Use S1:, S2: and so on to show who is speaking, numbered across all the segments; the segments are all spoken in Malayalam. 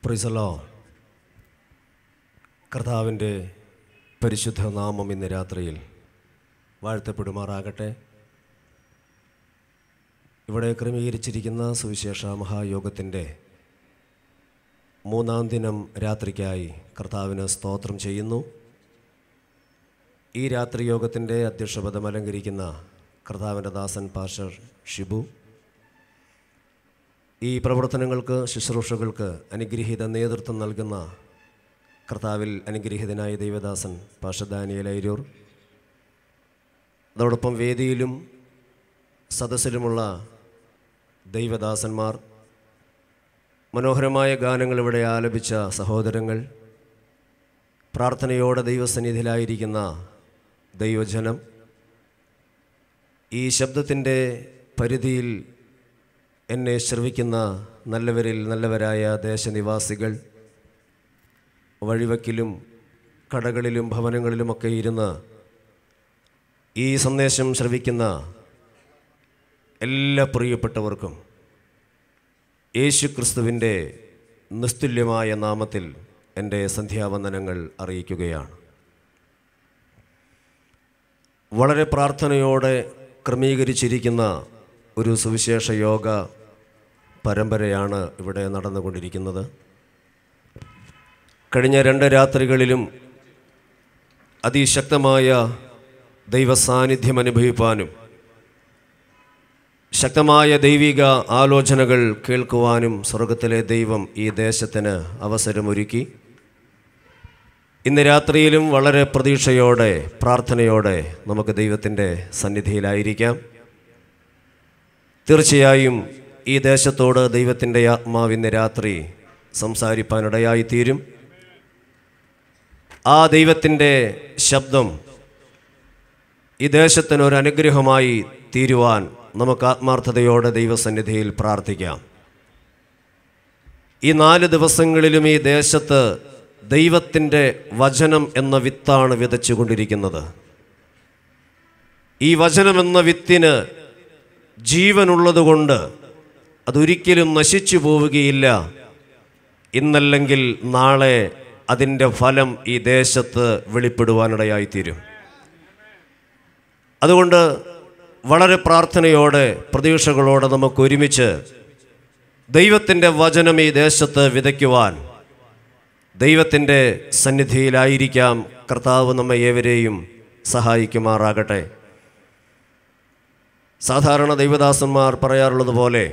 S1: പ്രിസലോ കർത്താവിൻ്റെ പരിശുദ്ധ നാമം ഇന്ന് രാത്രിയിൽ വാഴ്ത്തപ്പെടുമാറാകട്ടെ ഇവിടെ ക്രമീകരിച്ചിരിക്കുന്ന സുവിശേഷ മഹായോഗത്തിൻ്റെ മൂന്നാം ദിനം രാത്രിക്കായി കർത്താവിന് സ്തോത്രം ചെയ്യുന്നു ഈ രാത്രി യോഗത്തിൻ്റെ അധ്യക്ഷപദം അലങ്കരിക്കുന്ന കർത്താവിൻ്റെ ദാസൻ പാഷർ ഷിബു ഈ പ്രവർത്തനങ്ങൾക്ക് ശുശ്രൂഷകൾക്ക് അനുഗ്രഹീത നേതൃത്വം നൽകുന്ന കർത്താവിൽ അനുഗ്രഹീതനായ ദൈവദാസൻ പാഷ ദാനിയൽ ഐരൂർ അതോടൊപ്പം വേദിയിലും സദസ്സിലുമുള്ള ദൈവദാസന്മാർ മനോഹരമായ ഗാനങ്ങൾ ഇവിടെ ആലപിച്ച സഹോദരങ്ങൾ പ്രാർത്ഥനയോടെ ദൈവസന്നിധിയിലായിരിക്കുന്ന ദൈവജനം ഈ ശബ്ദത്തിൻ്റെ പരിധിയിൽ എന്നെ ശ്രവിക്കുന്ന നല്ലവരിൽ നല്ലവരായ ദേശനിവാസികൾ വഴിവക്കിലും കടകളിലും ഭവനങ്ങളിലുമൊക്കെ ഇരുന്ന് ഈ സന്ദേശം ശ്രവിക്കുന്ന എല്ലാ പ്രിയപ്പെട്ടവർക്കും യേശു ക്രിസ്തുവിൻ്റെ നിസ്തുല്യമായ നാമത്തിൽ എൻ്റെ സന്ധ്യാവന്ദനങ്ങൾ അറിയിക്കുകയാണ് വളരെ പ്രാർത്ഥനയോടെ ക്രമീകരിച്ചിരിക്കുന്ന ഒരു സുവിശേഷ യോഗ പരമ്പരയാണ് ഇവിടെ നടന്നുകൊണ്ടിരിക്കുന്നത് കഴിഞ്ഞ രണ്ട് രാത്രികളിലും അതിശക്തമായ ദൈവസാന്നിധ്യം അനുഭവിപ്പാനും ശക്തമായ ദൈവിക ആലോചനകൾ കേൾക്കുവാനും സ്വർഗത്തിലെ ദൈവം ഈ ദേശത്തിന് അവസരമൊരുക്കി ഇന്ന് രാത്രിയിലും വളരെ പ്രതീക്ഷയോടെ പ്രാർത്ഥനയോടെ നമുക്ക് ദൈവത്തിൻ്റെ സന്നിധിയിലായിരിക്കാം തീർച്ചയായും ഈ ദേശത്തോട് ദൈവത്തിൻ്റെ ആത്മാവിന്ന് രാത്രി സംസാരിപ്പാനിടയായിത്തീരും ആ ദൈവത്തിൻ്റെ ശബ്ദം ഈ ദേശത്തിന് ഒരു അനുഗ്രഹമായി തീരുവാൻ നമുക്ക് ആത്മാർത്ഥതയോടെ ദൈവസന്നിധിയിൽ പ്രാർത്ഥിക്കാം ഈ നാല് ദിവസങ്ങളിലും ഈ ദേശത്ത് ദൈവത്തിൻ്റെ വചനം എന്ന വിത്താണ് വിതച്ചുകൊണ്ടിരിക്കുന്നത് ഈ വചനം എന്ന വിത്തിന് ജീവനുള്ളതുകൊണ്ട് അതൊരിക്കലും നശിച്ചു പോവുകയില്ല ഇന്നല്ലെങ്കിൽ നാളെ അതിൻ്റെ ഫലം ഈ ദേശത്ത് വെളിപ്പെടുവാനിടയായിത്തീരും അതുകൊണ്ട് വളരെ പ്രാർത്ഥനയോടെ പ്രതീക്ഷകളോടെ നമുക്ക് ഒരുമിച്ച് ദൈവത്തിൻ്റെ വചനം ഈ ദേശത്ത് വിതയ്ക്കുവാൻ ദൈവത്തിൻ്റെ സന്നിധിയിലായിരിക്കാം കർത്താവ് നമ്മെ ഏവരെയും സഹായിക്കുമാറാകട്ടെ സാധാരണ ദൈവദാസന്മാർ പറയാറുള്ളത് പോലെ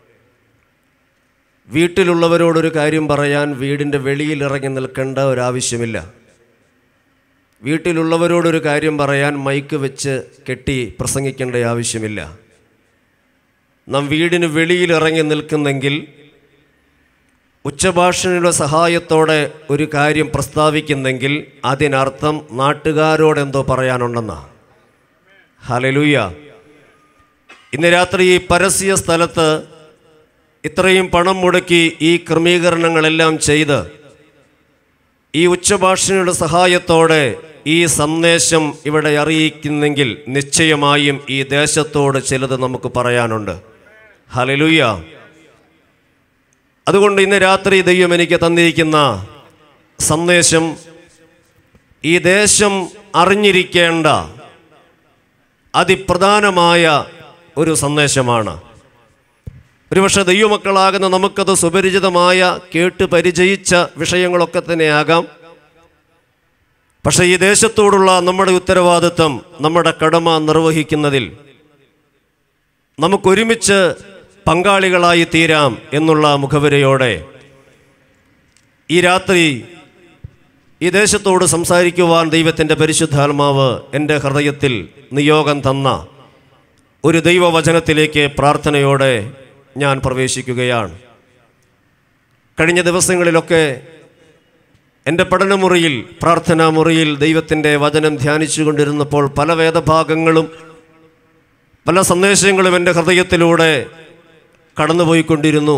S1: വീട്ടിലുള്ളവരോടൊരു കാര്യം പറയാൻ വീടിൻ്റെ വെളിയിൽ ഇറങ്ങി നിൽക്കേണ്ട ഒരാവശ്യമില്ല വീട്ടിലുള്ളവരോടൊരു കാര്യം പറയാൻ മൈക്ക് വെച്ച് കെട്ടി പ്രസംഗിക്കേണ്ട ആവശ്യമില്ല നാം വീടിന് വെളിയിൽ ഇറങ്ങി നിൽക്കുന്നെങ്കിൽ ഉച്ചഭാഷണിയുടെ സഹായത്തോടെ ഒരു കാര്യം പ്രസ്താവിക്കുന്നെങ്കിൽ അതിനർത്ഥം നാട്ടുകാരോടെന്തോ പറയാനുണ്ടെന്നാ ഹലലൂയ ഇന്ന് രാത്രി ഈ പരസ്യ സ്ഥലത്ത് ഇത്രയും പണം മുടക്കി ഈ ക്രമീകരണങ്ങളെല്ലാം ചെയ്ത് ഈ ഉച്ചഭാഷണിയുടെ സഹായത്തോടെ ഈ സന്ദേശം ഇവിടെ അറിയിക്കുന്നെങ്കിൽ നിശ്ചയമായും ഈ ദേശത്തോട് ചിലത് നമുക്ക് പറയാനുണ്ട് ഹലലുയ്യ അതുകൊണ്ട് ഇന്ന് രാത്രി ദൈവം എനിക്ക് തന്നിരിക്കുന്ന സന്ദേശം ഈ ദേശം അറിഞ്ഞിരിക്കേണ്ട അതിപ്രധാനമായ ഒരു സന്ദേശമാണ് ഒരുപക്ഷെ ദൈവമക്കളാകുന്ന നമുക്കത് സുപരിചിതമായ കേട്ട് പരിചയിച്ച വിഷയങ്ങളൊക്കെ തന്നെയാകാം പക്ഷേ ഈ ദേശത്തോടുള്ള നമ്മുടെ ഉത്തരവാദിത്വം നമ്മുടെ കടമ നിർവഹിക്കുന്നതിൽ നമുക്കൊരുമിച്ച് പങ്കാളികളായി തീരാം എന്നുള്ള മുഖവരയോടെ ഈ രാത്രി ഈ ദേശത്തോട് സംസാരിക്കുവാൻ ദൈവത്തിൻ്റെ പരിശുദ്ധാത്മാവ് എൻ്റെ ഹൃദയത്തിൽ നിയോഗം തന്ന ഒരു ദൈവവചനത്തിലേക്ക് പ്രാർത്ഥനയോടെ ഞാൻ പ്രവേശിക്കുകയാണ് കഴിഞ്ഞ ദിവസങ്ങളിലൊക്കെ എൻ്റെ പഠനമുറിയിൽ പ്രാർത്ഥനാ മുറിയിൽ ദൈവത്തിൻ്റെ വചനം ധ്യാനിച്ചു കൊണ്ടിരുന്നപ്പോൾ പല വേദഭാഗങ്ങളും പല സന്ദേശങ്ങളും എൻ്റെ ഹൃദയത്തിലൂടെ കടന്നുപോയിക്കൊണ്ടിരുന്നു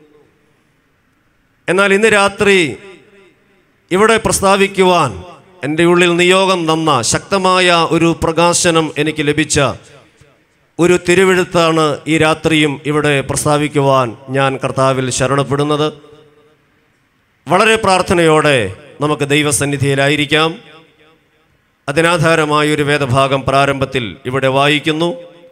S1: എന്നാൽ ഇന്ന് രാത്രി ഇവിടെ പ്രസ്താവിക്കുവാൻ എൻ്റെ ഉള്ളിൽ നിയോഗം തന്ന ശക്തമായ ഒരു പ്രകാശനം എനിക്ക് ലഭിച്ച ഒരു തിരുവെഴുത്താണ് ഈ രാത്രിയും ഇവിടെ പ്രസ്താവിക്കുവാൻ ഞാൻ കർത്താവിൽ ശരണപ്പെടുന്നത് വളരെ പ്രാർത്ഥനയോടെ നമുക്ക് ദൈവസന്നിധിയിലായിരിക്കാം അതിനാധാരമായ ഒരു വേദഭാഗം പ്രാരംഭത്തിൽ ഇവിടെ വായിക്കുന്നു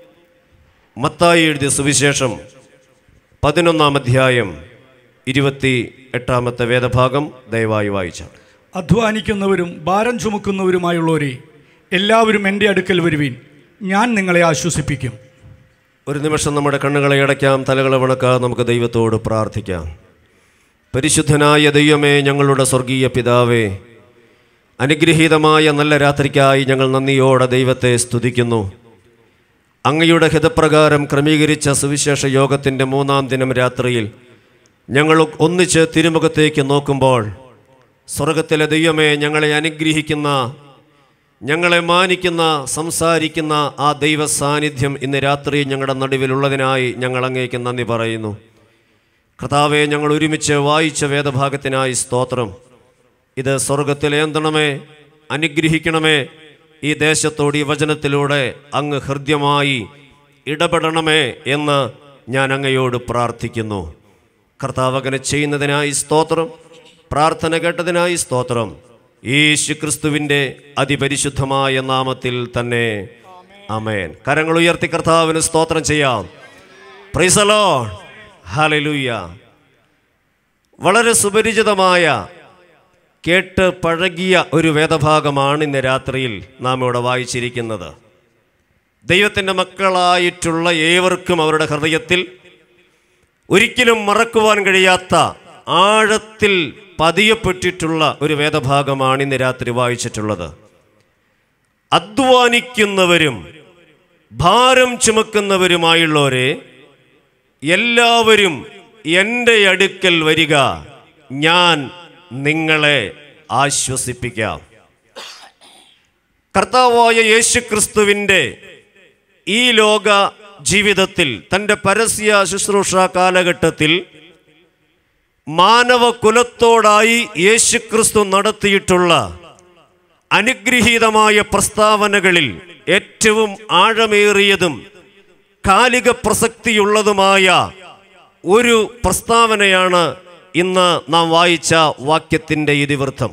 S1: മത്തായി എഴുതിയ സുവിശേഷം പതിനൊന്നാം അധ്യായം ഇരുപത്തി എട്ടാമത്തെ വേദഭാഗം ദയവായി വായിച്ചാണ്
S2: അധ്വാനിക്കുന്നവരും ഭാരം ചുമക്കുന്നവരുമായുള്ളവരെ എല്ലാവരും എൻ്റെ അടുക്കൽ വരുവീൻ ഞാൻ നിങ്ങളെ ആശ്വസിപ്പിക്കും
S1: ഒരു നിമിഷം നമ്മുടെ കണ്ണുകളെ അടയ്ക്കാം തലകളെ വണക്കാം നമുക്ക് ദൈവത്തോട് പ്രാർത്ഥിക്കാം പരിശുദ്ധനായ ദൈവമേ ഞങ്ങളുടെ സ്വർഗീയ പിതാവേ അനുഗ്രഹീതമായ നല്ല രാത്രിക്കായി ഞങ്ങൾ നന്ദിയോടെ ദൈവത്തെ സ്തുതിക്കുന്നു അങ്ങയുടെ ഹിതപ്രകാരം ക്രമീകരിച്ച സുവിശേഷ യോഗത്തിൻ്റെ മൂന്നാം ദിനം രാത്രിയിൽ ഞങ്ങൾ ഒന്നിച്ച് തിരുമുഖത്തേക്ക് നോക്കുമ്പോൾ സ്വർഗത്തിലെ ദൈവമേ ഞങ്ങളെ അനുഗ്രഹിക്കുന്ന ഞങ്ങളെ മാനിക്കുന്ന സംസാരിക്കുന്ന ആ ദൈവ സാന്നിധ്യം ഇന്ന് രാത്രി ഞങ്ങളുടെ നടുവിലുള്ളതിനായി ഞങ്ങൾ അങ്ങേക്ക് നന്ദി പറയുന്നു കർത്താവെ ഞങ്ങൾ ഒരുമിച്ച് വായിച്ച വേദഭാഗത്തിനായി സ്തോത്രം ഇത് സ്വർഗത്തിലേന്തണമേ അനുഗ്രഹിക്കണമേ ഈ ദേശത്തോട് ഈ വചനത്തിലൂടെ അങ്ങ് ഹൃദ്യമായി ഇടപെടണമേ എന്ന് ഞാൻ അങ്ങയോട് പ്രാർത്ഥിക്കുന്നു കർത്താവ് അങ്ങനെ ചെയ്യുന്നതിനായി സ്തോത്രം പ്രാർത്ഥന കേട്ടതിനായി സ്തോത്രം യേശു ക്രിസ്തുവിൻ്റെ അതിപരിശുദ്ധമായ നാമത്തിൽ തന്നെ അമേൻ കരങ്ങൾ ഉയർത്തി കർത്താവിന് സ്തോത്രം ചെയ്യാം പ്രൈസലോ ഹാലലൂയ വളരെ സുപരിചിതമായ കേട്ട് പഴകിയ ഒരു വേദഭാഗമാണ് ഇന്ന് രാത്രിയിൽ നാം ഇവിടെ വായിച്ചിരിക്കുന്നത് ദൈവത്തിൻ്റെ മക്കളായിട്ടുള്ള ഏവർക്കും അവരുടെ ഹൃദയത്തിൽ ഒരിക്കലും മറക്കുവാൻ കഴിയാത്ത ആഴത്തിൽ പതിയപ്പെട്ടിട്ടുള്ള ഒരു വേദഭാഗമാണ് ഇന്ന് രാത്രി വായിച്ചിട്ടുള്ളത് അധ്വാനിക്കുന്നവരും ഭാരം ചുമക്കുന്നവരുമായുള്ളവരെ എല്ലാവരും എൻ്റെ അടുക്കൽ വരിക ഞാൻ നിങ്ങളെ ആശ്വസിപ്പിക്കാം കർത്താവായ യേശുക്രിസ്തുവിൻ്റെ ഈ ലോക ജീവിതത്തിൽ തൻ്റെ പരസ്യ ശുശ്രൂഷ കാലഘട്ടത്തിൽ മാനവകുലത്തോടായി യേശുക്രിസ്തു നടത്തിയിട്ടുള്ള അനുഗ്രഹീതമായ പ്രസ്താവനകളിൽ ഏറ്റവും ആഴമേറിയതും കാലിക പ്രസക്തിയുള്ളതുമായ ഒരു പ്രസ്താവനയാണ് ഇന്ന് നാം വായിച്ച വാക്യത്തിൻ്റെ ഇതിവൃത്തം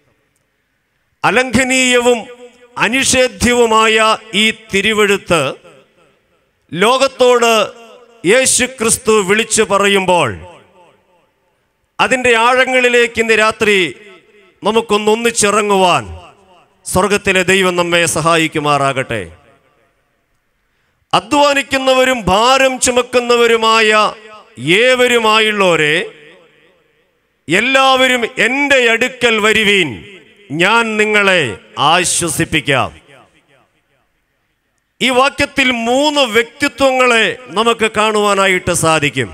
S1: അലംഘനീയവും അനിഷേധ്യവുമായ ഈ തിരുവെഴുത്ത് ലോകത്തോട് യേശു ക്രിസ്തു വിളിച്ചു പറയുമ്പോൾ അതിൻ്റെ ആഴങ്ങളിലേക്ക് ഇന്ന് രാത്രി നമുക്കൊന്നൊന്നിച്ചിറങ്ങുവാൻ സ്വർഗത്തിലെ ദൈവം നമ്മെ സഹായിക്കുമാറാകട്ടെ അധ്വാനിക്കുന്നവരും ഭാരം ചുമക്കുന്നവരുമായ ഏവരുമായുള്ളവരെ എല്ലാവരും എൻ്റെ അടുക്കൽ വരുവീൻ ഞാൻ നിങ്ങളെ ആശ്വസിപ്പിക്കാം ഈ വാക്യത്തിൽ മൂന്ന് വ്യക്തിത്വങ്ങളെ നമുക്ക് കാണുവാനായിട്ട് സാധിക്കും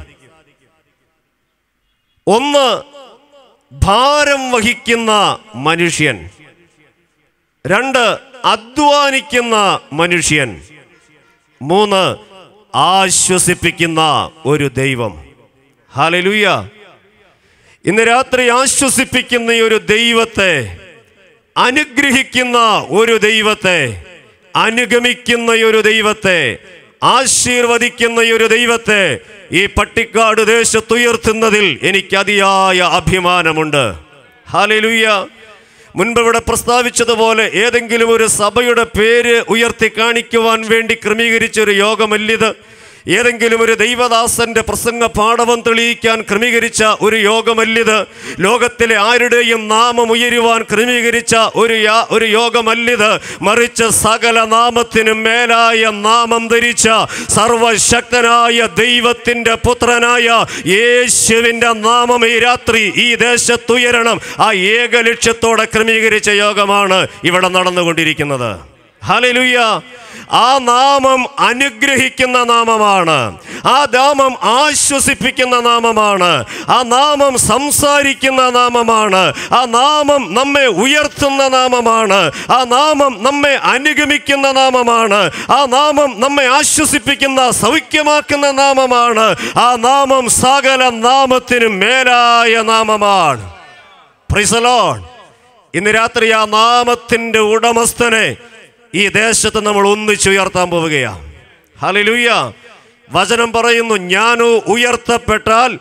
S1: ഒന്ന് ഭാരം വഹിക്കുന്ന മനുഷ്യൻ രണ്ട് അധ്വാനിക്കുന്ന മനുഷ്യൻ മൂന്ന് ആശ്വസിപ്പിക്കുന്ന ഒരു ദൈവം ഹാലലുയ്യ ഇന്ന് രാത്രി ആശ്വസിപ്പിക്കുന്ന ഈ ഒരു ദൈവത്തെ അനുഗ്രഹിക്കുന്ന ഒരു ദൈവത്തെ അനുഗമിക്കുന്ന ഈ ഒരു ദൈവത്തെ ആശീർവദിക്കുന്ന ഈ ഒരു ദൈവത്തെ ഈ പട്ടിക്കാട് ദേശത്തുയർത്തുന്നതിൽ എനിക്ക് അതിയായ അഭിമാനമുണ്ട് ഹാലലുയ്യ മുൻപ് ഇവിടെ പ്രസ്താവിച്ചതുപോലെ ഏതെങ്കിലും ഒരു സഭയുടെ പേര് ഉയർത്തി കാണിക്കുവാൻ വേണ്ടി ക്രമീകരിച്ച ഒരു യോഗമല്ലിത് ഏതെങ്കിലും ഒരു ദൈവദാസന്റെ പ്രസംഗ പാഠവം തെളിയിക്കാൻ ക്രമീകരിച്ച ഒരു യോഗമല്ലിത് ലോകത്തിലെ ആരുടെയും നാമം ഉയരുവാൻ ക്രമീകരിച്ച ഒരു യാ- ഒരു യോഗമല്ലിത് മറിച്ച് സകല നാമത്തിനും മേലായ നാമം ധരിച്ച സർവശക്തനായ ദൈവത്തിന്റെ പുത്രനായ യേശുവിന്റെ നാമം ഈ രാത്രി ഈ ദേശത്തുയരണം ആ ഏക ലക്ഷ്യത്തോടെ ക്രമീകരിച്ച യോഗമാണ് ഇവിടെ നടന്നുകൊണ്ടിരിക്കുന്നത് ഹല്ലേലൂയ ആ നാമം അനുഗ്രഹിക്കുന്ന നാമമാണ് ആ നാമം ആശ്വസിപ്പിക്കുന്ന നാമമാണ് ആ നാമം സംസാരിക്കുന്ന നാമമാണ് ആ നാമം നമ്മെ ഉയർത്തുന്ന നാമമാണ് ആ നാമം നമ്മെ അനുഗമിക്കുന്ന നാമമാണ് ആ നാമം നമ്മെ ആശ്വസിപ്പിക്കുന്ന സൗഖ്യമാക്കുന്ന നാമമാണ് ആ നാമം സകല നാമത്തിനും മേലായ നാമമാണ് പ്രിസലോൺ ഇന്ന് രാത്രി ആ നാമത്തിന്റെ ഉടമസ്ഥനെ ഈ ദേശത്ത് നമ്മൾ ഒന്നിച്ചുയർത്താൻ പോവുകയാണ് ഹല്ലേലൂയ വചനം പറയുന്നു ഞാനോ ഉയർത്തപ്പെട്ടാൽ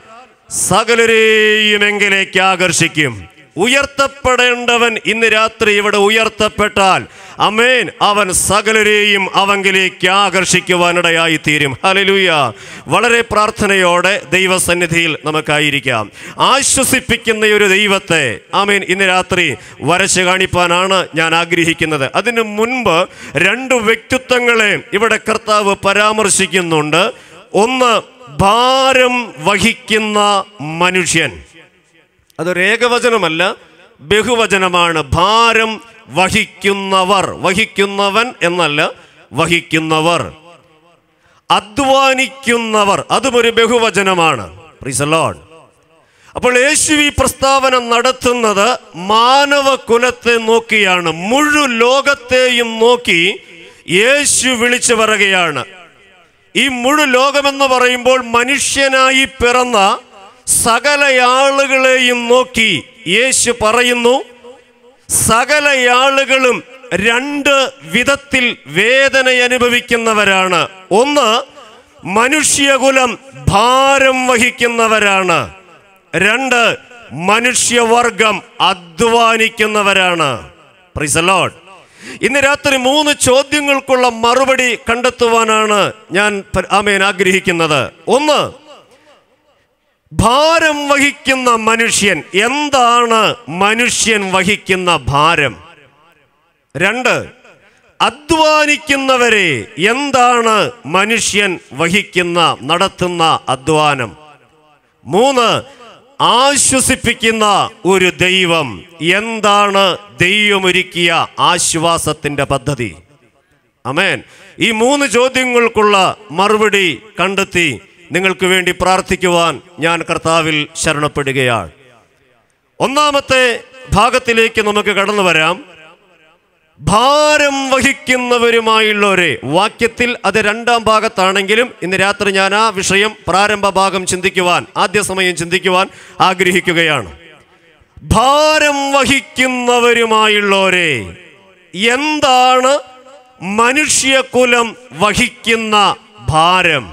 S1: സകലരെയും എങ്കിലേക്ക് ആകർഷിക്കും ഉയർത്തപ്പെടേണ്ടവൻ ഇന്ന് രാത്രി ഇവിടെ ഉയർത്തപ്പെട്ടാൽ അമേൻ അവൻ സകലരെയും അവങ്കിലേക്ക് ആകർഷിക്കുവാനിടയായി തീരും ഹലലൂയ വളരെ പ്രാർത്ഥനയോടെ ദൈവസന്നിധിയിൽ നമുക്കായിരിക്കാം ആശ്വസിപ്പിക്കുന്ന ഒരു ദൈവത്തെ അമേൻ ഇന്ന് രാത്രി വരച്ച് കാണിപ്പാനാണ് ഞാൻ ആഗ്രഹിക്കുന്നത് അതിനു മുൻപ് രണ്ട് വ്യക്തിത്വങ്ങളെ ഇവിടെ കർത്താവ് പരാമർശിക്കുന്നുണ്ട് ഒന്ന് ഭാരം വഹിക്കുന്ന മനുഷ്യൻ അതൊരു ഏകവചനമല്ല ബഹുവചനമാണ് ഭാരം വഹിക്കുന്നവർ വഹിക്കുന്നവൻ എന്നല്ല വഹിക്കുന്നവർ അധ്വാനിക്കുന്നവർ അതും ഒരു ബഹുവചനമാണ് Praise the Lord. അപ്പോൾ യേശു ഈ പ്രസ്താവന നടത്തുന്നത് മാനവ കുലത്തെ നോക്കിയാണ് മുഴു ലോകത്തെയും നോക്കി യേശു വിളിച്ചു പറയുകയാണ് ഈ മുഴു ലോകമെന്ന് പറയുമ്പോൾ മനുഷ്യനായി പിറന്ന സകല ആളുകളെയും നോക്കി യേശു പറയുന്നു സകല ആളുകളും രണ്ട് വിധത്തിൽ വേദന അനുഭവിക്കുന്നവരാണ് ഒന്ന് മനുഷ്യകുലം ഭാരം വഹിക്കുന്നവരാണ് രണ്ട് മനുഷ്യവർഗം അധ്വാനിക്കുന്നവരാണ് Praise the Lord. ഇന്ന് രാത്രി മൂന്ന് ചോദ്യങ്ങൾക്കുള്ള മറുപടി കണ്ടെത്തുവാനാണ് ഞാൻ പ- ആമേൻ ആഗ്രഹിക്കുന്നത് ഒന്ന് ഭാരം വഹിക്കുന്ന മനുഷ്യൻ എന്താണ് മനുഷ്യൻ വഹിക്കുന്ന ഭാരം രണ്ട് അധ്വാനിക്കുന്നവരെ എന്താണ് മനുഷ്യൻ വഹിക്കുന്ന നടത്തുന്ന അധ്വാനം മൂന്ന് ആശ്വസിപ്പിക്കുന്ന ഒരു ദൈവം എന്താണ് ദൈവമൊരുക്കിയ ആശ്വാസത്തിന്റെ പദ്ധതി അമേൻ ഈ മൂന്ന് ചോദ്യങ്ങൾക്കുള്ള മറുപടി കണ്ടെത്തി നിങ്ങൾക്ക് വേണ്ടി പ്രാർത്ഥിക്കുവാൻ ഞാൻ കർത്താവിൽ ശരണപ്പെടുകയാണ് ഒന്നാമത്തെ ഭാഗത്തിലേക്ക് നമുക്ക് കടന്നു വരാം ഭാരം വഹിക്കുന്നവരുമായുള്ളവരെ വാക്യത്തിൽ അത് രണ്ടാം ഭാഗത്താണെങ്കിലും ഇന്ന് രാത്രി ഞാൻ ആ വിഷയം പ്രാരംഭ ഭാഗം ചിന്തിക്കുവാൻ ആദ്യ സമയം ചിന്തിക്കുവാൻ ആഗ്രഹിക്കുകയാണ് ഭാരം വഹിക്കുന്നവരുമായുള്ളവരെ എന്താണ് മനുഷ്യകുലം വഹിക്കുന്ന ഭാരം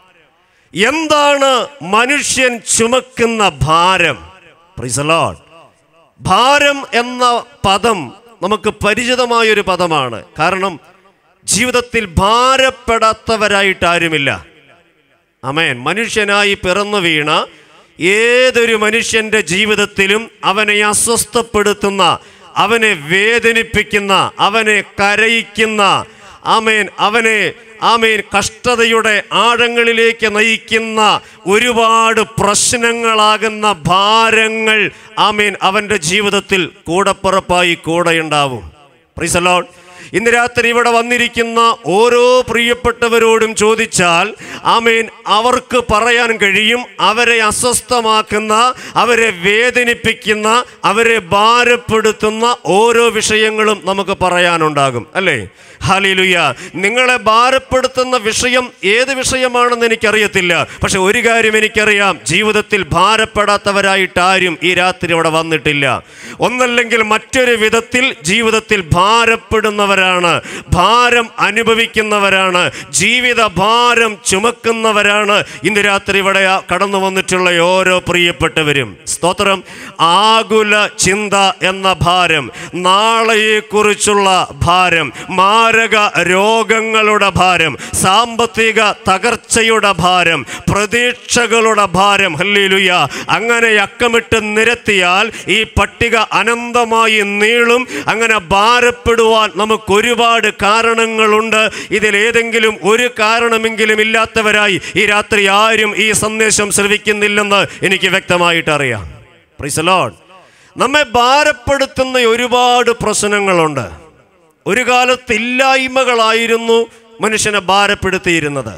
S1: എന്താണ് മനുഷ്യൻ ചുമക്കുന്ന ഭാരം Praise the Lord. ഭാരം എന്ന പദം നമുക്ക് പരിചിതമായൊരു പദമാണ് കാരണം ജീവിതത്തിൽ ഭാരപ്പെടാത്തവരായിട്ട് ആരുമില്ല അമേൻ മനുഷ്യനായി പിറന്നു വീണ ഏതൊരു മനുഷ്യന്റെ ജീവിതത്തിലും അവനെ അസ്വസ്ഥപ്പെടുത്തുന്ന അവനെ വേദനിപ്പിക്കുന്ന അവനെ കരയിക്കുന്ന ആമേൻ അവനെ ആമേൻ കഷ്ടതയുടെ ആഴങ്ങളിലേക്ക് നയിക്കുന്ന ഒരുപാട് പ്രശ്നങ്ങളാകുന്ന ഭാരങ്ങൾ ആമേൻ അവൻ്റെ ജീവിതത്തിൽ കൂടപ്പുറപ്പായി കൂടെയുണ്ടാവും Praise the Lord. ഇന്ന് രാത്രി ഇവിടെ വന്നിരിക്കുന്ന ഓരോ പ്രിയപ്പെട്ടവരോടും ചോദിച്ചാൽ ആമേൻ അവർക്ക് പറയാൻ കഴിയും അവരെ അസ്വസ്ഥമാക്കുന്ന അവരെ വേദനിപ്പിക്കുന്ന അവരെ ഭാരപ്പെടുത്തുന്ന ഓരോ വിഷയങ്ങളും നമുക്ക് പറയാനുണ്ടാകും അല്ലേ ഹാലിലുയ നിങ്ങളെ ഭാരപ്പെടുത്തുന്ന വിഷയം ഏത് വിഷയമാണെന്ന് എനിക്കറിയത്തില്ല പക്ഷെ ഒരു കാര്യം എനിക്കറിയാം ജീവിതത്തിൽ ഭാരപ്പെടാത്തവരായിട്ട് ആരും ഈ രാത്രി ഇവിടെ വന്നിട്ടില്ല ഒന്നല്ലെങ്കിൽ മറ്റൊരു വിധത്തിൽ ജീവിതത്തിൽ ഭാരപ്പെടുന്നവരാണ് ഭാരം അനുഭവിക്കുന്നവരാണ് ജീവിത ഭാരം ചുമക്കുന്നവരാണ് ഇന്ന് രാത്രി ഇവിടെ ആ കടന്നു വന്നിട്ടുള്ള ഓരോ പ്രിയപ്പെട്ടവരും സ്തോത്രം ആകുല ചിന്ത എന്ന ഭാരം നാളെയെക്കുറിച്ചുള്ള ഭാരം മാരക രോഗങ്ങളുടെ ഭാരം സാമ്പത്തിക തകർച്ചയുടെ ഭാരം പ്രതീക്ഷകളുടെ ഭാരം ഹല്ലേലൂയ അങ്ങനെ അക്കമിട്ട് നിരത്തിയാൽ ഈ പട്ടിക അനന്തമായി നീളും അങ്ങനെ ഭാരപ്പെടുവാൻ നമുക്ക് ഒരുപാട് കാരണങ്ങളുണ്ട് ഇതിലേതെങ്കിലും ഒരു കാരണമെങ്കിലും ഇല്ലാത്തവരായി ഈ രാത്രി ആരും ഈ സന്ദേശം ശ്രവിക്കുന്നില്ലെന്ന് എനിക്ക് വ്യക്തമായിട്ട് അറിയാം Praise the Lord. നമ്മെ ഭാരപ്പെടുത്തുന്ന ഒരുപാട് പ്രശ്നങ്ങളുണ്ട് ഒരു കാലത്ത് ഇല്ലായ്മകളായിരുന്നു മനുഷ്യനെ ഭാരപ്പെടുത്തിയിരുന്നത്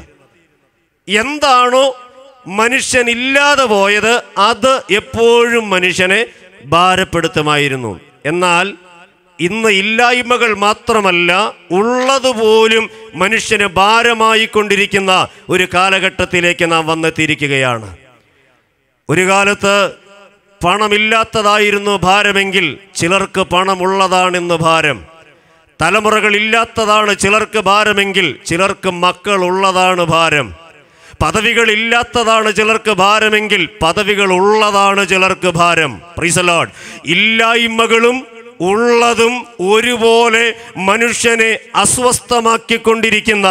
S1: എന്താണോ മനുഷ്യൻ ഇല്ലാതെ പോയത് അത് എപ്പോഴും മനുഷ്യനെ ഭാരപ്പെടുത്തുമായിരുന്നു എന്നാൽ ഇന്ന് ഇല്ലായ്മകൾ മാത്രമല്ല ഉള്ളതുപോലും മനുഷ്യന് ഭാരമായി കൊണ്ടിരിക്കുന്ന ഒരു കാലഘട്ടത്തിലേക്ക് നാം വന്നെത്തിയിരിക്കുകയാണ് ഒരു കാലത്ത് പണമില്ലാത്തതായിരുന്നു ഭാരമെങ്കിൽ ചിലർക്ക് പണമുള്ളതാണിന്ന് ഭാരം തലമുറകളില്ലാത്തതാണ് ചിലർക്ക് ഭാരമെങ്കിൽ ചിലർക്ക് മക്കൾ ഉള്ളതാണ് ഭാരം പദവികളില്ലാത്തതാണ് ചിലർക്ക് ഭാരമെങ്കിൽ പദവികൾ ഉള്ളതാണ് ചിലർക്ക് ഭാരം പ്രീസലോഡ് ഇല്ലായ്മകളും ഉള്ളതും ഒരുപോലെ മനുഷ്യനെ അസ്വസ്ഥമാക്കിക്കൊണ്ടിരിക്കുന്ന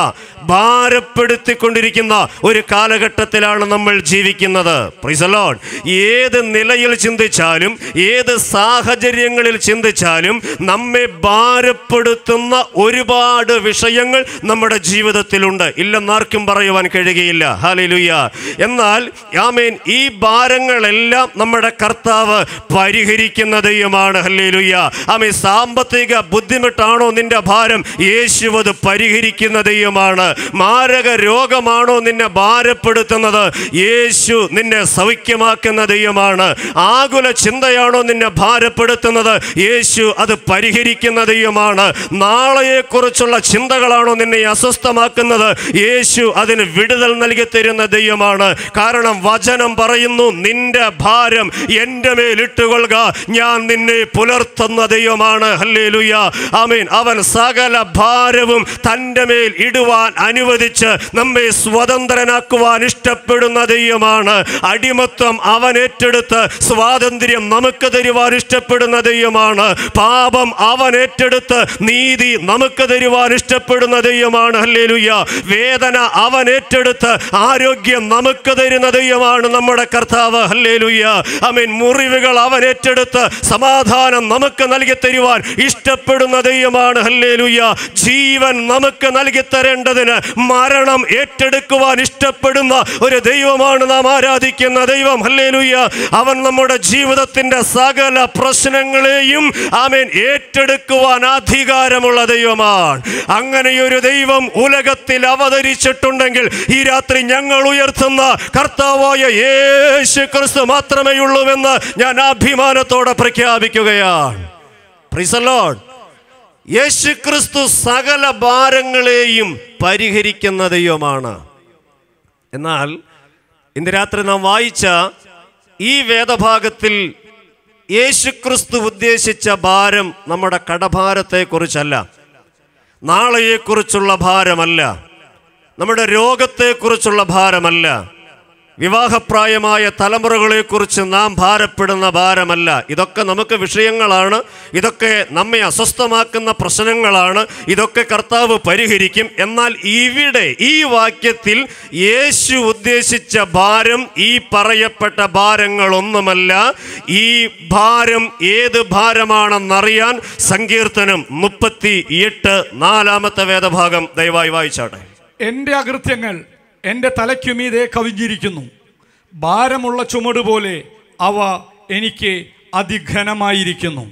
S1: ഭാരപ്പെടുത്തിക്കൊണ്ടിരിക്കുന്ന ഒരു കാലഘട്ടത്തിലാണ് നമ്മൾ ജീവിക്കുന്നത് പ്രിസലോൺ ഏത് നിലയിൽ ചിന്തിച്ചാലും ഏത് സാഹചര്യങ്ങളിൽ ചിന്തിച്ചാലും നമ്മെ ഭാരപ്പെടുത്തുന്ന ഒരുപാട് വിഷയങ്ങൾ നമ്മുടെ ജീവിതത്തിലുണ്ട് ഇല്ലെന്നാർക്കും പറയുവാൻ കഴിയുകയില്ല ഹാലിലുയ്യ എന്നാൽ ആമേൻ ഈ ഭാരങ്ങളെല്ലാം നമ്മുടെ കർത്താവ് പരിഹരിക്കുന്ന ദൈവമാണ് ഹല്ലേലുയ്യ ആമേ സാമ്പത്തിക ബുദ്ധിമുട്ടാണോ നിന്റെ ഭാരം യേശു അത് പരിഹരിക്കുന്ന ദൈവമാണ് മാരക രോഗമാണോ നിന്നെ ഭാരപ്പെടുത്തുന്നത് യേശു നിന്നെ സൗഖ്യമാക്കുന്ന ദൈവമാണ് ആകുല ചിന്തയാണോ നിന്നെ ഭാരപ്പെടുത്തുന്നത് യേശു അത് പരിഹരിക്കുന്ന ദൈവമാണ് നാളെയെക്കുറിച്ചുള്ള ചിന്തകളാണോ നിന്നെ അസ്വസ്ഥമാക്കുന്നത് യേശു അതിന് വിടുതൽ നൽകി തരുന്ന ദൈവമാണ് കാരണം വചനം പറയുന്നു നിന്റെ ഭാരം എൻ്റെ മേൽ ഇട്ടുകൊള്ളുക ഞാൻ നിന്നെ പുലർത്തുന്ന ദൈവമാണ് ഹല്ലേലൂയ ആമീൻ അവൻ സകല ഭാരവും തൻ്റെ മേൽ ഇടുവാൻ അനുവദിച്ച് നമ്മെ സ്വതന്ത്രനാക്കുവാൻ ഇഷ്ടപ്പെടുന്ന ദൈവമാണ് അടിമത്വം അവൻ ഏറ്റെടുത്ത് സ്വാതന്ത്ര്യം നമുക്ക് തരുവാൻ ഇഷ്ടപ്പെടുന്ന ദൈവമാണ് പാപം അവൻ ഏറ്റെടുത്ത് നീതി നമുക്ക് തരുവാൻ ഇഷ്ടപ്പെടുന്ന ദൈവമാണ് ഹല്ലേലൂയ വേദന അവൻ ഏറ്റെടുത്ത് ആരോഗ്യം നമുക്ക് തരുന്ന ദൈവമാണ് നമ്മുടെ കർത്താവ് ഹല്ലേലൂയ അമീൻ മുറിവുകൾ അവൻ ഏറ്റെടുത്ത് സമാധാനം നമുക്ക് നൽകി തരുവാൻ ഇഷ്ടപ്പെടുന്ന ദൈവമാണ് ഹല്ലേലൂയ ജീവൻ നമുക്ക് നൽകി തരേണ്ടതിന് മരണം ഏറ്റെടുക്കുവാൻ ഇഷ്ടപ്പെടുന്ന ഒരു ദൈവമാണ് നാം ആരാധിക്കുന്ന ദൈവം ഹല്ലേലൂയ അവൻ നമ്മുടെ ജീവിതത്തിന്റെ സകല പ്രശ്നങ്ങളെയും ആമേൻ ഏറ്റെടുക്കുവാൻ അധികാരമുള്ള ദൈവമാണ് അങ്ങനെയൊരു ദൈവം ഉലകത്തിൽ അവതരിച്ചിട്ടുണ്ടെങ്കിൽ ഈ രാത്രി ഞങ്ങൾ ഉയർത്തുന്ന കർത്താവായ യേശു ക്രിസ്തു മാത്രമേ ഉള്ളൂവെന്ന് ഞാൻ അഭിമാനത്തോടെ പ്രഖ്യാപിക്കുകയാണ് Praise the Lord. യേശു ക്രിസ്തു സകല ഭാരങ്ങളെയും പരിഹരിക്കുന്ന ദൈവമാണ് എന്നാൽ ഇന്ന് രാത്രി നാം വായിച്ച ഈ വേദഭാഗത്തിൽ യേശുക്രിസ്തു ഉദ്ദേശിച്ച ഭാരം നമ്മുടെ കടഭാരത്തെക്കുറിച്ചല്ല നാളെയെക്കുറിച്ചുള്ള ഭാരമല്ല നമ്മുടെ രോഗത്തെക്കുറിച്ചുള്ള ഭാരമല്ല വിവാഹപ്രായമായ തലമുറകളെക്കുറിച്ച് നാം ഭാരപ്പെടുന്ന ഭാരമല്ല ഇതൊക്കെ നമുക്ക് വിഷയങ്ങളാണ് ഇതൊക്കെ നമ്മെ അസ്വസ്ഥമാക്കുന്ന പ്രശ്നങ്ങളാണ് ഇതൊക്കെ കർത്താവ് പരിഹരിക്കും എന്നാൽ ഇവിടെ ഈ വാക്യത്തിൽ യേശു ഉദ്ദേശിച്ച ഭാരം ഈ പറയപ്പെട്ട ഭാരങ്ങളൊന്നുമല്ല ഈ ഭാരം ഏത് ഭാരമാണെന്നറിയാൻ സങ്കീർത്തനം മുപ്പത്തി എട്ട് നാലാമത്തെ വേദഭാഗം ദയവായി വായിച്ചാട്ടെ
S2: എൻ്റെ അകൃത്യങ്ങൾ എൻ്റെ തലയ്ക്കുമീതെ കവിഞ്ഞിരിക്കുന്നു ഭാരമുള്ള ചുമട് പോലെ അവ എനിക്ക് അതിഘനമായിരിക്കുന്നു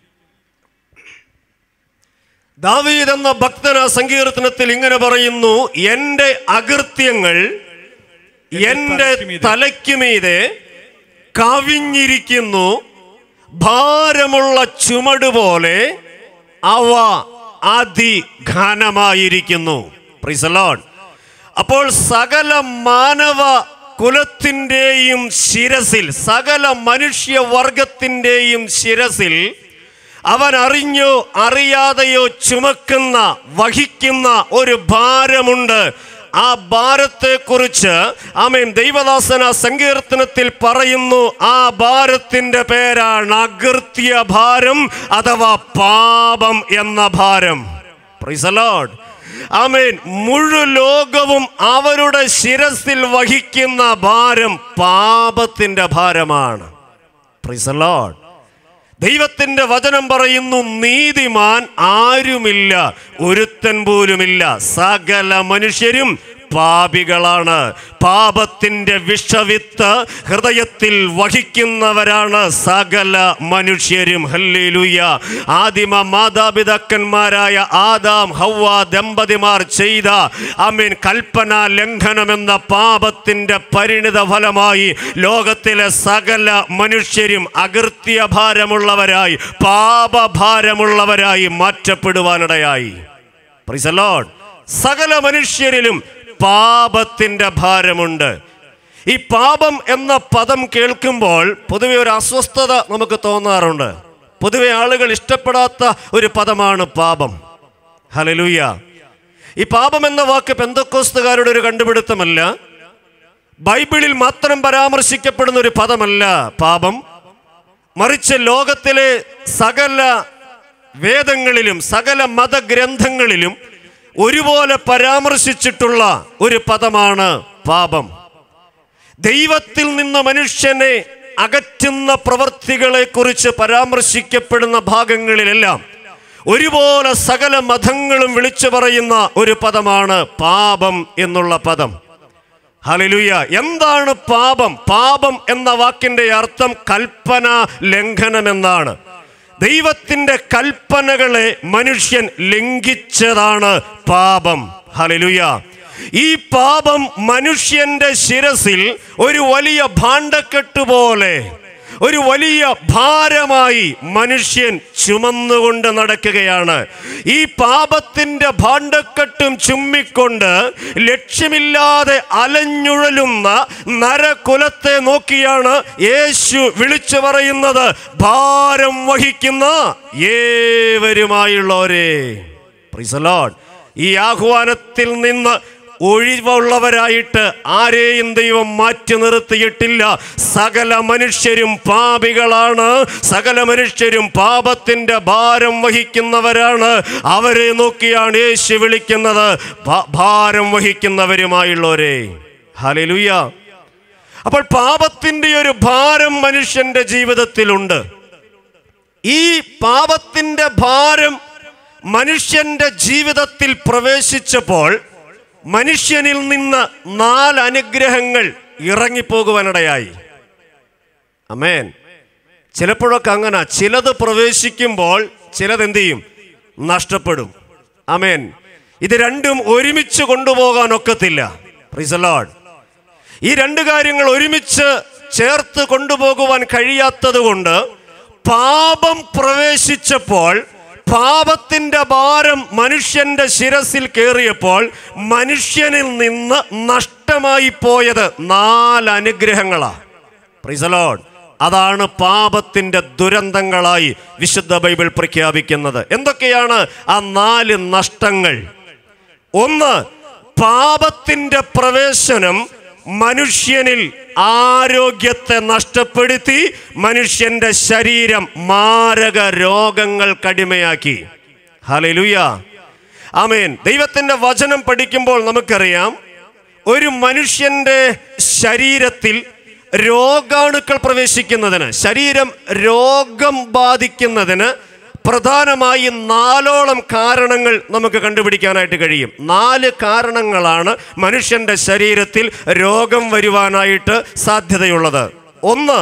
S1: ദാവീദ് എന്ന ഭക്തന സങ്കീർത്തനത്തിൽ ഇങ്ങനെ പറയുന്നു എൻ്റെ അകൃത്യങ്ങൾ എൻ്റെ തലയ്ക്കുമീതെ കവിഞ്ഞിരിക്കുന്നു ഭാരമുള്ള ചുമട് പോലെ അവ അതിഘനമായിരിക്കുന്നു Praise the Lord. അപ്പോൾ സകല മാനവ കുലത്തിൻ്റെയും ശിരസിൽ സകല മനുഷ്യവർഗത്തിൻ്റെയും ശിരസിൽ അവൻ അറിഞ്ഞോ അറിയാതെയോ ചുമക്കുന്ന വഹിക്കുന്ന ഒരു ഭാരമുണ്ട് ആ ഭാരത്തെക്കുറിച്ച് ആമേൻ ദൈവദാസന സങ്കീർത്തനത്തിൽ പറയുന്നു ആ ഭാരത്തിന്റെ പേരാണ് അകൃത്യ ഭാരം അഥവാ പാപം എന്ന ഭാരം Praise the Lord. ആമേൻ മുഴു ലോകവും അവരുടെ ശിരസിൽ വഹിക്കുന്ന ഭാരം പാപത്തിന്റെ ഭാരമാണ് Praise the Lord. ദൈവത്തിന്റെ വചനം പറയുന്നു നീതിമാൻ ആരുമില്ല ഒരുത്തൻ പോലുമില്ല സകല മനുഷ്യരും പാപികളാണ് പാപത്തിന്റെ വിഷവിത്ത് ഹൃദയത്തിൽ വഹിക്കുന്നവരാണ് സകല മനുഷ്യരും ഹല്ലേലൂയ ആദിമ മാതാപിതാക്കന്മാരായ ആദാം ഹൗവ ദമ്പതിമാർ ചെയ്ത അമീൻ കൽപ്പന ലംഘനമെന്ന പാപത്തിന്റെ പരിണിത ഫലമായി ലോകത്തിലെ സകല മനുഷ്യരും അകൃത്യഭാരമുള്ളവരായി പാപഭാരമുള്ളവരായി മാറ്റപ്പെടുവാനിടയായി Praise the Lord. സകല മനുഷ്യരിലും പാപത്തിന്റെ ഭാരമുണ്ട് ഈ പാപം എന്ന പദം കേൾക്കുമ്പോൾ പൊതുവെ ഒരു അസ്വസ്ഥത നമുക്ക് തോന്നാറുണ്ട് പൊതുവെ ആളുകൾ ഇഷ്ടപ്പെടാത്ത ഒരു പദമാണ് പാപം ഹലലൂയ ഈ പാപം എന്ന വാക്ക് പെന്തക്കോസ്തുകാരുടെ ഒരു കണ്ടുപിടുത്തമല്ല ബൈബിളിൽ മാത്രം പരാമർശിക്കപ്പെടുന്ന ഒരു പദമല്ല പാപം മറിച്ച് ലോകത്തിലെ സകല വേദങ്ങളിലും സകല മതഗ്രന്ഥങ്ങളിലും ഒരുപോലെ പരാമർശിച്ചിട്ടുള്ള ഒരു പദമാണ് പാപം ദൈവത്തിൽ നിന്ന് മനുഷ്യനെ അകറ്റുന്ന പ്രവർത്തികളെ കുറിച്ച് പരാമർശിക്കപ്പെടുന്ന ഭാഗങ്ങളിലെല്ലാം ഒരുപോലെ സകല മതങ്ങളും വിളിച്ചു പറയുന്ന ഒരു പദമാണ് പാപം എന്നുള്ള പദം ഹലലുയ എന്താണ് പാപം പാപം എന്ന വാക്കിന്റെ അർത്ഥം കൽപ്പന ലംഘനം എന്നാണ് ദൈവത്തിന്റെ കൽപ്പനകളെ മനുഷ്യൻ ലംഘിച്ചതാണ് പാപം ഹലലുയ ഈ പാപം മനുഷ്യന്റെ ശിരസിൽ ഒരു വലിയ ഭാണ്ഡക്കെട്ട് പോലെ ഒരു വലിയ ഭാരമായി മനുഷ്യൻ ചുമന്നുകൊണ്ട് നടക്കുകയാണ് ഈ പാപത്തിന്റെ ഭാണ്ഡക്കെട്ടും ചുമ്മിക്കൊണ്ട് ലക്ഷ്യമില്ലാതെ അലഞ്ഞുഴലുന്ന നരകുലത്തെ നോക്കിയാണ് യേശു വിളിച്ചു പറയുന്നത് ഭാരം വഹിക്കുന്ന ഏവരുമായുള്ളവരെ Praise the Lord. ഈ ആഹ്വാനത്തിൽ നിന്ന് ഒഴിവുള്ളവരായിട്ട് ആരെയും ദൈവം മാറ്റി നിർത്തിയിട്ടില്ല സകല മനുഷ്യരും പാപികളാണ് സകല മനുഷ്യരും പാപത്തിന്റെ ഭാരം വഹിക്കുന്നവരാണ് അവരെ നോക്കിയാണ് യേശു വിളിക്കുന്നത് ഭ- ഭാരം വഹിക്കുന്നവരുമായുള്ളവരെ ഹലലുയ അപ്പോൾ പാപത്തിന്റെ ഒരു ഭാരം മനുഷ്യന്റെ ജീവിതത്തിലുണ്ട് ഈ പാപത്തിന്റെ ഭാരം മനുഷ്യന്റെ ജീവിതത്തിൽ പ്രവേശിച്ചപ്പോൾ മനുഷ്യനിൽ നിന്ന് നാല് അനുഗ്രഹങ്ങൾ ഇറങ്ങിപ്പോകുവാനിടയായി അമേൻ ചിലപ്പോഴൊക്കെ അങ്ങനെ ചിലത് പ്രവേശിക്കുമ്പോൾ ചിലത് എന്ത് ചെയ്യും നഷ്ടപ്പെടും അമേൻ ഇത് രണ്ടും ഒരുമിച്ച് കൊണ്ടുപോകാൻ ഒക്കത്തില്ല Praise the Lord. ഈ രണ്ട് കാര്യങ്ങൾ ഒരുമിച്ച് ചേർത്ത് കൊണ്ടുപോകുവാൻ കഴിയാത്തത് കൊണ്ട് പാപം പ്രവേശിച്ചപ്പോൾ പാപത്തിന്റെ ഭാരം മനുഷ്യന്റെ ശിരസിൽ കയറിയപ്പോൾ മനുഷ്യനിൽ നിന്ന് നഷ്ടമായി പോയത് നാല് അനുഗ്രഹങ്ങളാണ് പ്രിസലോഡ് അതാണ് പാപത്തിന്റെ ദുരന്തങ്ങളായി വിശുദ്ധ ബൈബിൾ പ്രഖ്യാപിക്കുന്നത് എന്തൊക്കെയാണ് ആ നാല് നഷ്ടങ്ങൾ ഒന്ന് പാപത്തിന്റെ പ്രവേശനം മനുഷ്യനിൽ ആരോഗ്യത്തെ നഷ്ടപ്പെടുത്തി മനുഷ്യന്റെ ശരീരം മാരക രോഗങ്ങൾക്കടിമയാക്കി ഹലലുയ ആമേൻ ദൈവത്തിന്റെ വചനം പഠിക്കുമ്പോൾ നമുക്കറിയാം ഒരു മനുഷ്യന്റെ ശരീരത്തിൽ രോഗാണുക്കൾ പ്രവേശിക്കുന്നതിന് ശരീരം രോഗം ബാധിക്കുന്നതിന് പ്രധാനമായി നാലോളം കാരണങ്ങൾ നമുക്ക് കണ്ടുപിടിക്കാനായിട്ട് കഴിയും നാല് കാരണങ്ങളാണ് മനുഷ്യന്റെ ശരീരത്തിൽ രോഗം വരുവാനായിട്ട് സാധ്യതയുള്ളത് ഒന്ന്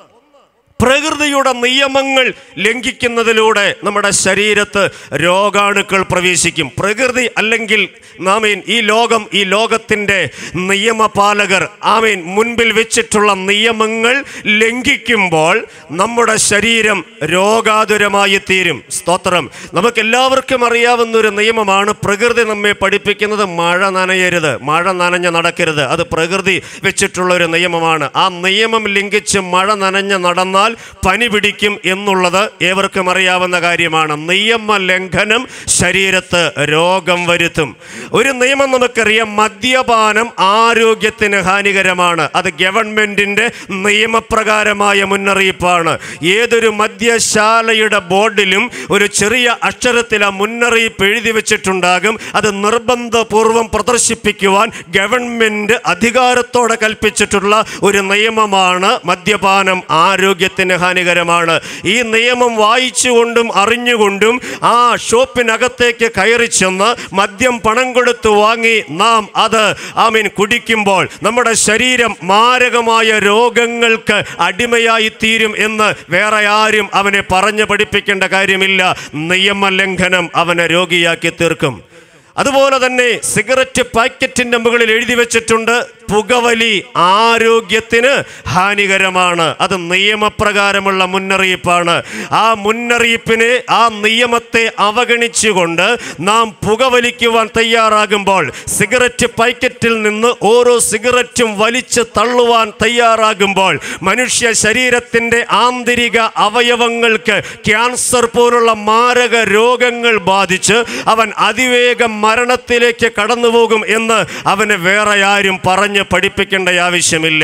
S1: പ്രകൃതിയുടെ നിയമങ്ങൾ ലംഘിക്കുന്നതിലൂടെ നമ്മുടെ ശരീരത്ത് രോഗാണുക്കൾ പ്രവേശിക്കും പ്രകൃതി അല്ലെങ്കിൽ നാമീൻ ഈ ലോകം ഈ ലോകത്തിൻ്റെ നിയമപാലകർ ആമീൻ മുൻപിൽ വെച്ചിട്ടുള്ള നിയമങ്ങൾ ലംഘിക്കുമ്പോൾ നമ്മുടെ ശരീരം രോഗാതുരമായി തീരും സ്തോത്രം നമുക്ക് എല്ലാവർക്കും അറിയാവുന്ന ഒരു നിയമമാണ് പ്രകൃതി നമ്മെ പഠിപ്പിക്കുന്നത് മഴ നനയരുത് മഴ നനഞ്ഞ് നടക്കരുത് അത് പ്രകൃതി വെച്ചിട്ടുള്ള ഒരു നിയമമാണ് ആ നിയമം ലംഘിച്ച് മഴ നനഞ്ഞ് നടന്നാൽ പനി പിടിക്കും എന്നുള്ളത് ഏവർക്കും അറിയാവുന്ന കാര്യമാണ് നിയമ ലംഘനം ശരീരത്ത് രോഗം വരുത്തും ഒരു നിയമം നമുക്കറിയാം മദ്യപാനം ആരോഗ്യത്തിന് ഹാനികരമാണ് അത് ഗവൺമെന്റിന്റെ നിയമപ്രകാരമായ മുന്നറിയിപ്പാണ് ഏതൊരു മദ്യശാലയുടെ ബോർഡിലും ഒരു ചെറിയ അക്ഷരത്തിൽ ആ മുന്നറിയിപ്പ് എഴുതി വെച്ചിട്ടുണ്ടാകും അത് നിർബന്ധപൂർവം പ്രദർശിപ്പിക്കുവാൻ ഗവൺമെന്റ് അധികാരത്തോടെ കൽപ്പിച്ചിട്ടുള്ള ഒരു നിയമമാണ് മദ്യപാനം ആരോഗ്യത്തിന് ഹാനികരമാണ് ഈ നിയമം വായിച്ചുകൊണ്ടും അറിഞ്ഞുകൊണ്ടും ആ ഷോപ്പിനകത്തേക്ക് കയറി ചെന്ന് മദ്യം പണം കൊടുത്ത് വാങ്ങി നാം അത് ആമീൻ കുടിക്കുമ്പോൾ നമ്മുടെ ശരീരം മാരകമായ രോഗങ്ങൾക്ക് അടിമയായി തീരും എന്ന് വേറെ ആരും അവനെ പറഞ്ഞു പഠിപ്പിക്കേണ്ട കാര്യമില്ല നിയമലംഘനം അവനെ രോഗിയാക്കി തീർക്കും അതുപോലെ തന്നെ സിഗരറ്റ് പാക്കറ്റിന്റെ മുകളിൽ എഴുതി വെച്ചിട്ടുണ്ട് പുകവലി ആരോഗ്യത്തിന് ഹാനികരമാണ് അത് നിയമപ്രകാരമുള്ള മുന്നറിയിപ്പാണ് ആ മുന്നറിയിപ്പിനെ ആ നിയമത്തെ അവഗണിച്ചുകൊണ്ട് നാം പുകവലിക്കുവാൻ തയ്യാറാകുമ്പോൾ സിഗരറ്റ് പാക്കറ്റിൽ നിന്ന് ഓരോ സിഗരറ്റും വലിച്ച് തള്ളുവാൻ തയ്യാറാകുമ്പോൾ മനുഷ്യ ശരീരത്തിൻ്റെ ആന്തരിക അവയവങ്ങൾക്ക് ക്യാൻസർ പോലുള്ള മാരക രോഗങ്ങൾ ബാധിച്ച് അവൻ അതിവേഗം മരണത്തിലേക്ക് കടന്നുപോകും എന്ന് അവന് വേറെ ആരും പറഞ്ഞു പറഞ്ഞ് പഠിപ്പിക്കേണ്ട ആവശ്യമില്ല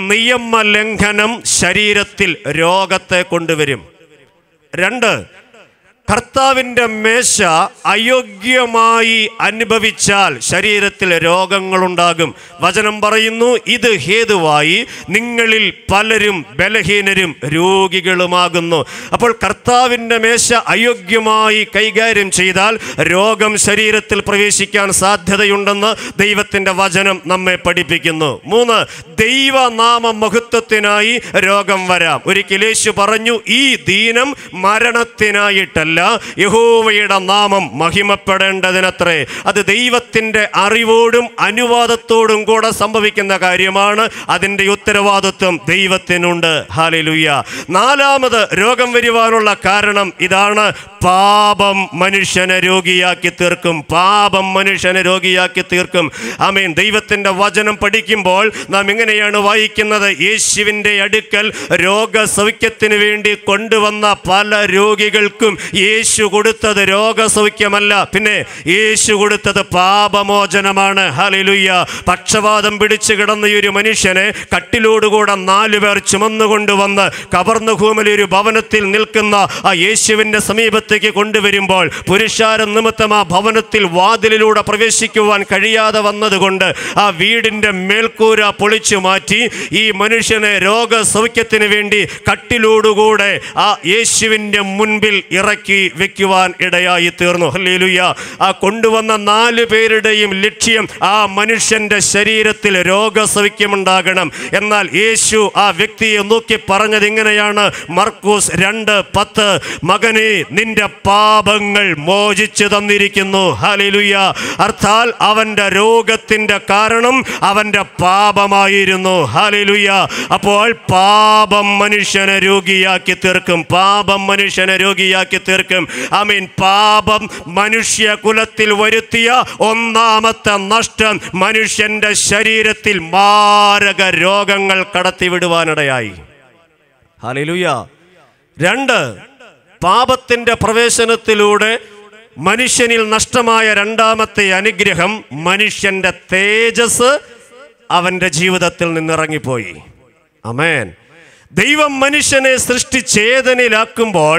S1: നിയമലംഘനം ശരീരത്തിൽ രോഗത്തെ കൊണ്ടുവരും രണ്ട് കർത്താവിൻ്റെ മേശ അയോഗ്യമായി അനുഭവിച്ചാൽ ശരീരത്തിൽ രോഗങ്ങളുണ്ടാകും വചനം പറയുന്നു ഇത് ഹേതുവായി നിങ്ങളിൽ പലരും ബലഹീനരും രോഗികളുമാകുന്നു അപ്പോൾ കർത്താവിൻ്റെ മേശ അയോഗ്യമായി കൈകാര്യം ചെയ്താൽ രോഗം ശരീരത്തിൽ പ്രവേശിക്കാൻ സാധ്യതയുണ്ടെന്ന് ദൈവത്തിൻ്റെ വചനം നമ്മെ പഠിപ്പിക്കുന്നു മൂന്ന് ദൈവനാമ മഹത്വത്തിനായി രോഗം വരാം ഒരിക്കൽ യേശു പറഞ്ഞു ഈ ദീനം മരണത്തിനായിട്ടല്ല യഹോവയുടെ നാമം മഹിമപ്പെടേണ്ടതിനത്രേ അത് ദൈവത്തിൻ്റെ അറിവോടും അനുവാദത്തോടും കൂടെ സംഭവിക്കുന്ന കാര്യമാണ് അതിൻ്റെ ഉത്തരവാദിത്വം ദൈവത്തിനുണ്ട് ഹാലിലുയ്യ നാലാമത് രോഗം വരുവാനുള്ള കാരണം ഇതാണ് പാപം മനുഷ്യനെ രോഗിയാക്കി തീർക്കും പാപം മനുഷ്യനെ രോഗിയാക്കി തീർക്കും ആമേൻ ദൈവത്തിൻ്റെ വചനം പഠിക്കുമ്പോൾ നാം ഇങ്ങനെയാണ് വായിക്കുന്നത് യേശുവിൻ്റെ അടുക്കൽ രോഗസൗഖ്യത്തിന് വേണ്ടി കൊണ്ടുവന്ന പല രോഗികൾക്കും യേശു കൊടുത്തത് രോഗസൗഖ്യമല്ല പിന്നെ യേശു കൊടുത്തത് പാപമോചനമാണ് ഹലിലുയ്യ പക്ഷപാതം പിടിച്ചു കിടന്ന ഈ ഒരു മനുഷ്യനെ കട്ടിലോടുകൂടെ നാലു പേർ ചുമന്നുകൊണ്ടുവന്ന് കവർന്നുഭൂമിലെ ഒരു ഭവനത്തിൽ നിൽക്കുന്ന ആ യേശുവിൻ്റെ സമീപത്തേക്ക് കൊണ്ടുവരുമ്പോൾ പുരുഷാരം നിമിത്തം ആ ഭവനത്തിൽ വാതിലിലൂടെ പ്രവേശിക്കുവാൻ കഴിയാതെ വന്നതുകൊണ്ട് ആ വീടിൻ്റെ മേൽക്കൂര പൊളിച്ചു മാറ്റി ഈ മനുഷ്യനെ രോഗസൗഖ്യത്തിന് വേണ്ടി കട്ടിലോടുകൂടെ ആ യേശുവിൻ്റെ മുൻപിൽ ഇറക്കി വെക്കുവാൻ ഇടയായി തീർന്നു ഹല്ലേലൂയ ആ കൊണ്ടുവന്ന നാല് പേരുടെയും ലക്ഷ്യം ആ മനുഷ്യന്റെ ശരീരത്തിൽ രോഗസൗഖ്യമുണ്ടാകണം എന്നാൽ യേശു ആ വ്യക്തിയെ നോക്കി പറഞ്ഞത് ഇങ്ങനെയാണ് മർക്കൂസ് രണ്ട് പത്ത് മകനെ നിന്റെ പാപങ്ങൾ മോചിച്ചു തന്നിരിക്കുന്നു ഹല്ലേലൂയ അർത്ഥാൽ അവന്റെ രോഗത്തിന്റെ കാരണം അവന്റെ പാപമായിരുന്നു ഹല്ലേലൂയ അപ്പോൾ പാപം മനുഷ്യനെ രോഗിയാക്കി തീർക്കും പാപം മനുഷ്യനെ രോഗിയാക്കി തീർക്കും ആമീൻ പാപം മനുഷ്യ കുലത്തിൽ വരുത്തിയ ഒന്നാമത്തെ നഷ്ടം മനുഷ്യന്റെ ശരീരത്തിൽ മാരക രോഗങ്ങൾ കടത്തിവിടുവാനിടയായി ഹല്ലേലൂയ രണ്ട് പാപത്തിന്റെ പ്രവേശനത്തിലൂടെ മനുഷ്യനിൽ നഷ്ടമായ രണ്ടാമത്തെ അനുഗ്രഹം മനുഷ്യന്റെ തേജസ് അവന്റെ നിന്നിറങ്ങിപ്പോയി അമേൻ ദൈവം മനുഷ്യനെ സൃഷ്ടിച്ചേതനിലാക്കുമ്പോൾ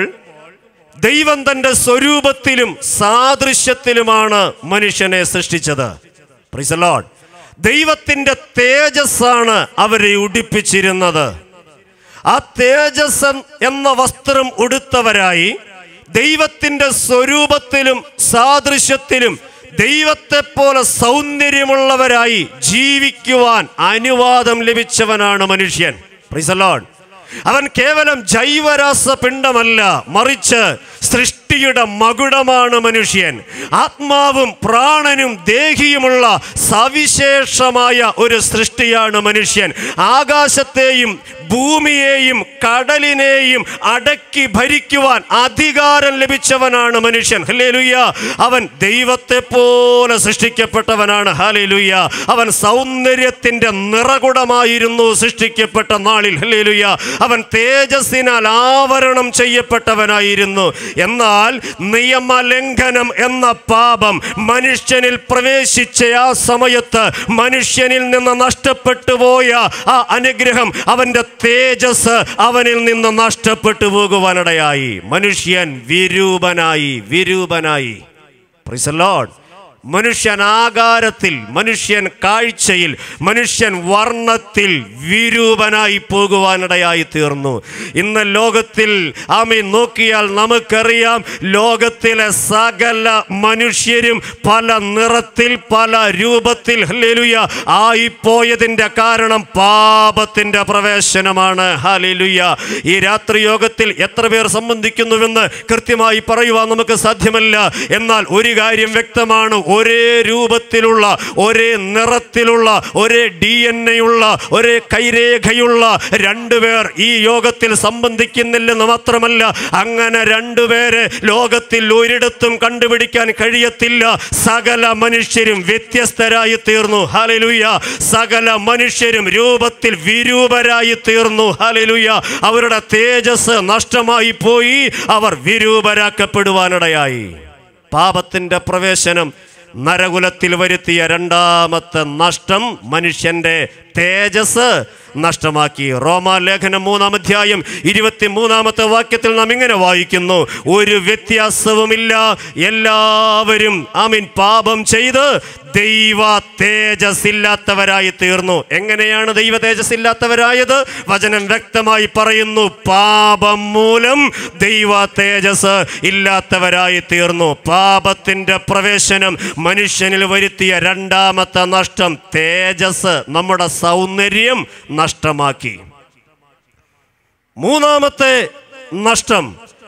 S1: ദൈവം തന്റെ സ്വരൂപത്തിലും സാദൃശ്യത്തിലുമാണ് മനുഷ്യനെ സൃഷ്ടിച്ചത് Praise the Lord. ദൈവത്തിന്റെ തേജസ്സാണ് അവരെ ഉടിപ്പിച്ചിരുന്നത് ആ തേജസ് എന്ന വസ്ത്രം ഉടുത്തവരായി ദൈവത്തിന്റെ സ്വരൂപത്തിലും സാദൃശ്യത്തിലും ദൈവത്തെ പോലെ സൗന്ദര്യമുള്ളവരായി ജീവിക്കുവാൻ അനുവാദം ലഭിച്ചവനാണ് മനുഷ്യൻ Praise the Lord. അവൻ കേവലം ജൈവരാസ പിണ്ഡമല്ല മറിച്ച് സൃഷ്ടിയുടെ മകുടമാണ് മനുഷ്യൻ ആത്മാവും പ്രാണനും ദേഹിയുമുള്ള സവിശേഷമായ ഒരു സൃഷ്ടിയാണ് മനുഷ്യൻ ആകാശത്തെയും ഭൂമിയെയും കടലിനെയും അടക്കി ഭരിക്കുവാൻ അധികാരം ലഭിച്ചവനാണ് മനുഷ്യൻ ഹല്ലേലൂയ അവൻ ദൈവത്തെ പോലെ സൃഷ്ടിക്കപ്പെട്ടവനാണ് ഹാലേലുയ്യ അവൻ സൗന്ദര്യത്തിന്റെ നിറകുടമായിരുന്നു സൃഷ്ടിക്കപ്പെട്ട നാളിൽ ഹല്ലേലൂയ അവൻ തേജസ്സിനാൽ ആവരണം ചെയ്യപ്പെട്ടവനായിരുന്നു എന്നാൽ നിയമലംഘനം എന്ന പാപം മനുഷ്യനിൽ പ്രവേശിച്ച ആ സമയത്ത് മനുഷ്യനിൽ നിന്ന് നഷ്ടപ്പെട്ടു പോയ ആ അനുഗ്രഹം അവന്റെ തേജസ് അവനിൽ നിന്ന് നഷ്ടപ്പെട്ടു പോകുവാനിടയായി മനുഷ്യൻ വിരൂപനായി വിരൂപനായി Praise the Lord. മനുഷ്യൻ ആകാരത്തിൽ മനുഷ്യൻ കാഴ്ചയിൽ മനുഷ്യൻ വർണ്ണത്തിൽ വിരൂപനായി പോകുവാനിടയായി തീർന്നു ഇന്ന് ലോകത്തിൽ ആമി നോക്കിയാൽ നമുക്കറിയാം ലോകത്തിലെ സകല മനുഷ്യരും പല നിറത്തിൽ പല രൂപത്തിൽ ഹല്ലേലൂയ ആയിപ്പോയതിൻ്റെ കാരണം പാപത്തിൻ്റെ പ്രവേശനമാണ് ഹല്ലേലൂയ ഈ രാത്രി യോഗത്തിൽ എത്ര പേർ സംബന്ധിക്കുന്നുവെന്ന് കൃത്യമായി പറയുവാൻ നമുക്ക് സാധ്യമല്ല എന്നാൽ ഒരു കാര്യം വ്യക്തമാണ് ഒരേ രൂപത്തിലുള്ള ഒരേ നിറത്തിലുള്ള ഒരേ ഡി എൻ എയുള്ള ഒരേ കൈരേഖയുള്ള രണ്ടുപേർ ഈ യോഗത്തിൽ സംബന്ധിക്കുന്നില്ലെന്ന് മാത്രമല്ല അങ്ങനെ രണ്ടുപേരെ ലോകത്തിൽ ഒരിടത്തും കണ്ടുപിടിക്കാൻ കഴിയത്തില്ല സകല മനുഷ്യരും വ്യത്യസ്തരായി തീർന്നു ഹാലലുയ സകല മനുഷ്യരും രൂപത്തിൽ വിരൂപരായി തീർന്നു ഹാലലുയ അവരുടെ തേജസ് നഷ്ടമായി പോയി അവർ വിരൂപരാക്കപ്പെടുവാനിടയായി പാപത്തിൻ്റെ പ്രവേശനം നരകുലത്തിൽ വരുത്തിയ രണ്ടാമത്തെ നഷ്ടം മനുഷ്യന്റെ തേജസ് നഷ്ടമാക്കി റോമാലേഖനം മൂന്നാം അധ്യായം ഇരുപത്തി മൂന്നാമത്തെ വാക്യത്തിൽ നാം ഇങ്ങനെ വായിക്കുന്നു ഒരു വ്യത്യാസവുമില്ല എല്ലാവരും ആമീൻ പാപം ചെയ്ത് ദൈവ തേജസ്സില്ലാത്തവരായി തീർന്നു എങ്ങനെയാണ് ദൈവ തേജസ്സില്ലാത്തവരായത് വചനം വ്യക്തമായി പറയുന്നു പാപം മൂലം ദൈവ തേജസ് ഇല്ലാത്തവരായി തീർന്നു പാപത്തിന്റെ പ്രവേശനം മനുഷ്യനിൽ വരുത്തിയ രണ്ടാമത്തെ നഷ്ടം തേജസ് നമ്മുടെ സൗന്ദര്യം നഷ്ടമാക്കി മൂന്നാമത്തെ നഷ്ടം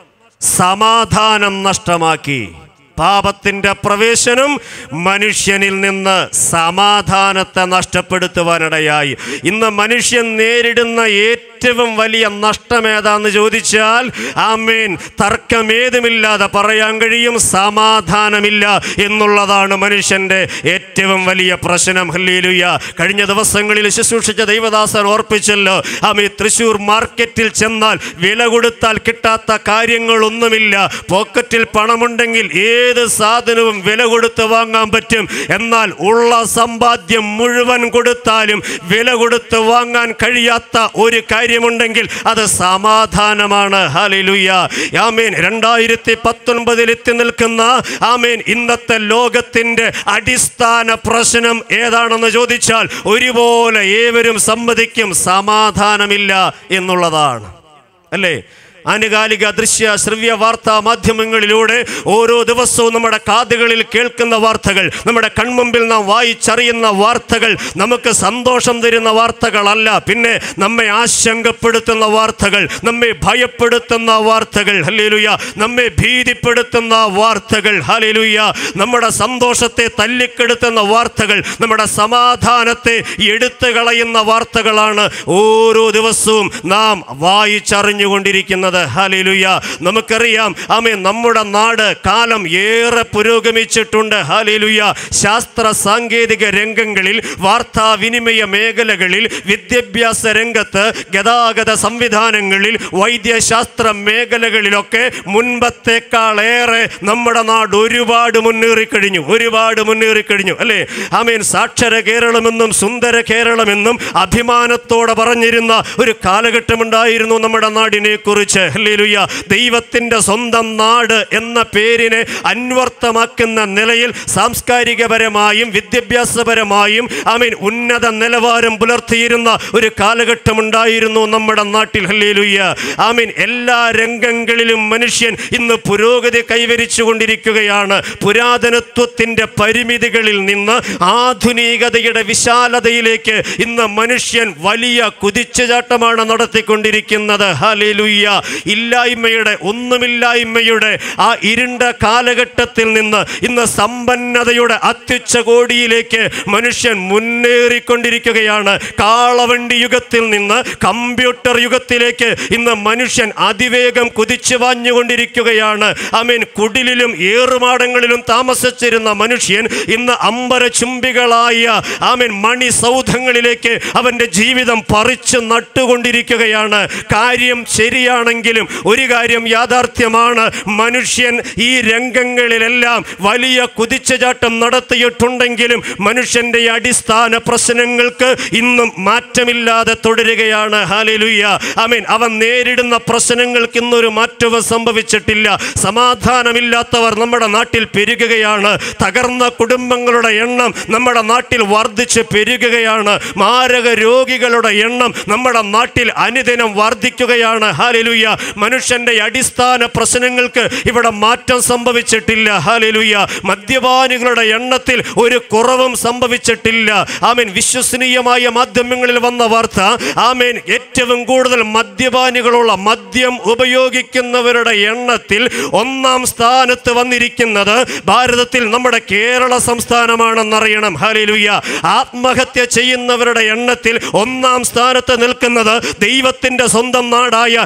S1: സമാധാനം നഷ്ടമാക്കി പാപത്തിന്റെ പ്രവേശനം മനുഷ്യനിൽ നിന്ന് സമാധാനത്തെ നഷ്ടപ്പെടുത്തുവാനിടയായി ഇന്ന് മനുഷ്യൻ നേരിടുന്ന ഏറ്റവും വലിയ നഷ്ടം ഏതാന്ന് ചോദിച്ചാൽ ആമേൻ തർക്കമേതുമില്ലാതെ പറയാൻ കഴിയും സമാധാനമില്ല എന്നുള്ളതാണ് മനുഷ്യന്റെ ഏറ്റവും വലിയ പ്രശ്നം ഹല്ലേലൂയ കഴിഞ്ഞ ദിവസങ്ങളിൽ ശുശ്രൂഷിച്ച ദൈവദാസൻ ഓർപ്പിച്ചല്ലോ ആമേ തൃശൂർ മാർക്കറ്റിൽ ചെന്നാൽ വില കൊടുത്താൽ കിട്ടാത്ത കാര്യങ്ങളൊന്നുമില്ല പോക്കറ്റിൽ പണമുണ്ടെങ്കിൽ ഏത് സാധനവും വില കൊടുത്ത് വാങ്ങാൻ പറ്റും എന്നാൽ ഉള്ള സമ്പാദ്യം മുഴുവൻ കൊടുത്താലും വില കൊടുത്ത് വാങ്ങാൻ കഴിയാത്ത ഒരു കാര്യമുണ്ടെങ്കിൽ അത് സമാധാനമാണ് ഹാലിലുയ്യ ആമേൻ രണ്ടായിരത്തി പത്തൊൻപതിൽ എത്തി നിൽക്കുന്ന ആമേൻ ഇന്നത്തെ ലോകത്തിന്റെ അടിസ്ഥാന പ്രശ്നം ഏതാണെന്ന് ചോദിച്ചാൽ ഒരുപോലെ ഏവരും സമ്മതിക്കും സമാധാനമില്ല എന്നുള്ളതാണ് അല്ലേ ആനുകാലിക ദൃശ്യ ശ്രവ്യ വാർത്താ മാധ്യമങ്ങളിലൂടെ ഓരോ ദിവസവും നമ്മുടെ കാതുകളിൽ കേൾക്കുന്ന വാർത്തകൾ നമ്മുടെ കൺമുമ്പിൽ നാം വായിച്ചറിയുന്ന വാർത്തകൾ നമുക്ക് സന്തോഷം തരുന്ന വാർത്തകളല്ല പിന്നെ നമ്മെ ആശങ്കപ്പെടുത്തുന്ന വാർത്തകൾ നമ്മെ ഭയപ്പെടുത്തുന്ന വാർത്തകൾ ഹല്ലേലൂയ നമ്മെ ഭീതിപ്പെടുത്തുന്ന വാർത്തകൾ ഹല്ലേലൂയ നമ്മുടെ സന്തോഷത്തെ തല്ലിക്കെടുത്തുന്ന വാർത്തകൾ നമ്മുടെ സമാധാനത്തെ എടുത്തു കളയുന്ന വാർത്തകളാണ് ഓരോ ദിവസവും നാം വായിച്ചറിഞ്ഞുകൊണ്ടിരിക്കുന്നത് ഹാലിലുയ നമുക്കറിയാം ആമേ നമ്മുടെ നാട് കാലം ഏറെ പുരോഗമിച്ചിട്ടുണ്ട് ഹാലിലുയ ശാസ്ത്ര സാങ്കേതിക രംഗങ്ങളിൽ വാർത്താവിനിമയ മേഖലകളിൽ വിദ്യാഭ്യാസ രംഗത്ത് ഗതാഗത സംവിധാനങ്ങളിൽ വൈദ്യശാസ്ത്ര മേഖലകളിലൊക്കെ മുൻപത്തേക്കാളേറെ നമ്മുടെ നാട് ഒരുപാട് മുന്നേറിക്കഴിഞ്ഞു ഒരുപാട് മുന്നേറിക്കഴിഞ്ഞു അല്ലേ ആമേൻ സാക്ഷര കേരളമെന്നും സുന്ദര കേരളമെന്നും അഭിമാനത്തോടെ പറഞ്ഞിരുന്ന ഒരു കാലഘട്ടമുണ്ടായിരുന്നു നമ്മുടെ നാടിനെ കുറിച്ച് ഹല്ലേലൂയ ദൈവത്തിൻ്റെ സ്വന്തം നാട് എന്ന പേരിനെ അന്വർത്ഥമാക്കുന്ന നിലയിൽ സാംസ്കാരികപരമായും വിദ്യാഭ്യാസപരമായും ആമീൻ ഉന്നത നിലവാരം പുലർത്തിയിരുന്ന ഒരു കാലഘട്ടമുണ്ടായിരുന്നു നമ്മുടെ നാട്ടിൽ ഹല്ലേലൂയ ആമീൻ എല്ലാ രംഗങ്ങളിലും മനുഷ്യൻ ഇന്ന് പുരോഗതി കൈവരിച്ചു കൊണ്ടിരിക്കുകയാണ് പുരാതനത്വത്തിൻ്റെ പരിമിതികളിൽ നിന്ന് ആധുനികതയുടെ വിശാലതയിലേക്ക് ഇന്ന് മനുഷ്യൻ വലിയ കുതിച്ചുചാട്ടമാണ് നടത്തിക്കൊണ്ടിരിക്കുന്നത് ഹല്ലേലൂയ ഇല്ലായ്മയുടെ ഒന്നുമില്ലായ്മയുടെ ആ ഇരുണ്ട കാലഘട്ടത്തിൽ നിന്ന് ഇന്ന് സമ്പന്നതയുടെ അത്യുച്ചകോടിയിലേക്ക് മനുഷ്യൻ മുന്നേറിക്കൊണ്ടിരിക്കുകയാണ് കാളവണ്ടി യുഗത്തിൽ നിന്ന് കമ്പ്യൂട്ടർ യുഗത്തിലേക്ക് ഇന്ന് മനുഷ്യൻ അതിവേഗം കുതിച്ചു വാഞ്ഞുകൊണ്ടിരിക്കുകയാണ് അമീൻ കുടിലിലും ഏറുമാടങ്ങളിലും താമസിച്ചിരുന്ന മനുഷ്യൻ ഇന്ന് അമ്പര ചുംബികളായ ആമീൻ മണി സൗധങ്ങളിലേക്ക് അവൻ്റെ ജീവിതം പറിച്ചു നട്ടുകൊണ്ടിരിക്കുകയാണ് കാര്യം ശരിയാണെങ്കിലും ഒരു കാര്യം യാഥാർത്ഥ്യമാണ് മനുഷ്യൻ ഈ രംഗങ്ങളിലെല്ലാം വലിയ കുതിച്ചുചാട്ടം നടത്തിയിട്ടുണ്ടെങ്കിലും മനുഷ്യന്റെ ഈ അടിസ്ഥാന പ്രശ്നങ്ങൾക്ക് ഇന്നും മാറ്റമില്ലാതെ തുടരുകയാണ് ഹാലിലുയ്യ അമീൻ അവൻ നേരിടുന്ന പ്രശ്നങ്ങൾക്ക് ഇന്നൊരു മാറ്റവും സംഭവിച്ചിട്ടില്ല സമാധാനമില്ലാത്തവർ നമ്മുടെ നാട്ടിൽ പെരുകുകയാണ് തകർന്ന കുടുംബങ്ങളുടെ എണ്ണം നമ്മുടെ നാട്ടിൽ വർദ്ധിച്ച് പെരുകുകയാണ് മാരക രോഗികളുടെ എണ്ണം നമ്മുടെ നാട്ടിൽ അനുദിനം വർദ്ധിക്കുകയാണ് ഹാലിലുയ്യ മനുഷ്യന്റെ അടിസ്ഥാന പ്രശ്നങ്ങൾക്ക് ഇവിടെ മാറ്റം സംഭവിച്ചിട്ടില്ല ഹാലിലുയ്യ മദ്യപാനികളുടെ എണ്ണത്തിൽ ഒരു കുറവും സംഭവിച്ചിട്ടില്ല ആമേൻ വിശ്വസനീയമായ മാധ്യമങ്ങളിൽ വന്ന വാർത്ത ആമേൻ ഏറ്റവും കൂടുതൽ മദ്യപാനികളുള്ള മദ്യം ഉപയോഗിക്കുന്നവരുടെ എണ്ണത്തിൽ ഒന്നാം സ്ഥാനത്ത് വന്നിരിക്കുന്നത് ഭാരതത്തിൽ നമ്മുടെ കേരള സംസ്ഥാനമാണെന്നറിയണം ഹാലിലുയ്യ ആത്മഹത്യ ചെയ്യുന്നവരുടെ എണ്ണത്തിൽ ഒന്നാം സ്ഥാനത്ത് നിൽക്കുന്നത് ദൈവത്തിന്റെ സ്വന്തം നാടായ കേരള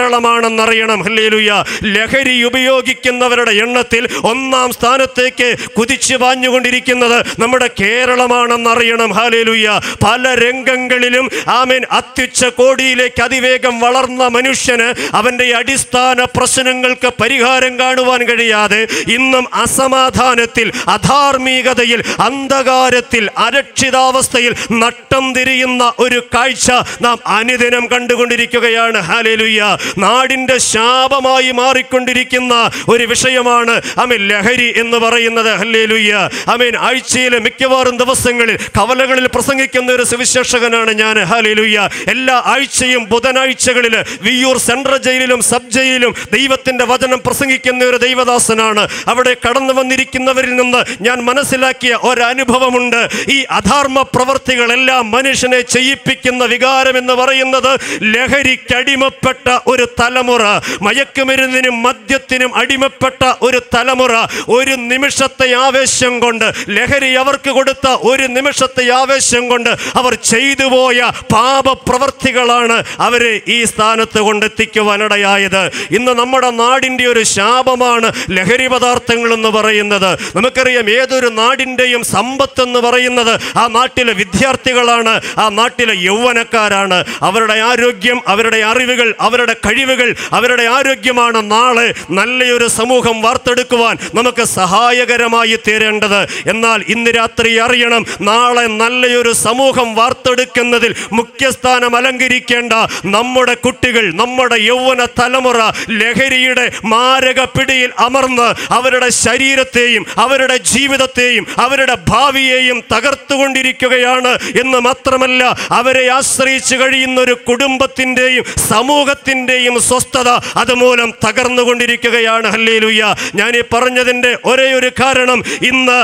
S1: കേരളമാണെന്നറിയണം ഹല്ലേലൂയ ലഹരി ഉപയോഗിക്കുന്നവരുടെ എണ്ണത്തിൽ ഒന്നാം സ്ഥാനത്തേക്ക് കുതിച്ചു പാഞ്ഞുകൊണ്ടിരിക്കുന്നത് നമ്മുടെ കേരളമാണെന്നറിയണം ഹാലേലൂയ പല രംഗങ്ങളിലും ആമേൻ അത്യുച്ച കോടിയിലേക്ക് അതിവേഗം വളർന്ന മനുഷ്യന് അവന്റെ അടിസ്ഥാന പ്രശ്നങ്ങൾക്ക് പരിഹാരം കാണുവാൻ കഴിയാതെ ഇന്നും അസമാധാനത്തിൽ അധാർമികതയിൽ അന്ധകാരത്തിൽ അരക്ഷിതാവസ്ഥയിൽ നട്ടം തിരിയുന്ന ഒരു കാഴ്ച നാം അനുദിനം കണ്ടുകൊണ്ടിരിക്കുകയാണ് ഹാലേലുയ്യ നാടിന്റെ ശാപമായി മാറിക്കൊണ്ടിരിക്കുന്ന ഒരു വിഷയമാണ് അമീൻ ലഹരി എന്ന് പറയുന്നത് ഹല്ലേലുയ്യ അമീൻ ആഴ്ചയിലെ മിക്കവാറും ദിവസങ്ങളിൽ കവലകളിൽ പ്രസംഗിക്കുന്ന ഒരു സുവിശേഷകനാണ് ഞാൻ ഹാലേലുയ്യ എല്ലാ ആഴ്ചയും ബുധനാഴ്ചകളിൽ വിയ്യൂർ സെൻട്രൽ ജയിലിലും സബ് ജയിലിലും ദൈവത്തിന്റെ വചനം പ്രസംഗിക്കുന്ന ഒരു ദൈവദാസനാണ് അവിടെ കടന്നു വന്നിരിക്കുന്നവരിൽ നിന്ന് ഞാൻ മനസ്സിലാക്കിയ ഒരനുഭവമുണ്ട് ഈ അധർമ്മ പ്രവർത്തികളെല്ലാം മനുഷ്യനെ ചെയ്യിപ്പിക്കുന്ന വികാരം എന്ന് പറയുന്നത് ലഹരിക്കടിമപ്പെട്ട ഒരു തലമുറ മയക്കുമരുന്നിനും മദ്യത്തിനും അടിമപ്പെട്ട ഒരു തലമുറ ഒരു നിമിഷത്തെ ആവേശം കൊണ്ട് ലഹരി അവർക്ക് കൊടുത്ത ഒരു നിമിഷത്തെ ആവേശം കൊണ്ട് അവർ ചെയ്തു പോയ പാപപ്രവർത്തികളാണ് അവരെ ഈ സ്ഥാനത്ത് കൊണ്ടെത്തിക്കുവാനിടയായത് ഇന്ന് നമ്മുടെ നാടിൻ്റെ ഒരു ശാപമാണ് ലഹരി പദാർത്ഥങ്ങൾ എന്ന് പറയുന്നത് നമുക്കറിയാം ഏതൊരു നാടിൻ്റെയും സമ്പത്ത് എന്ന് പറയുന്നത് ആ നാട്ടിലെ വിദ്യാർത്ഥികളാണ് ആ നാട്ടിലെ യൗവനക്കാരാണ് അവരുടെ ആരോഗ്യം അവരുടെ അറിവുകൾ അവരുടെ കഴിവുകൾ അവരുടെ ആരോഗ്യമാണ് നാളെ നല്ലൊരു സമൂഹം വാർത്തെടുക്കുവാൻ നമുക്ക് സഹായകരമായി തീരേണ്ടത് എന്നാൽ ഇന്ന് രാത്രി അറിയണം നാളെ നല്ലൊരു സമൂഹം വാർത്തെടുക്കുന്നതിൽ മുഖ്യസ്ഥാനം അലങ്കരിക്കേണ്ട നമ്മുടെ കുട്ടികൾ നമ്മുടെ യൗവന തലമുറ ലഹരിയുടെ മാരക പിടിയിൽ അമർന്ന് അവരുടെ ശരീരത്തെയും അവരുടെ ജീവിതത്തെയും അവരുടെ ഭാവിയെയും തകർത്തുകൊണ്ടിരിക്കുകയാണ് എന്ന് മാത്രമല്ല അവരെ ആശ്രയിച്ച് കഴിയുന്ന ഒരു കുടുംബത്തിൻ്റെയും സമൂഹത്തിൻ്റെയും സ്വസ്ഥത അതുമൂലം തകർന്നുകൊണ്ടിരിക്കുകയാണ് ഹല്ലേലൂയ ഞാൻ ഈ പറഞ്ഞതിൻ്റെ ഒരേ ഒരു കാരണം ഇന്ന്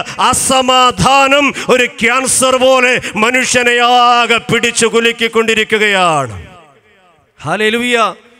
S1: അസമാധാനം ഒരു ക്യാൻസർ പോലെ മനുഷ്യനെ ആകെ പിടിച്ചു കുലുക്കിക്കൊണ്ടിരിക്കുകയാണ് ഹല്ലേലൂയ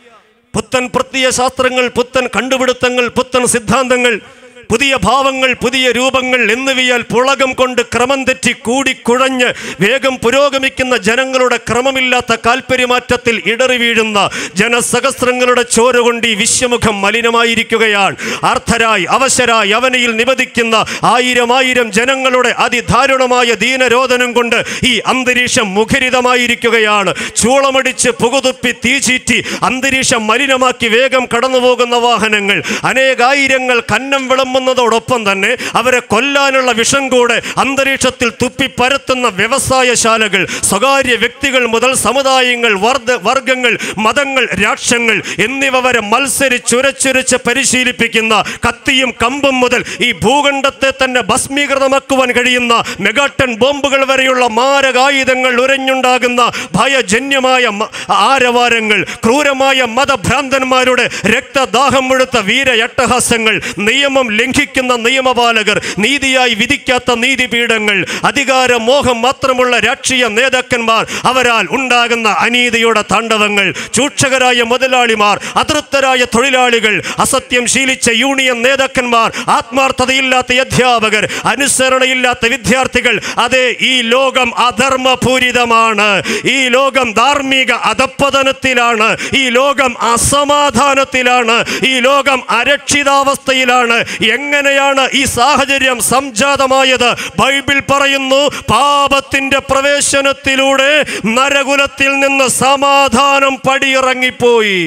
S1: പുത്തൻ പ്രത്യയ ശാസ്ത്രങ്ങൾ പുത്തൻ കണ്ടുപിടുത്തങ്ങൾ പുത്തൻ സിദ്ധാന്തങ്ങൾ പുതിയ ഭാവങ്ങൾ പുതിയ രൂപങ്ങൾ എന്നിവയാൽ പുളകം കൊണ്ട് ക്രമം തെറ്റി കൂടിക്കുഴഞ്ഞ് വേഗം പുരോഗമിക്കുന്ന ജനങ്ങളുടെ ക്രമമില്ലാത്ത കാൽപര്യമാറ്റത്തിൽ ഇടറി വീഴുന്ന ജനസഹസ്രങ്ങളുടെ ചോര കൊണ്ട് ഈ വിശ്വമുഖം മലിനമായിരിക്കുകയാണ് അർത്ഥരായി അവശരായി അവനയിൽ നിവദിക്കുന്ന ആയിരം ആയിരം ജനങ്ങളുടെ അതിദാരുണമായ ദീനരോധനം കൊണ്ട് ഈ അന്തരീക്ഷം മുഖരിതമായിരിക്കുകയാണ് ചൂളമടിച്ച് പുകുതുപ്പി തീചീറ്റി അന്തരീക്ഷം മലിനമാക്കി വേഗം കടന്നുപോകുന്ന വാഹനങ്ങൾ അനേകായിരങ്ങൾ കന്നം വിളമ്പുന്നതോടൊപ്പം തന്നെ അവരെ കൊല്ലാനുള്ള വിഷം കൂടെ അന്തരീക്ഷത്തിൽ തുപ്പി പരത്തുന്ന വ്യവസായശാലകൾ സ്വകാര്യ വ്യക്തികൾ മുതൽ സമുദായങ്ങൾ വർദ്ധ വർഗങ്ങൾ മതങ്ങൾ രാഷ്ട്രങ്ങൾ എന്നിവ വരെ മത്സരിച്ചുരച്ചുരച്ച് പരിശീലിപ്പിക്കുന്ന കത്തിയും കമ്പും മുതൽ ഈ ഭൂഖണ്ഡത്തെ തന്നെ ഭസ്മീകൃതമാക്കുവാൻ കഴിയുന്ന മെഗാട്ടൺ ബോംബുകൾ വരെയുള്ള മാരകായുധങ്ങൾ ഉരഞ്ഞുണ്ടാകുന്ന ഭയജന്യമായ മ- ആരവാരങ്ങൾ ക്രൂരമായ മതഭ്രാന്തന്മാരുടെ രക്തദാഹം മുഴുത്ത വീരയട്ടഹാസങ്ങൾ നിയമം ലംഘിക്കുന്ന നിയമപാലകർ നീതിയായി വിധിക്കാത്ത നീതിപീഠങ്ങൾ അധികാര മോഹം മാത്രമുള്ള രാഷ്ട്രീയ നേതാക്കന്മാർ അവരാൽ ഉണ്ടാകുന്ന അനീതിയുടെ താണ്ഡവങ്ങൾ ചൂക്ഷകരായ മുതലാളിമാർ അതൃപ്തരായ തൊഴിലാളികൾ അസത്യം ശീലിച്ച യൂണിയൻ നേതാക്കന്മാർ ആത്മാർത്ഥതയില്ലാത്ത അധ്യാപകർ അനുസരണയില്ലാത്ത വിദ്യാർത്ഥികൾ അതെ ഈ ലോകം അധർമ്മപൂരിതമാണ് ഈ ലോകം ധാർമ്മിക അധപ്പതനത്തിലാണ് ഈ ലോകം അസമാധാനത്തിലാണ് ഈ ലോകം അരക്ഷിതാവസ്ഥയിലാണ് എങ്ങനെയാണ് ഈ സാഹചര്യം സംജാതമായത് ബൈബിൾ പറയുന്നു പാപത്തിന്റെ പ്രവേശനത്തിലൂടെ നരകുലത്തിൽ നിന്ന് സമാധാനം പടിയിറങ്ങിപ്പോയി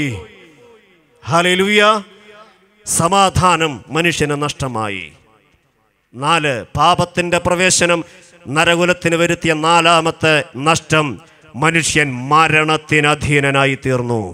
S1: ഹല്ലേലൂയ സമാധാനം മനുഷ്യന് നഷ്ടമായി നാല് പാപത്തിന്റെ പ്രവേശനം നരകുലത്തിന് വരുത്തിയ നാലാമത്തെ നഷ്ടം മനുഷ്യൻ മരണത്തിന് അധീനനായി തീർന്നു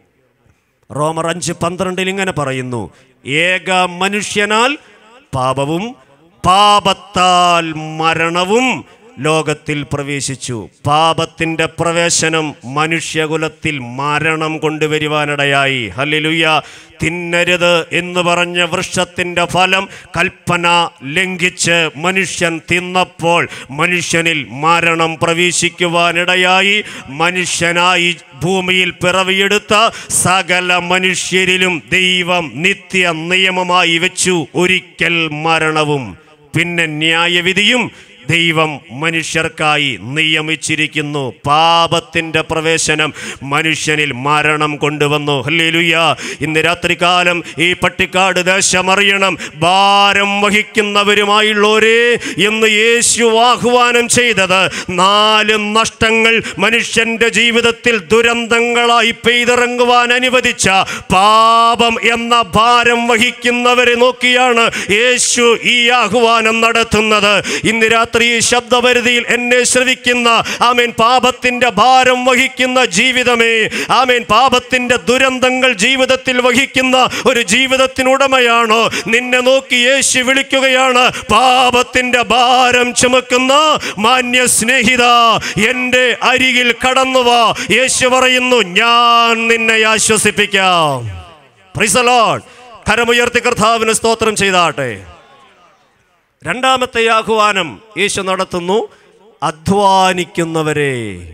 S1: റോമർ അഞ്ച് പന്ത്രണ്ടിൽ ഇങ്ങനെ പറയുന്നു ഏക മനുഷ്യനാൽ പാപവും പാപത്താൽ മരണവും ലോകത്തിൽ പ്രവേശിച്ചു പാപത്തിന്റെ പ്രവേശനം മനുഷ്യകുലത്തിൽ മരണം കൊണ്ടുവരുവാനിടയായി ഹല്ലേലൂയ തിന്നരുത് എന്ന് പറഞ്ഞ വൃക്ഷത്തിന്റെ ഫലം കൽപ്പന ലംഘിച്ച് മനുഷ്യൻ തിന്നപ്പോൾ മനുഷ്യനിൽ മരണം പ്രവേശിക്കുവാനിടയായി മനുഷ്യനായി ഭൂമിയിൽ പിറവിയെടുത്ത സകല മനുഷ്യരിലും ദൈവം നിത്യ നിയമമായി വെച്ചു ഒരിക്കൽ മരണവും പിന്നെ ന്യായവിധിയും ദൈവം മനുഷ്യർക്കായി നിയമിച്ചിരിക്കുന്നു പാപത്തിൻ്റെ പ്രവേശനം മനുഷ്യനിൽ മരണം കൊണ്ടുവന്നു ഹല്ലേലൂയ ഇന്ന് രാത്രികാലം ഈ പട്ടിക്കാട് ദേശമറിയണം ഭാരം വഹിക്കുന്നവരുമായുള്ളവരെ എന്ന് യേശു ആഹ്വാനം ചെയ്തത് നാല് നഷ്ടങ്ങൾ മനുഷ്യന്റെ ജീവിതത്തിൽ ദുരന്തങ്ങളായി പെയ്തിറങ്ങുവാൻ അനുവദിച്ച പാപം എന്ന ഭാരം വഹിക്കുന്നവരെ നോക്കിയാണ് യേശു ഈ ആഹ്വാനം നടത്തുന്നത് ഇന്ന് രാത്രി ഈ ശബ്ദപരിധിയിൽ എന്നെ ശ്രവിക്കുന്ന ആമേൻ പാപത്തിന്റെ ഭാരം വഹിക്കുന്ന ജീവിതമേ ആമേൻ പാപത്തിന്റെ ദുരന്തങ്ങൾ ജീവിതത്തിൽ വഹിക്കുന്ന ഒരു ജീവിതത്തിനുടമയാണോ നിന്നെ നോക്കി യേശു വിളിക്കുകയാണ് പാപത്തിന്റെ ഭാരം ചുമക്കുന്ന മാന്യ സ്നേഹിത എൻ്റെ അരികിൽ കടന്നുവാ യേശു പറയുന്നു ഞാൻ നിന്നെ ആശ്വസിപ്പിക്കാം Praise the Lord. കരമുയർത്തി കർത്താവിന് സ്തോത്രം ചെയ്താട്ടെ രണ്ടാമത്തെ ആഹ്വാനം യേശു നടത്തുന്നു അധ്വാനിക്കുന്നവരെ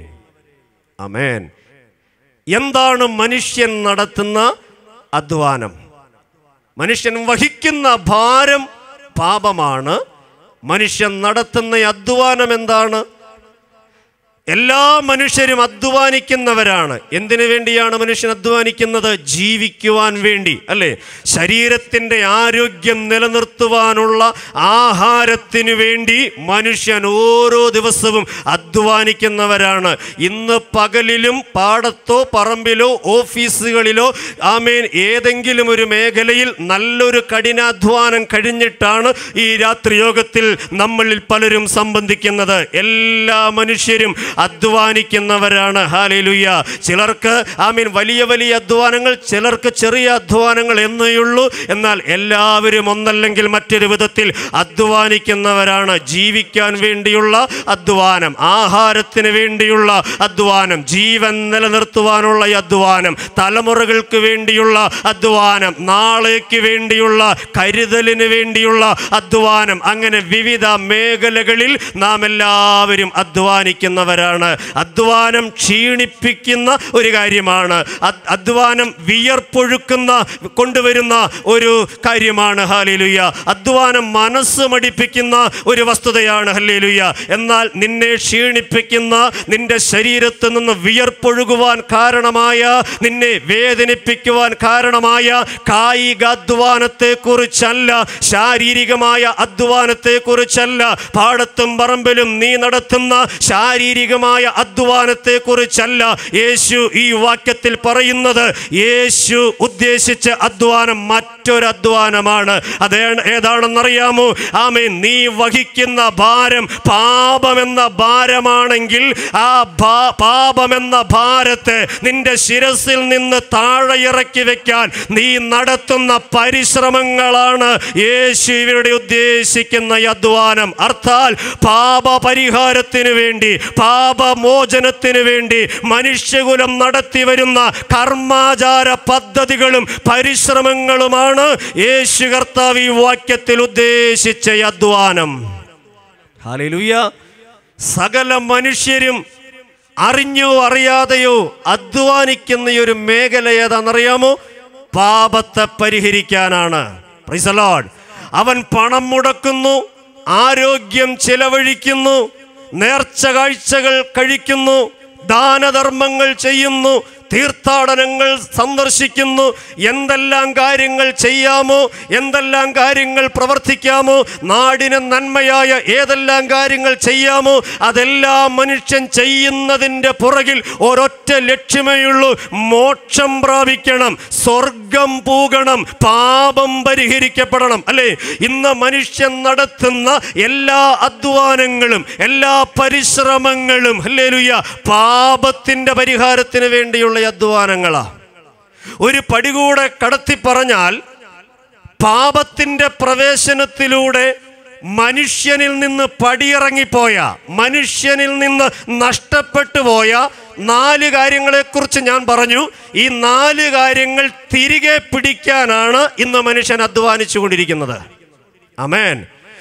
S1: അമേൻ എന്താണ് മനുഷ്യൻ നടത്തുന്ന അധ്വാനം മനുഷ്യൻ വഹിക്കുന്ന ഭാരം പാപമാണ് മനുഷ്യൻ നടത്തുന്ന അധ്വാനം എന്താണ് എല്ലാ മനുഷ്യരും അധ്വാനിക്കുന്നവരാണ് എന്തിനു വേണ്ടിയാണ് മനുഷ്യൻ അധ്വാനിക്കുന്നത് ജീവിക്കുവാൻ വേണ്ടി അല്ലേ ശരീരത്തിൻ്റെ ആരോഗ്യം നിലനിർത്തുവാനുള്ള ആഹാരത്തിനു വേണ്ടി മനുഷ്യൻ ഓരോ ദിവസവും അധ്വാനിക്കുന്നവരാണ് ഇന്ന് പകലിലും പാടത്തോ പറമ്പിലോ ഓഫീസുകളിലോ ആമേൻ ഏതെങ്കിലും ഒരു മേഖലയിൽ നല്ലൊരു കഠിനാധ്വാനം കഴിഞ്ഞിട്ടാണ് ഈ രാത്രി യോഗത്തിൽ നമ്മളിൽ പലരും സംബന്ധിക്കുന്നത് എല്ലാ മനുഷ്യരും അധ്വാനിക്കുന്നവരാണ് ഹാലേലുയ്യ ചിലർക്ക് ആമീൻ വലിയ വലിയ അധ്വാനങ്ങൾ ചിലർക്ക് ചെറിയ അധ്വാനങ്ങൾ എന്നേയുള്ളൂ എന്നാൽ എല്ലാവരും ഒന്നല്ലെങ്കിൽ മറ്റൊരു വിധത്തിൽ അധ്വാനിക്കുന്നവരാണ് ജീവിക്കാൻ വേണ്ടിയുള്ള അധ്വാനം ആഹാരത്തിന് വേണ്ടിയുള്ള അധ്വാനം ജീവൻ നിലനിർത്തുവാനുള്ള ഈ അധ്വാനം തലമുറകൾക്ക് വേണ്ടിയുള്ള അധ്വാനം നാളേക്ക് വേണ്ടിയുള്ള കരുതലിന് വേണ്ടിയുള്ള അധ്വാനം അങ്ങനെ വിവിധ മേഖലകളിൽ നാം എല്ലാവരും അധ്വാനിക്കുന്നവരാണ് അധ്വാനം ക്ഷീണിപ്പിക്കുന്ന ഒരു കാര്യമാണ് അ- അധ്വാനം വിയർപ്പൊഴുക്കുന്ന കൊണ്ടുവരുന്ന ഒരു കാര്യമാണ് ഹാലേലുയ്യ അധ്വാനം മനസ്സ് മടിപ്പിക്കുന്ന ഒരു വസ്തുതയാണ് ഹല്ലേലുയ്യ എന്നാൽ നിന്നെ ക്ഷീണിപ്പിക്കുന്ന നിന്റെ ശരീരത്തിൽ നിന്ന് വിയർപ്പൊഴുകുവാൻ കാരണമായ നിന്നെ വേദനിപ്പിക്കുവാൻ കാരണമായ കായിക അധ്വാനത്തെ കുറിച്ചല്ല ശാരീരികമായ അധ്വാനത്തെ കുറിച്ചല്ല പാടത്തും പറമ്പിലും നീ നടത്തുന്ന ശാരീരികമായ അധ്വാനത്തെ കുറിച്ചല്ല യേശു ഈ വാക്യത്തിൽ പറയുന്നത് യേശു ഉദ്ദേശിച്ച അധ്വാനം മറ്റൊരു അധ്വാനമാണ് അത് ഏതാണെന്നറിയാമോ ആമേ നീ വഹിക്കുന്ന ഭാരം പാപമെന്ന ഭാരമാണെങ്കിൽ ആ ഭാ- പാപമെന്ന ഭാരത്തെ നിന്റെ ശിരസിൽ നിന്ന് താഴെ ഇറക്കി വെക്കാൻ നീ നടത്തുന്ന പരിശ്രമങ്ങളാണ് യേശു ഇവരുടെ ഉദ്ദേശിക്കുന്ന ഈ അധ്വാനം അർത്ഥാൽ പാപപരിഹാരത്തിന് വേണ്ടി പാപമോചനത്തിന് വേണ്ടി മനുഷ്യകുലം നടത്തി വരുന്ന കർമാചാര പദ്ധതികളും പരിശ്രമങ്ങളുമാണ് യേശു കർത്താവ് ഈ വാക്യത്തിൽ ഉദ്ദേശിച്ച ഈ അധ്വാനം ഹാലേലൂയ സകല മനുഷ്യരും അറിഞ്ഞോ അറിയാതെയോ അധ്വാനിക്കുന്ന ഈ ഒരു മേഖല ഏതാണെന്നറിയാമോ പാപത്തെ പരിഹരിക്കാനാണ് Praise the Lord. അവൻ പണം മുടക്കുന്നു ആരോഗ്യം ചെലവഴിക്കുന്നു നേർച്ച കാഴ്ചകൾ കഴിക്കുന്നു ദാനധർമ്മങ്ങൾ ചെയ്യുന്നു തീർത്ഥാടനങ്ങൾ സന്ദർശിക്കുന്നു എന്തെല്ലാം കാര്യങ്ങൾ ചെയ്യാമോ എന്തെല്ലാം കാര്യങ്ങൾ പ്രവർത്തിക്കാമോ നാടിന് നന്മയായ ഏതെല്ലാം കാര്യങ്ങൾ ചെയ്യാമോ അതെല്ലാം മനുഷ്യൻ ചെയ്യുന്നതിൻ്റെ പുറകിൽ ഒരൊറ്റ ലക്ഷ്യമേയുള്ളൂ മോക്ഷം പ്രാപിക്കണം സ്വർഗം പൂകണം പാപം പരിഹരിക്കപ്പെടണം അല്ലേ ഇന്ന് മനുഷ്യൻ നടത്തുന്ന എല്ലാ അധ്വാനങ്ങളും എല്ലാ പരിശ്രമങ്ങളും അല്ലേലുയ്യ പാപത്തിൻ്റെ പരിഹാരത്തിന് വേണ്ടിയുള്ള ഈ അധ്വാനങ്ങളാ ഒരു പടി കൂടെ കടത്തി പറഞ്ഞാൽ പാപത്തിൻ്റെ പ്രവേശനത്തിലൂടെ മനുഷ്യനിൽ നിന്ന് പടിയിറങ്ങിപ്പോയ മനുഷ്യനിൽ നിന്ന് നഷ്ടപ്പെട്ടു പോയ നാല് കാര്യങ്ങളെക്കുറിച്ച് ഞാൻ പറഞ്ഞു ഈ നാല് കാര്യങ്ങൾ തിരികെ പിടിക്കാനാണ് ഇന്ന് മനുഷ്യൻ അധ്വാനിച്ചു കൊണ്ടിരിക്കുന്നത് അമേൻ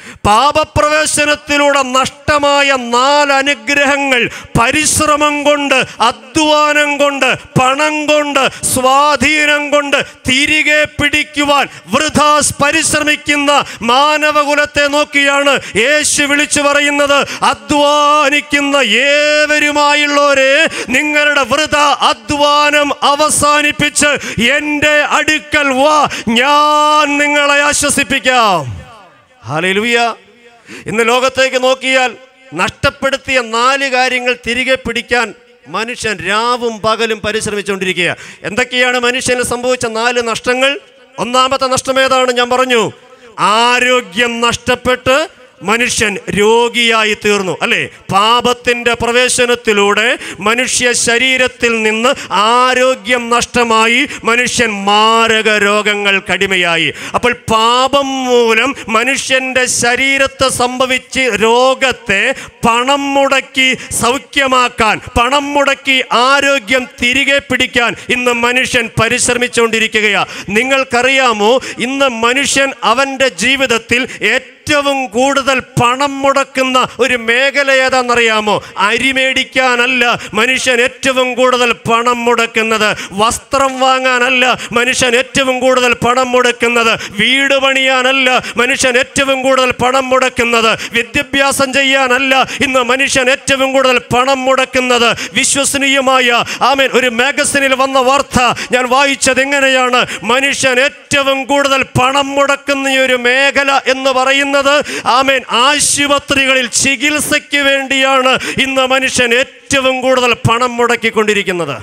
S1: പാപപ്രവേശനത്തിലൂടെ നഷ്ടമായ നാല് അനുഗ്രഹങ്ങൾ പരിശ്രമം കൊണ്ട് അധ്വാനം കൊണ്ട് പണം കൊണ്ട് സ്വാധീനം കൊണ്ട് തിരികെ പിടിക്കുവാൻ വൃഥാ പരിശ്രമിക്കുന്ന മാനവകുലത്തെ നോക്കിയാണ് യേശു വിളിച്ചു പറയുന്നത് അധ്വാനിക്കുന്ന ഏവരുമായുള്ളവരെ നിങ്ങളുടെ വൃഥ അധ്വാനം അവസാനിപ്പിച്ച് എൻ്റെ അടുക്കൽ വാ ഞാൻ നിങ്ങളെ ആശ്വസിപ്പിക്കാം ഹാലലുയ ഇന്ന് ലോകത്തേക്ക് നോക്കിയാൽ നഷ്ടപ്പെടുത്തിയ നാല് കാര്യങ്ങൾ തിരികെ പിടിക്കാൻ മനുഷ്യൻ രാവും പകലും പരിശ്രമിച്ചുകൊണ്ടിരിക്കുക എന്തൊക്കെയാണ് മനുഷ്യന് സംഭവിച്ച നാല് നഷ്ടങ്ങൾ ഒന്നാമത്തെ നഷ്ടം ഏതാണ് ഞാൻ പറഞ്ഞു ആരോഗ്യം നഷ്ടപ്പെട്ട് മനുഷ്യൻ രോഗിയായി തീർന്നു അല്ലേ പാപത്തിൻ്റെ പ്രവേശനത്തിലൂടെ മനുഷ്യ ശരീരത്തിൽ നിന്ന് ആരോഗ്യം നഷ്ടമായി മനുഷ്യൻ മാരക രോഗങ്ങൾ കടിമയായി അപ്പോൾ പാപം മൂലം മനുഷ്യൻ്റെ ശരീരത്ത് സംഭവിച്ച് രോഗത്തെ പണം മുടക്കി സൗഖ്യമാക്കാൻ പണം മുടക്കി ആരോഗ്യം തിരികെ പിടിക്കാൻ ഇന്ന് മനുഷ്യൻ പരിശ്രമിച്ചുകൊണ്ടിരിക്കുകയാണ് നിങ്ങൾക്കറിയാമോ ഇന്ന് മനുഷ്യൻ അവൻ്റെ ജീവിതത്തിൽ ഏറ്റവും കൂടുതൽ പണം മുടക്കുന്ന ഒരു മേഖല ഏതാണെന്നറിയാമോ അരി മേടിക്കാനല്ല മനുഷ്യൻ ഏറ്റവും കൂടുതൽ പണം മുടക്കുന്നത് വസ്ത്രം വാങ്ങാനല്ല മനുഷ്യൻ ഏറ്റവും കൂടുതൽ പണം മുടക്കുന്നത് വീട് പണിയാനല്ല മനുഷ്യൻ ഏറ്റവും കൂടുതൽ പണം മുടക്കുന്നത് വിദ്യാഭ്യാസം ചെയ്യാനല്ല ഇന്ന് മനുഷ്യൻ ഏറ്റവും കൂടുതൽ പണം മുടക്കുന്നത് വിശ്വസനീയമായ ആമേൻ ഒരു മാഗസിനിൽ വന്ന വാർത്ത ഞാൻ വായിച്ചത് എങ്ങനെയാണ് മനുഷ്യൻ ഏറ്റവും കൂടുതൽ പണം മുടക്കുന്ന ഈ ഒരു മേഖല എന്ന് പറയുന്നത് ആമേൻ ആശുപത്രികളിൽ ചികിത്സയ്ക്ക് വേണ്ടിയാണ് ഇന്ന് മനുഷ്യൻ ഏറ്റവും കൂടുതൽ പണം മുടക്കിക്കൊണ്ടിരിക്കുന്നത്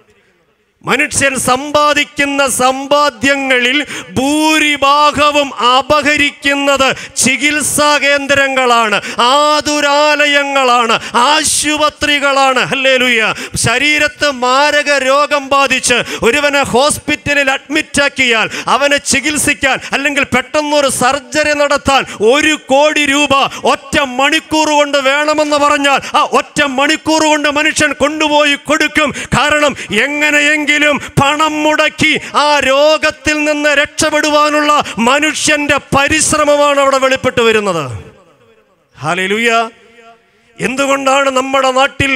S1: മനുഷ്യൻ സമ്പാദിക്കുന്ന സമ്പാദ്യങ്ങളിൽ ഭൂരിഭാഗവും അപഹരിക്കുന്നത് ചികിത്സാ കേന്ദ്രങ്ങളാണ് ആതുരാലയങ്ങളാണ് ആശുപത്രികളാണ് അല്ലേലുയ്യ ശരീരത്ത് മാരക രോഗം ബാധിച്ച് ഒരുവനെ ഹോസ്പിറ്റലിൽ അഡ്മിറ്റാക്കിയാൽ അവനെ ചികിത്സിക്കാൻ അല്ലെങ്കിൽ പെട്ടെന്നൊരു സർജറി നടത്താൻ ഒരു കോടി രൂപ ഒറ്റ മണിക്കൂർ കൊണ്ട് വേണമെന്ന് പറഞ്ഞാൽ ആ ഒറ്റ മണിക്കൂർ കൊണ്ട് മനുഷ്യൻ കൊണ്ടുപോയി കൊടുക്കും കാരണം എങ്ങനെയെങ്കിലും പണം മുടക്കി ആ രോഗത്തിൽ നിന്ന് രക്ഷപ്പെടുവാനുള്ള മനുഷ്യന്റെ പരിശ്രമമാണ് അവിടെ വെളിപ്പെട്ട് വരുന്നത് ഹാലലുയ എന്തുകൊണ്ടാണ് നമ്മുടെ നാട്ടിൽ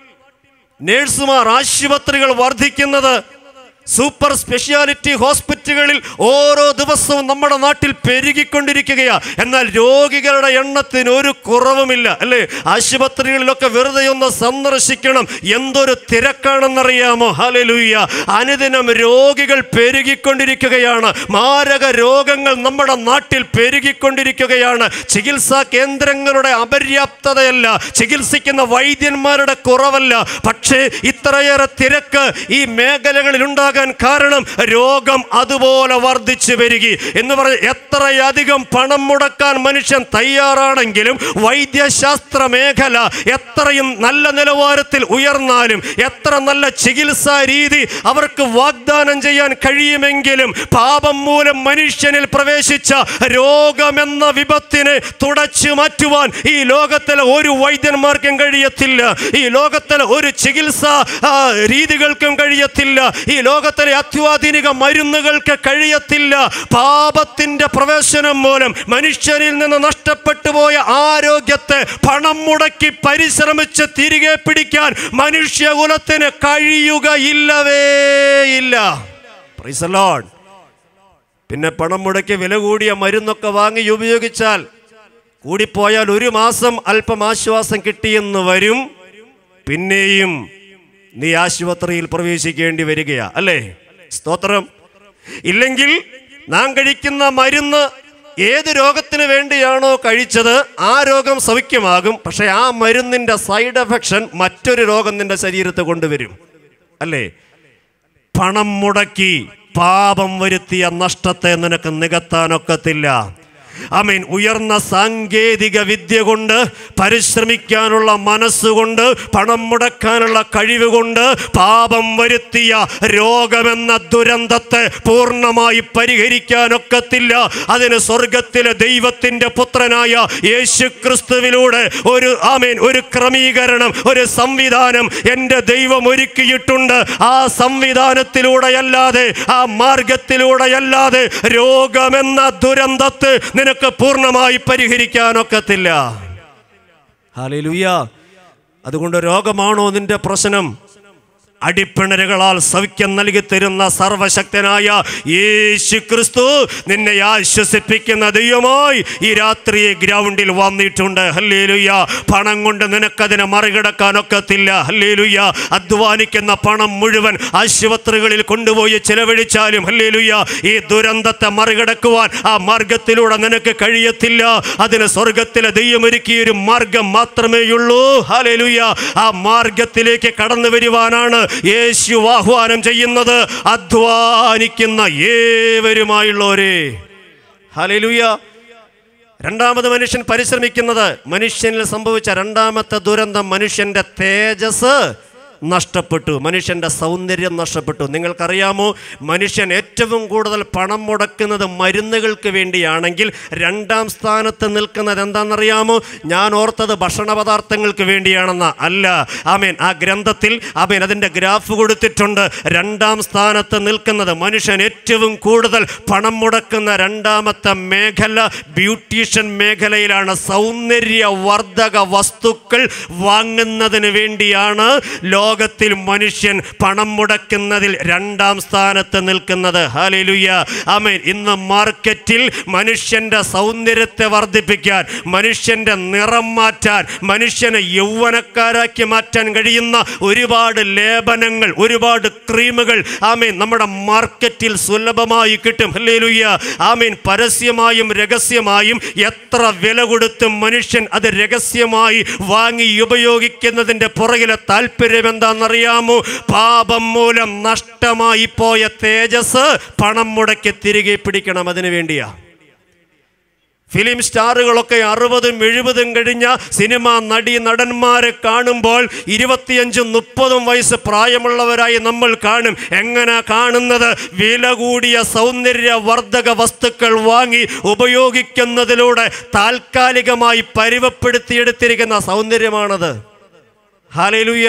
S1: നേഴ്സുമാർ ആശുപത്രികൾ വർദ്ധിക്കുന്നത് സൂപ്പർ സ്പെഷ്യാലിറ്റി ഹോസ്പിറ്റലുകളിൽ ഓരോ ദിവസവും നമ്മുടെ നാട്ടിൽ പെരുകിക്കൊണ്ടിരിക്കുകയാണ് എന്നാൽ രോഗികളുടെ എണ്ണത്തിന് ഒരു കുറവുമില്ല അല്ലേ ആശുപത്രികളിലൊക്കെ വെറുതെ ഒന്ന് സന്ദർശിക്കണം എന്തൊരു തിരക്കാണെന്നറിയാമോ ഹാലലൂയ്യ അനുദിനം രോഗികൾ പെരുകിക്കൊണ്ടിരിക്കുകയാണ് മാരക രോഗങ്ങൾ നമ്മുടെ നാട്ടിൽ പെരുകിക്കൊണ്ടിരിക്കുകയാണ് ചികിത്സാ കേന്ദ്രങ്ങളുടെ അപര്യാപ്തതയല്ല ചികിത്സിക്കുന്ന വൈദ്യന്മാരുടെ കുറവല്ല പക്ഷേ ഇത്രയേറെ തിരക്ക് ഈ മേഖലകളിൽ ഉണ്ടാകാൻ കാരണം രോഗം അതുപോലെ വർദ്ധിച്ചു വരിക എന്ന് പറഞ്ഞ് എത്രയധികം പണം മുടക്കാൻ മനുഷ്യൻ തയ്യാറാണെങ്കിലും വൈദ്യശാസ്ത്ര മേഖല എത്രയും നല്ല നിലവാരത്തിൽ ഉയർന്നാലും എത്ര നല്ല ചികിത്സാ രീതി അവർക്ക് വാഗ്ദാനം ചെയ്യാൻ കഴിയുമെങ്കിലും പാപം മൂലം മനുഷ്യനിൽ പ്രവേശിച്ച രോഗമെന്ന വിപത്തിനെ തുടച്ചു മാറ്റുവാൻ ഈ ലോകത്തിലെ ഒരു വൈദ്യന്മാർക്കും കഴിയത്തില്ല ഈ ലോകത്തിലെ ഒരു ചികിത്സാ ആ, രീതികൾക്കും കഴിയത്തില്ല ഈ ലോകത്തിലെ അത്യാധുനിക മരുന്നുകൾക്ക് കഴിയത്തില്ല പാപത്തിന്റെ പ്രവേശനം മൂലം മനുഷ്യരിൽ നിന്ന് നഷ്ടപ്പെട്ടു പോയ ആരോഗ്യത്തെ പണം മുടക്കി പരിശ്രമിച്ച് തിരികെ പിടിക്കാൻ മനുഷ്യകുലത്തിന് കഴിയുകയില്ലവേ ഇല്ല Praise the Lord. പിന്നെ പണം മുടക്കി വില കൂടിയ മരുന്നൊക്കെ വാങ്ങി ഉപയോഗിച്ചാൽ കൂടിപ്പോയാൽ ഒരു മാസം അല്പം ആശ്വാസം കിട്ടിയെന്ന് വരും പിന്നെയും നീ ആശുപത്രിയിൽ പ്രവേശിക്കേണ്ടി വരികയാ അല്ലേ സ്തോത്രം ഇല്ലെങ്കിൽ നാം കഴിക്കുന്ന മരുന്ന് ഏത് രോഗത്തിന് വേണ്ടിയാണോ കഴിച്ചത് ആ രോഗം സൗഖ്യമാകും പക്ഷെ ആ മരുന്നിൻ്റെ സൈഡ് എഫക്ഷൻ മറ്റൊരു രോഗം നിന്റെ ശരീരത്തെ കൊണ്ടുവരും അല്ലേ പണം മുടക്കി പാപം വരുത്തിയ നഷ്ടത്തെ നിനക്ക് നികത്താനൊക്കത്തില്ല അമീൻ ഉയർന്ന സാങ്കേതിക വിദ്യ കൊണ്ട് പരിശ്രമിക്കാനുള്ള മനസ്സുകൊണ്ട് പണം മുടക്കാനുള്ള കഴിവ് കൊണ്ട് പാപം വരുത്തിയ രോഗമെന്ന ദുരന്തത്തെ പൂർണ്ണമായി പരിഹരിക്കാനൊക്കത്തില്ല അതിന് സ്വർഗത്തിലെ ദൈവത്തിൻ്റെ പുത്രനായ യേശു ക്രിസ്തുവിലൂടെ ഒരു ആമീൻ ഒരു ക്രമീകരണം ഒരു സംവിധാനം എൻ്റെ ദൈവം ഒരുക്കിയിട്ടുണ്ട് ആ സംവിധാനത്തിലൂടെയല്ലാതെ ആ മാർഗത്തിലൂടെയല്ലാതെ രോഗമെന്ന ദുരന്തത്തെ നിനക്ക് പൂർണ്ണമായി പരിഹരിക്കാനൊക്കത്തില്ല ഹാലേലുയ്യ അതുകൊണ്ട് രോഗമാണോ നിന്റെ പ്രശ്നം അടിപ്പിണരുകളാൽ സൗഖ്യം നൽകി തരുന്ന സർവശക്തനായ യേശു ക്രിസ്തു നിന്നെ ആശ്വസിപ്പിക്കുന്ന ദൈവമായി ഈ രാത്രി ഗ്രൗണ്ടിൽ വന്നിട്ടുണ്ട് ഹല്ലേലുയ്യ പണം കൊണ്ട് നിനക്കതിനെ മറികടക്കാനൊക്കത്തില്ല ഹല്ലേലുയ്യ അധ്വാനിക്കുന്ന പണം മുഴുവൻ ആശുപത്രികളിൽ കൊണ്ടുപോയി ചെലവഴിച്ചാലും ഹല്ലേലുയ്യ ഈ ദുരന്തത്തെ മറികടക്കുവാൻ ആ മാർഗത്തിലൂടെ നിനക്ക് കഴിയത്തില്ല അതിന് സ്വർഗത്തിലെ ദൈവമൊരുക്കിയ ഒരു മാർഗം മാത്രമേയുള്ളൂ ഹല്ലേലുയ്യ ആ മാർഗത്തിലേക്ക് കടന്നു വരുവാനാണ് യേശു ആഹ്വാനം ചെയ്യുന്നത് അധ്വാനിക്കുന്ന ഏവരുമായുള്ളവരെ ഹല്ലേലൂയ രണ്ടാമത് മനുഷ്യൻ പരിശ്രമിക്കുന്നത് മനുഷ്യനിൽ സംഭവിച്ച രണ്ടാമത്തെ ദുരന്തം മനുഷ്യന്റെ തേജസ് നഷ്ടപ്പെട്ടു മനുഷ്യൻ്റെ സൗന്ദര്യം നഷ്ടപ്പെട്ടു നിങ്ങൾക്കറിയാമോ മനുഷ്യൻ ഏറ്റവും കൂടുതൽ പണം മുടക്കുന്നത് മരുന്നുകൾക്ക് വേണ്ടിയാണെങ്കിൽ രണ്ടാം സ്ഥാനത്ത് നിൽക്കുന്നത് എന്താണെന്നറിയാമോ ഞാൻ ഓർത്തത് ഭക്ഷണ പദാർത്ഥങ്ങൾക്ക് വേണ്ടിയാണെന്ന അല്ല ആമേൻ ആ ഗ്രന്ഥത്തിൽ ആമേൻ അതിൻ്റെ ഗ്രാഫ് കൊടുത്തിട്ടുണ്ട് രണ്ടാം സ്ഥാനത്ത് നിൽക്കുന്നത് മനുഷ്യൻ ഏറ്റവും കൂടുതൽ പണം മുടക്കുന്ന രണ്ടാമത്തെ മേഖല ബ്യൂട്ടീഷ്യൻ മേഖലയിലാണ് സൗന്ദര്യവർദ്ധക വസ്തുക്കൾ വാങ്ങുന്നതിന് വേണ്ടിയാണ് ലോകത്തിൽ മനുഷ്യൻ പണം മുടക്കുന്നതിൽ രണ്ടാം സ്ഥാനത്ത് നിൽക്കുന്നത് ഹാലേലുയ്യ ആമേൻ ഇന്ന് മാർക്കറ്റിൽ മനുഷ്യന്റെ സൗന്ദര്യത്തെ വർദ്ധിപ്പിക്കാൻ മനുഷ്യന്റെ നിറം മാറ്റാൻ മനുഷ്യനെ യൗവനക്കാരാക്കി മാറ്റാൻ കഴിയുന്ന ഒരുപാട് ലേപനങ്ങൾ ഒരുപാട് ക്രീമുകൾ ആമേൻ നമ്മുടെ മാർക്കറ്റിൽ സുലഭമായി കിട്ടും ഹല്ലേലൂയ്യ ആമേൻ പരസ്യമായും രഹസ്യമായും എത്ര വില കൊടുത്തും മനുഷ്യൻ അത് രഹസ്യമായി വാങ്ങി ഉപയോഗിക്കുന്നതിൻ്റെ പുറകിലെ താല്പര്യം എന്താണെന്നറിയാമോ പാപം മൂലം നഷ്ടമായി പോയ തേജസ് പണം മുടക്കി തിരികെ പിടിക്കണം അതിനു വേണ്ടിയാ ഫിലിം സ്റ്റാറുകളൊക്കെ അറുപതും എഴുപതും കഴിഞ്ഞ സിനിമ നടി നടന്മാരെ കാണുമ്പോൾ ഇരുപത്തിയഞ്ചും മുപ്പതും വയസ്സ് പ്രായമുള്ളവരായി നമ്മൾ കാണും എങ്ങനെ കാണുന്നത് വില കൂടിയ സൗന്ദര്യവർദ്ധക വസ്തുക്കൾ വാങ്ങി ഉപയോഗിക്കുന്നതിലൂടെ താൽക്കാലികമായി പരിവപ്പെടുത്തിയെടുത്തിരിക്കുന്ന സൗന്ദര്യമാണത് ഹാലലുയ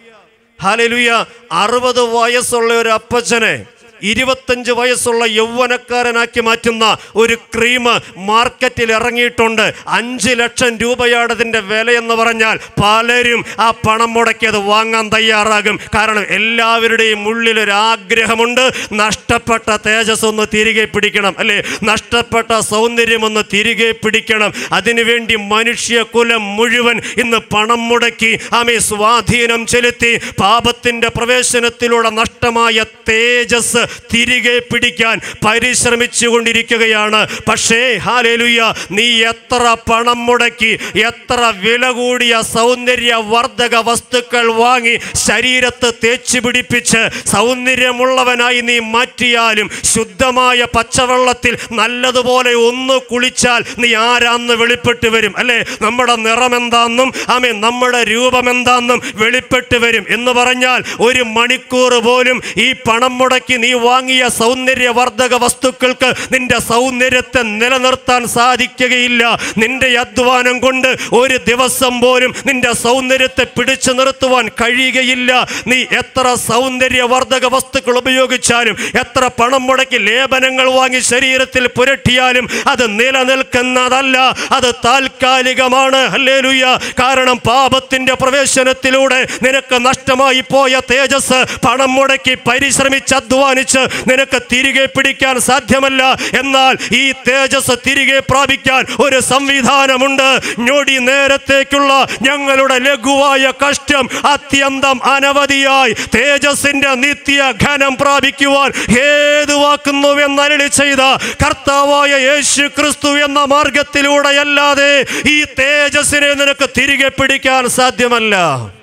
S1: ഹാലലുയ അറുപത് വയസ്സുള്ള ഒരു അപ്പച്ചനെ ഇരുപത്തഞ്ച് വയസ്സുള്ള യൗവനക്കാരനാക്കി മാറ്റുന്ന ഒരു ക്രീം മാർക്കറ്റിൽ ഇറങ്ങിയിട്ടുണ്ട് അഞ്ച് ലക്ഷം രൂപയാണ് അതിൻ്റെ വിലയെന്ന് പറഞ്ഞാൽ പലരും ആ പണം മുടക്കി അത് വാങ്ങാൻ തയ്യാറാകും കാരണം എല്ലാവരുടെയും ഉള്ളിൽ ഒരു ആഗ്രഹമുണ്ട് നഷ്ടപ്പെട്ട തേജസ് ഒന്ന് തിരികെ പിടിക്കണം അല്ലേ നഷ്ടപ്പെട്ട സൗന്ദര്യം ഒന്ന് തിരികെ പിടിക്കണം അതിനുവേണ്ടി മനുഷ്യകുലം മുഴുവൻ ഇന്ന് പണം മുടക്കി ആമേ സ്വാധീനം ചെലുത്തി പാപത്തിൻ്റെ പ്രവേശനത്തിലൂടെ നഷ്ടമായ തേജസ് തിരികെ പിടിക്കാൻ പരിശ്രമിച്ചു കൊണ്ടിരിക്കുകയാണ് പക്ഷേ ഹാലേലുയ്യ നീ എത്ര പണം മുടക്കി എത്ര വില കൂടിയ സൗന്ദര്യവർദ്ധക വസ്തുക്കൾ വാങ്ങി ശരീരത്ത് തേച്ച് പിടിപ്പിച്ച് സൗന്ദര്യമുള്ളവനായി നീ മാറ്റിയാലും ശുദ്ധമായ പച്ചവെള്ളത്തിൽ നല്ലതുപോലെ ഒന്ന് കുളിച്ചാൽ നീ ആരാന്ന് വെളിപ്പെട്ട് വരും അല്ലേ നമ്മുടെ നിറം എന്താന്നും ആമേ നമ്മുടെ രൂപം എന്താന്നും വെളിപ്പെട്ട് വരും എന്ന് പറഞ്ഞാൽ ഒരു മണിക്കൂർ പോലും ഈ പണം മുടക്കി നീ വാങ്ങിയ സൗന്ദര്യവർദ്ധക വസ്തുക്കൾക്ക് നിന്റെ സൗന്ദര്യത്തെ നിലനിർത്താൻ സാധിക്കുകയില്ല നിന്റെ അധ്വാനം കൊണ്ട് ഒരു ദിവസം പോലും നിന്റെ സൗന്ദര്യത്തെ പിടിച്ചു നിർത്തുവാൻ കഴിയുകയില്ല നീ എത്ര സൗന്ദര്യവർദ്ധക വസ്തുക്കൾ ഉപയോഗിച്ചാലും എത്ര പണം മുടക്കി ലേപനങ്ങൾ വാങ്ങി ശരീരത്തിൽ പുരട്ടിയാലും അത് നിലനിൽക്കുന്നതല്ല അത് താൽക്കാലികമാണ് ഹല്ലേലൂയ കാരണം പാപത്തിന്റെ പ്രവേശനത്തിലൂടെ നിനക്ക് നഷ്ടമായി പോയ തേജസ് പണം മുടക്കി പരിശ്രമിച്ച് അധ്വാനിച്ച് നിനക്ക് തിരികെ പിടിക്കാൻ സാധ്യമല്ല എന്നാൽ ഈ തേജസ് തിരികെ പ്രാപിക്കാൻ ഒരു സംവിധാനമുണ്ട് ഞൊടി നേരത്തേക്കുള്ള ഞങ്ങളുടെ ലഘുവായ കഷ്ടം അത്യന്തം അനവധിയായി തേജസിന്റെ നിത്യ ഘനം പ്രാപിക്കുവാൻ ഹേതുവാക്കുന്നുവെന്നരളി ചെയ്ത കർത്താവായ യേശു ക്രിസ്തു എന്ന മാർഗത്തിലൂടെയല്ലാതെ ഈ തേജസ്സിനെ നിനക്ക് തിരികെ പിടിക്കാൻ സാധ്യമല്ല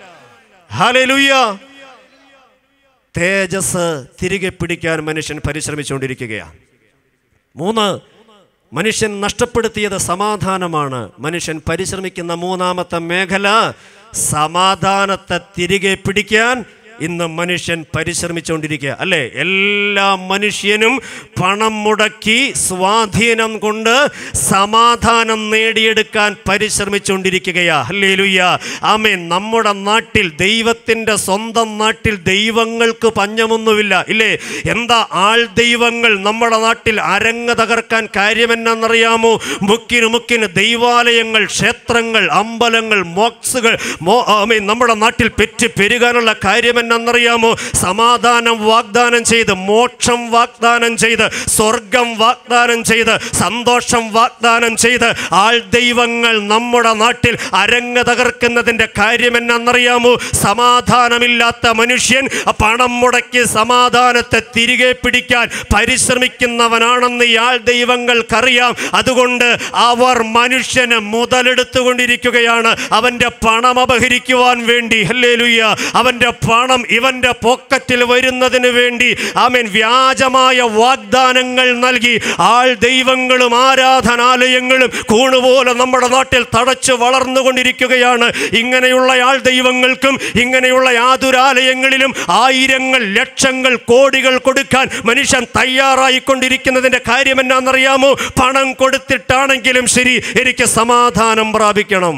S1: ഹല്ലേലൂയ തേജസ് തിരികെ പിടിക്കാൻ മനുഷ്യൻ പരിശ്രമിച്ചുകൊണ്ടിരിക്കുകയാണ് മൂന്ന് മനുഷ്യൻ നഷ്ടപ്പെടുത്തിയത് സമാധാനമാണ് മനുഷ്യൻ പരിശ്രമിക്കുന്ന മൂന്നാമത്തെ മേഖല സമാധാനത്തെ തിരികെ പിടിക്കാൻ ഇന്ന് മനുഷ്യൻ പരിശ്രമിച്ചുകൊണ്ടിരിക്കുക അല്ലേ എല്ലാ മനുഷ്യനും പണം മുടക്കി സ്വാധീനം കൊണ്ട് സമാധാനം നേടിയെടുക്കാൻ പരിശ്രമിച്ചുകൊണ്ടിരിക്കുകയാ അല്ലേ ലുയ്യ ആമേ നമ്മുടെ നാട്ടിൽ ദൈവത്തിൻ്റെ സ്വന്തം നാട്ടിൽ ദൈവങ്ങൾക്ക് പഞ്ഞമൊന്നുമില്ല ഇല്ലേ എന്താ ആൾ ദൈവങ്ങൾ നമ്മുടെ നാട്ടിൽ അരങ്ങ് തകർക്കാൻ കാര്യമെന്നറിയാമോ മുക്കിന് മുക്കിന് ദൈവാലയങ്ങൾ ക്ഷേത്രങ്ങൾ അമ്പലങ്ങൾ മോക്സുകൾ മോ ആമേ നമ്മുടെ നാട്ടിൽ പെറ്റ് പെരുകാനുള്ള കാര്യമെന്നറിയാമോ സമാധാനം വാഗ്ദാനം ചെയ്ത് മോക്ഷം വാഗ്ദാനം ചെയ്ത് സ്വർഗം വാഗ്ദാനം ചെയ്ത് സന്തോഷം വാഗ്ദാനം ചെയ്ത് ആൾ ദൈവങ്ങൾ നമ്മുടെ നാട്ടിൽ അരങ്ങ് തകർക്കുന്നതിൻ്റെ കാര്യമെന്നറിയാമോ സമാധാനമില്ലാത്ത മനുഷ്യൻ പണം മുടക്കി സമാധാനത്തെ തിരികെ പിടിക്കാൻ പരിശ്രമിക്കുന്നവനാണെന്ന് ഈ ആൾ ദൈവങ്ങൾക്കറിയാം അതുകൊണ്ട് അവർ മനുഷ്യന് മുതലെടുത്തുകൊണ്ടിരിക്കുകയാണ് അവൻ്റെ പണം അപഹരിക്കുവാൻ വേണ്ടി ഹല്ലേലൂയ അവൻ്റെ പണം ഇവൻ്റെ പോക്കറ്റിൽ വരുന്നതിന് വേണ്ടി ആമേൻ വ്യാജമായ വാഗ്ദാനങ്ങൾ നൽകി ആൾ ദൈവങ്ങളും ആരാധനാലയങ്ങളും കൂണുപോലെ നമ്മുടെ നാട്ടിൽ തടച്ചു വളർന്നുകൊണ്ടിരിക്കുകയാണ് ഇങ്ങനെയുള്ള ആൾ ദൈവങ്ങൾക്കും ഇങ്ങനെയുള്ള യാതൊരാലയങ്ങളിലും ആയിരങ്ങൾ ലക്ഷങ്ങൾ കോടികൾ കൊടുക്കാൻ മനുഷ്യൻ തയ്യാറായിക്കൊണ്ടിരിക്കുന്നതിൻ്റെ കാര്യം എന്നാണെന്നറിയാമോ പണം കൊടുത്തിട്ടാണെങ്കിലും ശരി എനിക്ക് സമാധാനം പ്രാപിക്കണം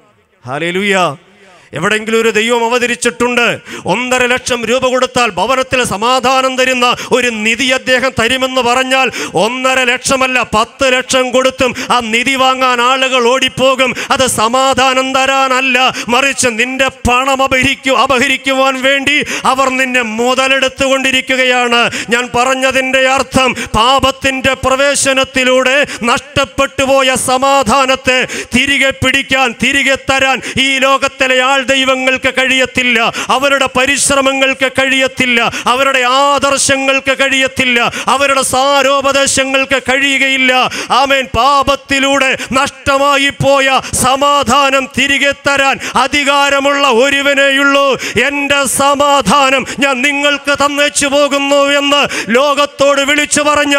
S1: ഹാലേലൂയ എവിടെങ്കിലും ഒരു ദൈവം അവതരിച്ചിട്ടുണ്ട് ഒന്നര ലക്ഷം രൂപ കൊടുത്താൽ ഭവനത്തിൽ സമാധാനം തരുന്ന ഒരു നിധി അദ്ദേഹം തരുമെന്ന് പറഞ്ഞാൽ ഒന്നര ലക്ഷമല്ല പത്ത് ലക്ഷം കൊടുത്തും ആ നിധി വാങ്ങാൻ ആളുകൾ ഓടിപ്പോകും അത് സമാധാനം തരാനല്ല മറിച്ച് നിന്റെ പണം അപഹരിക്കു അപഹരിക്കുവാൻ വേണ്ടി അവർ നിന്നെ മുതലെടുത്തുകൊണ്ടിരിക്കുകയാണ് ഞാൻ പറഞ്ഞതിൻ്റെ അർത്ഥം പാപത്തിൻ്റെ പ്രവേശനത്തിലൂടെ നഷ്ടപ്പെട്ടു പോയ സമാധാനത്തെ തിരികെ പിടിക്കാൻ തിരികെ തരാൻ ഈ ലോകത്തിലെ ആൾ ദൈവങ്ങൾക്ക് കഴിയത്തില്ല അവരുടെ പരിശ്രമങ്ങൾക്ക് കഴിയത്തില്ല അവരുടെ ആദർശങ്ങൾക്ക് കഴിയത്തില്ല അവരുടെ സാരോപദേശങ്ങൾക്ക് കഴിയുകയില്ല ആമേൻ പാപത്തിലൂടെ നഷ്ടമായി പോയ സമാധാനം തിരികെ തരാൻ അധികാരമുള്ള ഒരുവനെയുള്ളൂ എൻ്റെ സമാധാനം ഞാൻ നിങ്ങൾക്ക് തന്നേച്ചു പോകുന്നു എന്ന് ലോകത്തോട് വിളിച്ചു പറഞ്ഞ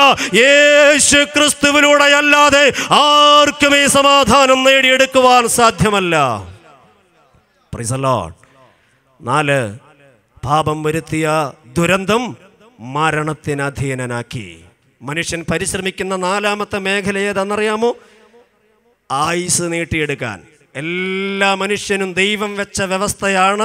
S1: യേശു ക്രിസ്തുവിലൂടെ അല്ലാതെ ആർക്കും ഈ സമാധാനം നേടിയെടുക്കുവാൻ സാധ്യമല്ല Praise the Lord. നാല് പാപം വരുത്തിയ ദുരന്തം മരണത്തിന് അധീനനാക്കി മനുഷ്യൻ പരിശ്രമിക്കുന്ന നാലാമത്തെ മേഖല ഏതാണെന്നറിയാമോ ആയുസ് നീട്ടിയെടുക്കാൻ എല്ലാ മനുഷ്യനും ദൈവം വെച്ച വ്യവസ്ഥയാണ്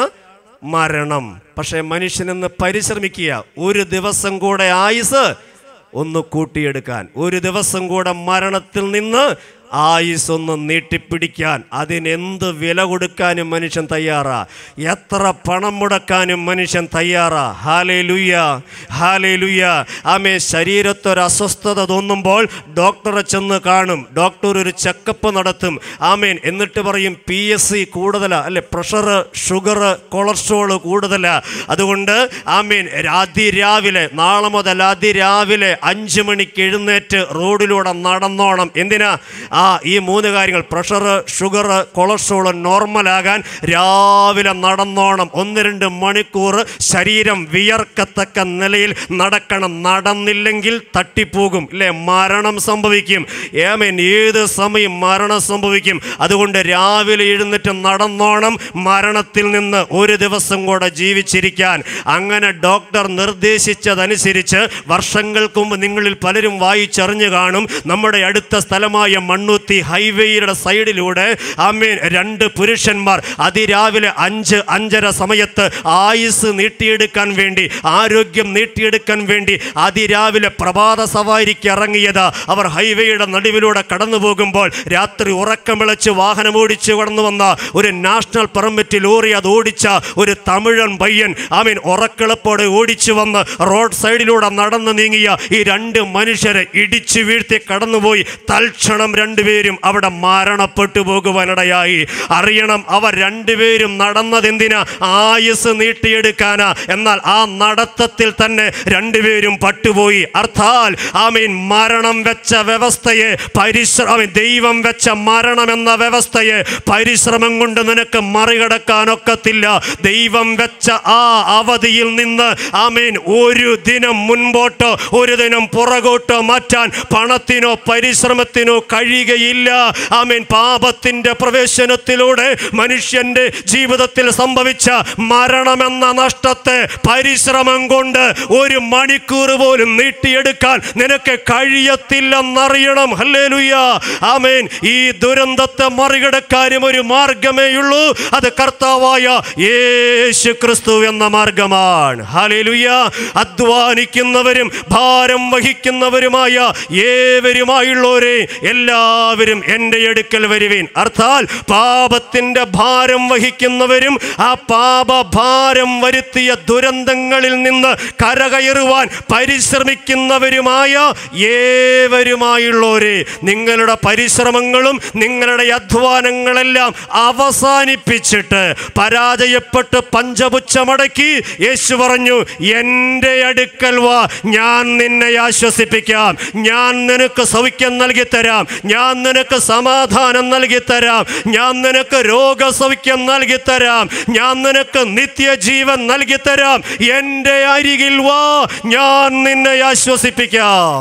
S1: മരണം പക്ഷേ മനുഷ്യനെന്ന് പരിശ്രമിക്കുക ഒരു ദിവസം കൂടെ ആയുസ് ഒന്ന് കൂട്ടിയെടുക്കാൻ ഒരു ദിവസം കൂടെ മരണത്തിൽ നിന്ന് ആയുസ് ഒന്ന് നീട്ടിപ്പിടിക്കാൻ അതിനെന്ത് വില കൊടുക്കാനും മനുഷ്യൻ തയ്യാറാ എത്ര പണം മുടക്കാനും മനുഷ്യൻ തയ്യാറാ ഹാലേ ലുയ്യ ഹാലേ ലുയ്യ ആമേ ശരീരത്തൊരു അസ്വസ്ഥത തോന്നുമ്പോൾ ഡോക്ടറെ ചെന്ന് കാണും ഡോക്ടർ ഒരു ചെക്കപ്പ് നടത്തും ആമേൻ എന്നിട്ട് പറയും പി എസ് സി കൂടുതലാ അല്ലെ പ്രഷർ ഷുഗർ കൊളസ്ട്രോൾ കൂടുതലാ അതുകൊണ്ട് ആമീൻ അതിരാവിലെ നാളെ മുതൽ അതിരാവിലെ അഞ്ച് മണിക്ക് എഴുന്നേറ്റ് റോഡിലൂടെ നടന്നോണം എന്തിനാ ആ ഈ മൂന്ന് കാര്യങ്ങൾ പ്രഷർ ഷുഗർ കൊളസ്ട്രോൾ നോർമലാകാൻ രാവിലെ നടന്നോണം ഒന്ന് രണ്ട് മണിക്കൂർ ശരീരം വിയർക്കത്തക്ക നിലയിൽ നടക്കണം നടന്നില്ലെങ്കിൽ തട്ടിപ്പോകും ഇല്ലേ മരണം സംഭവിക്കും ഏമേൻ ഏത് സമയം മരണം സംഭവിക്കും അതുകൊണ്ട് രാവിലെ എഴുന്നേറ്റ് നടന്നോണം മരണത്തിൽ നിന്ന് ഒരു ദിവസം കൂടെ ജീവിച്ചിരിക്കാൻ അങ്ങനെ ഡോക്ടർ നിർദ്ദേശിച്ചതനുസരിച്ച് വർഷങ്ങൾക്ക് മുമ്പ് നിങ്ങളിൽ പലരും വായിച്ചറിഞ്ഞു കാണും നമ്മുടെ അടുത്ത സ്ഥലമായ മണ്ണുത്തി ഹൈവേയുടെ സൈഡിലൂടെ ആമേൻ രണ്ട് പുരുഷന്മാർ അതിരാവിലെ അഞ്ച് അഞ്ചര സമയത്ത് ആയുസ് നീട്ടിയെടുക്കാൻ വേണ്ടി ആരോഗ്യം നീട്ടിയെടുക്കാൻ വേണ്ടി അതിരാവിലെ പ്രഭാത സവാരിക്ക് ഇറങ്ങിയത് അവർ ഹൈവേയുടെ നടുവിലൂടെ കടന്നു പോകുമ്പോൾ രാത്രി ഉറക്കം വിളച്ച് വാഹനം ഓടിച്ച് കടന്നു വന്ന ഒരു നാഷണൽ പെർമിറ്റ് ലോറി അത് ഓടിച്ച ഒരു തമിഴൻ പയ്യൻ ആമീൻ ഉറക്കിളപ്പോടെ ഓടിച്ചു വന്ന് റോഡ് സൈഡിലൂടെ നടന്നു നീങ്ങിയ ഈ രണ്ട് മനുഷ്യരെ ഇടിച്ചു വീഴ്ത്തി കടന്നുപോയി തൽക്ഷണം രണ്ടുപേരും അവിടെ മരണപ്പെട്ടു പോകുവാനിടയായി അറിയണം അവർ രണ്ടുപേരും നടന്നതെന്തിനാ ആയുസ് നീട്ടിയെടുക്കാനാ എന്നാൽ ആ നടത്തത്തിൽ തന്നെ രണ്ടുപേരും പട്ടുപോയി അർത്ഥാൽ ആമീൻ മരണം വെച്ച വ്യവസ്ഥയെ പരിശ്രമം ദൈവം വെച്ച മരണം എന്ന വ്യവസ്ഥയെ പരിശ്രമം കൊണ്ട് നിനക്ക് മറികടക്കാനൊക്കത്തില്ല ദൈവം വെച്ച ആ അവധിയിൽ നിന്ന് ആമീൻ ഒരു ദിനം മുൻപോട്ടോ ഒരു ദിനം പുറകോട്ടോ മാറ്റാൻ പണത്തിനോ പരിശ്രമത്തിനോ കഴിയുക കഴിയുകയില്ല ആമേൻ പാപത്തിന്റെ പ്രവേശനത്തിലൂടെ മനുഷ്യന്റെ ജീവിതത്തിൽ സംഭവിച്ച മരണമെന്ന നഷ്ടത്തെ പരിശ്രമം കൊണ്ട് ഒരു മണിക്കൂർ പോലും നീട്ടിയെടുക്കാൻ നിനക്ക് കഴിയത്തില്ലെന്നറിയണം ഹല്ലേലൂയ ആമേൻ ഈ ദുരന്തത്തെ മറികടക്കാനും ഒരു മാർഗമേയുള്ളൂ അത് കർത്താവായ യേശു ക്രിസ്തു എന്ന മാർഗമാണ് ഹല്ലേലൂയ അധ്വാനിക്കുന്നവരും ഭാരം വഹിക്കുന്നവരുമായ ഏവരുമായുള്ളവരെ എല്ലാവരും എൻ്റെ അടുക്കൽ വരുവീൻ അർത്ഥാൽ പാപത്തിൻ്റെ ഭാരം വഹിക്കുന്നവരും ആ പാപഭാരം വരുത്തിയ ദുരന്തങ്ങളിൽ നിന്ന് കരകയറുവാൻ പരിശ്രമിക്കുന്നവരുമായ ഏവരുമായുള്ളവരെ നിങ്ങളുടെ പരിശ്രമങ്ങളും നിങ്ങളുടെ അധ്വാനങ്ങളെല്ലാം അവസാനിപ്പിച്ചിട്ട് പരാജയപ്പെട്ട് പഞ്ചപുച്ഛമടക്കി യേശു പറഞ്ഞു എൻ്റെ അടുക്കൽ വാ ഞാൻ നിന്നെ ആശ്വസിപ്പിക്കാം ഞാൻ നിനക്ക് സൗഖ്യം നൽകി തരാം ഞാൻ നിനക്ക് സമാധാനം നൽകി തരാം ഞാൻ നിനക്ക് രോഗസൗഖ്യം നൽകി തരാം ഞാൻ നിനക്ക് നിത്യജീവൻ നൽകി തരാം എൻ്റെ അരികിൽ വാ ഞാൻ നിന്നെ ആശ്വസിപ്പിക്കാം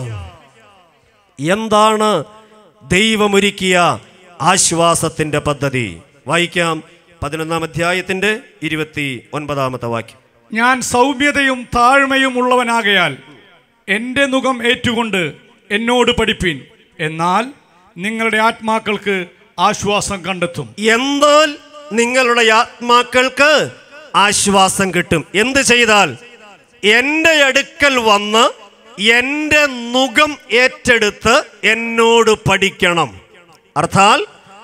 S1: എന്താണ് ദൈവമൊരുക്കിയ ആശ്വാസത്തിൻ്റെ പദ്ധതി വായിക്കാം പതിനൊന്നാം അധ്യായത്തിൻ്റെ ഇരുപത്തി ഒൻപതാമത്തെ വാക്യം
S2: ഞാൻ സൗമ്യതയും താഴ്മയും ഉള്ളവനാകയാൽ എൻ്റെ മുഖം ഏറ്റുകൊണ്ട് എന്നോട് പഠിപ്പിൻ എന്നാൽ നിങ്ങളുടെ ആത്മാക്കൾക്ക് ആശ്വാസം കണ്ടെത്തും
S1: എന്നാൽ നിങ്ങളുടെ ആത്മാക്കൾക്ക് ആശ്വാസം കിട്ടും എന്ത് ചെയ്താൽ എൻ്റെ അടുക്കൽ വന്ന് എൻ്റെ മുഖം ഏറ്റെടുത്ത് എന്നോട് പഠിക്കണം അർത്ഥാൽ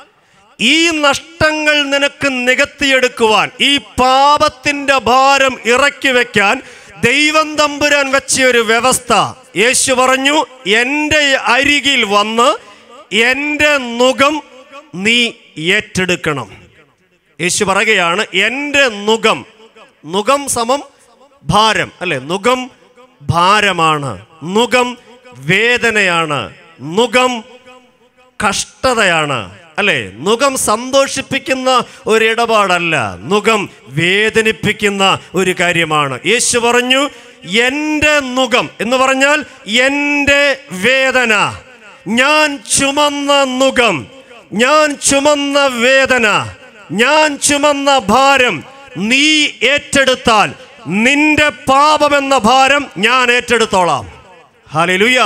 S1: ഈ നഷ്ടങ്ങൾ നിനക്ക് നികത്തിയെടുക്കുവാൻ ഈ പാപത്തിൻ്റെ ഭാരം ഇറക്കി വെക്കാൻ ദൈവം തമ്പുരാൻ വെച്ച ഒരു വ്യവസ്ഥ യേശു പറഞ്ഞു എൻ്റെ അരികിൽ വന്ന് എൻ്റെ മുഖം നീ ഏറ്റെടുക്കണം യേശു പറയുകയാണ് എൻ്റെ നുകം നുകം സമം ഭാരം അല്ലെ നുകം ഭാരമാണ് നുകം വേദനയാണ് നുകം കഷ്ടതയാണ് അല്ലെ നുകം സന്തോഷിപ്പിക്കുന്ന ഒരു ഇടപാടല്ല നുകം വേദനിപ്പിക്കുന്ന ഒരു കാര്യമാണ് യേശു പറഞ്ഞു എൻ്റെ നുകം എന്ന് പറഞ്ഞാൽ എൻ്റെ വേദന ഞാൻ ചുമന്ന നുകം ഞാൻ ചുമന്ന വേദന ഞാൻ ചുമന്ന ഭാരം നീ ഏറ്റെടുത്താൽ നിന്റെ പാപമെന്ന ഭാരം ഞാൻ ഏറ്റെടുത്തോളാം ഹാലലുയ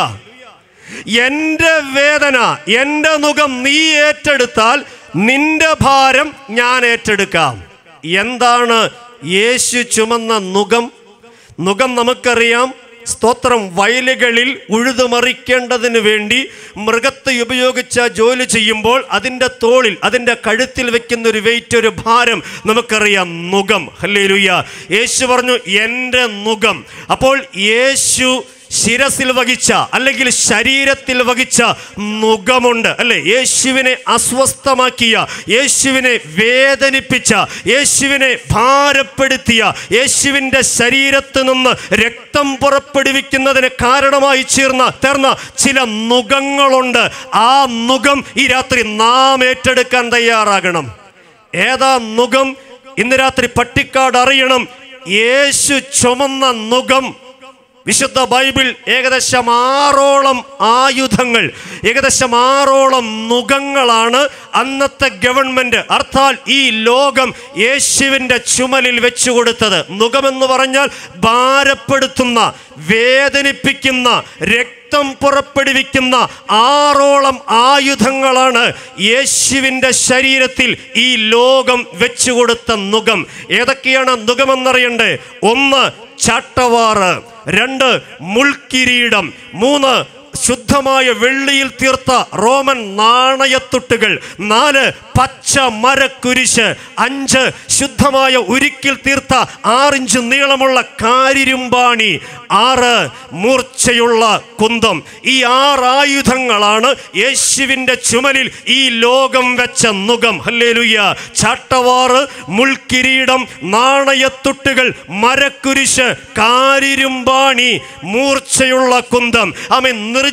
S1: എൻ്റെ വേദന എൻ്റെ മുഖം നീ ഏറ്റെടുത്താൽ നിന്റെ ഭാരം ഞാൻ ഏറ്റെടുക്കാം എന്താണ് യേശു ചുമന്ന നുകം നുകം നമുക്കറിയാം സ്തോത്രം വയലുകളിൽ ഉഴുതുമറിക്കേണ്ടതിന് വേണ്ടി മൃഗത്തെ ഉപയോഗിച്ച ജോലി ചെയ്യുമ്പോൾ അതിൻ്റെ തോളിൽ അതിൻ്റെ കഴുത്തിൽ വെക്കുന്ന ഒരു വെയിറ്റ് ഒരു ഭാരം നമുക്കറിയാം നുകം ഹല്ലേലൂയ യേശു പറഞ്ഞു എൻ്റെ നുകം അപ്പോൾ യേശു ശിരസിൽ വഹിച്ച അല്ലെങ്കിൽ ശരീരത്തിൽ വഹിച്ച മുഖമുണ്ട് അല്ലെ യേശുവിനെ അസ്വസ്ഥമാക്കിയ യേശുവിനെ വേദനിപ്പിച്ച യേശുവിനെ ഭാരപ്പെടുത്തിയ യേശുവിൻ്റെ ശരീരത്ത് നിന്ന് രക്തം പുറപ്പെടുവിക്കുന്നതിന് കാരണമായി ചേർന്ന തീർന്ന ചില മുഖങ്ങളുണ്ട് ആ മുഖം ഈ രാത്രി നാം ഏറ്റെടുക്കാൻ തയ്യാറാകണം ഏതാ മുഖം ഇന്ന് രാത്രി പട്ടിക്കാട് അറിയണം യേശു ചുമന്ന മുഖം വിശുദ്ധ ബൈബിൾ ഏകദേശം ആറോളം ആയുധങ്ങൾ ഏകദേശം ആറോളം മുഖങ്ങളാണ് അന്നത്തെ ഗവൺമെന്റ് അർത്ഥാൽ ഈ ലോകം യേശുവിൻ്റെ ചുമലിൽ വെച്ചു കൊടുത്തത് മുഖമെന്ന് പറഞ്ഞാൽ ഭാരപ്പെടുത്തുന്ന വേദനിപ്പിക്കുന്ന രക്തം പുറപ്പെടുവിക്കുന്ന ആറോളം ആയുധങ്ങളാണ് യേശുവിൻ്റെ ശരീരത്തിൽ ഈ ലോകം വെച്ചു കൊടുത്ത നുഖം ഏതൊക്കെയാണ് നുഖമെന്നറിയണ്ടേ ഒന്ന് ചാട്ടവാറ് രണ്ട് മുൾക്കിരീടം മൂന്ന് ശുദ്ധമായ വെള്ളിയിൽ തീർത്ത റോമൻ നാണയത്തുട്ടുകൾ നാല് പച്ച മരക്കുരിശ് അഞ്ച് ശുദ്ധമായ ഉരുക്കിൽ തീർത്ത ആറിഞ്ച് നീളമുള്ള കാരിരുമ്പാണി ആറ് മൂർച്ചയുള്ള കുന്തം ഈ ആറ് ആയുധങ്ങളാണ് യേശുവിൻ്റെ ചുമലിൽ ഈ ലോകം വെച്ച നുകം ഹല്ലേലുയ്യ ചാട്ടവാറ് മുൾക്കിരീടം നാണയത്തുട്ടുകൾ മരക്കുരിശ് കാരിരുമ്പാണി മൂർച്ചയുള്ള കുന്തം ആമേ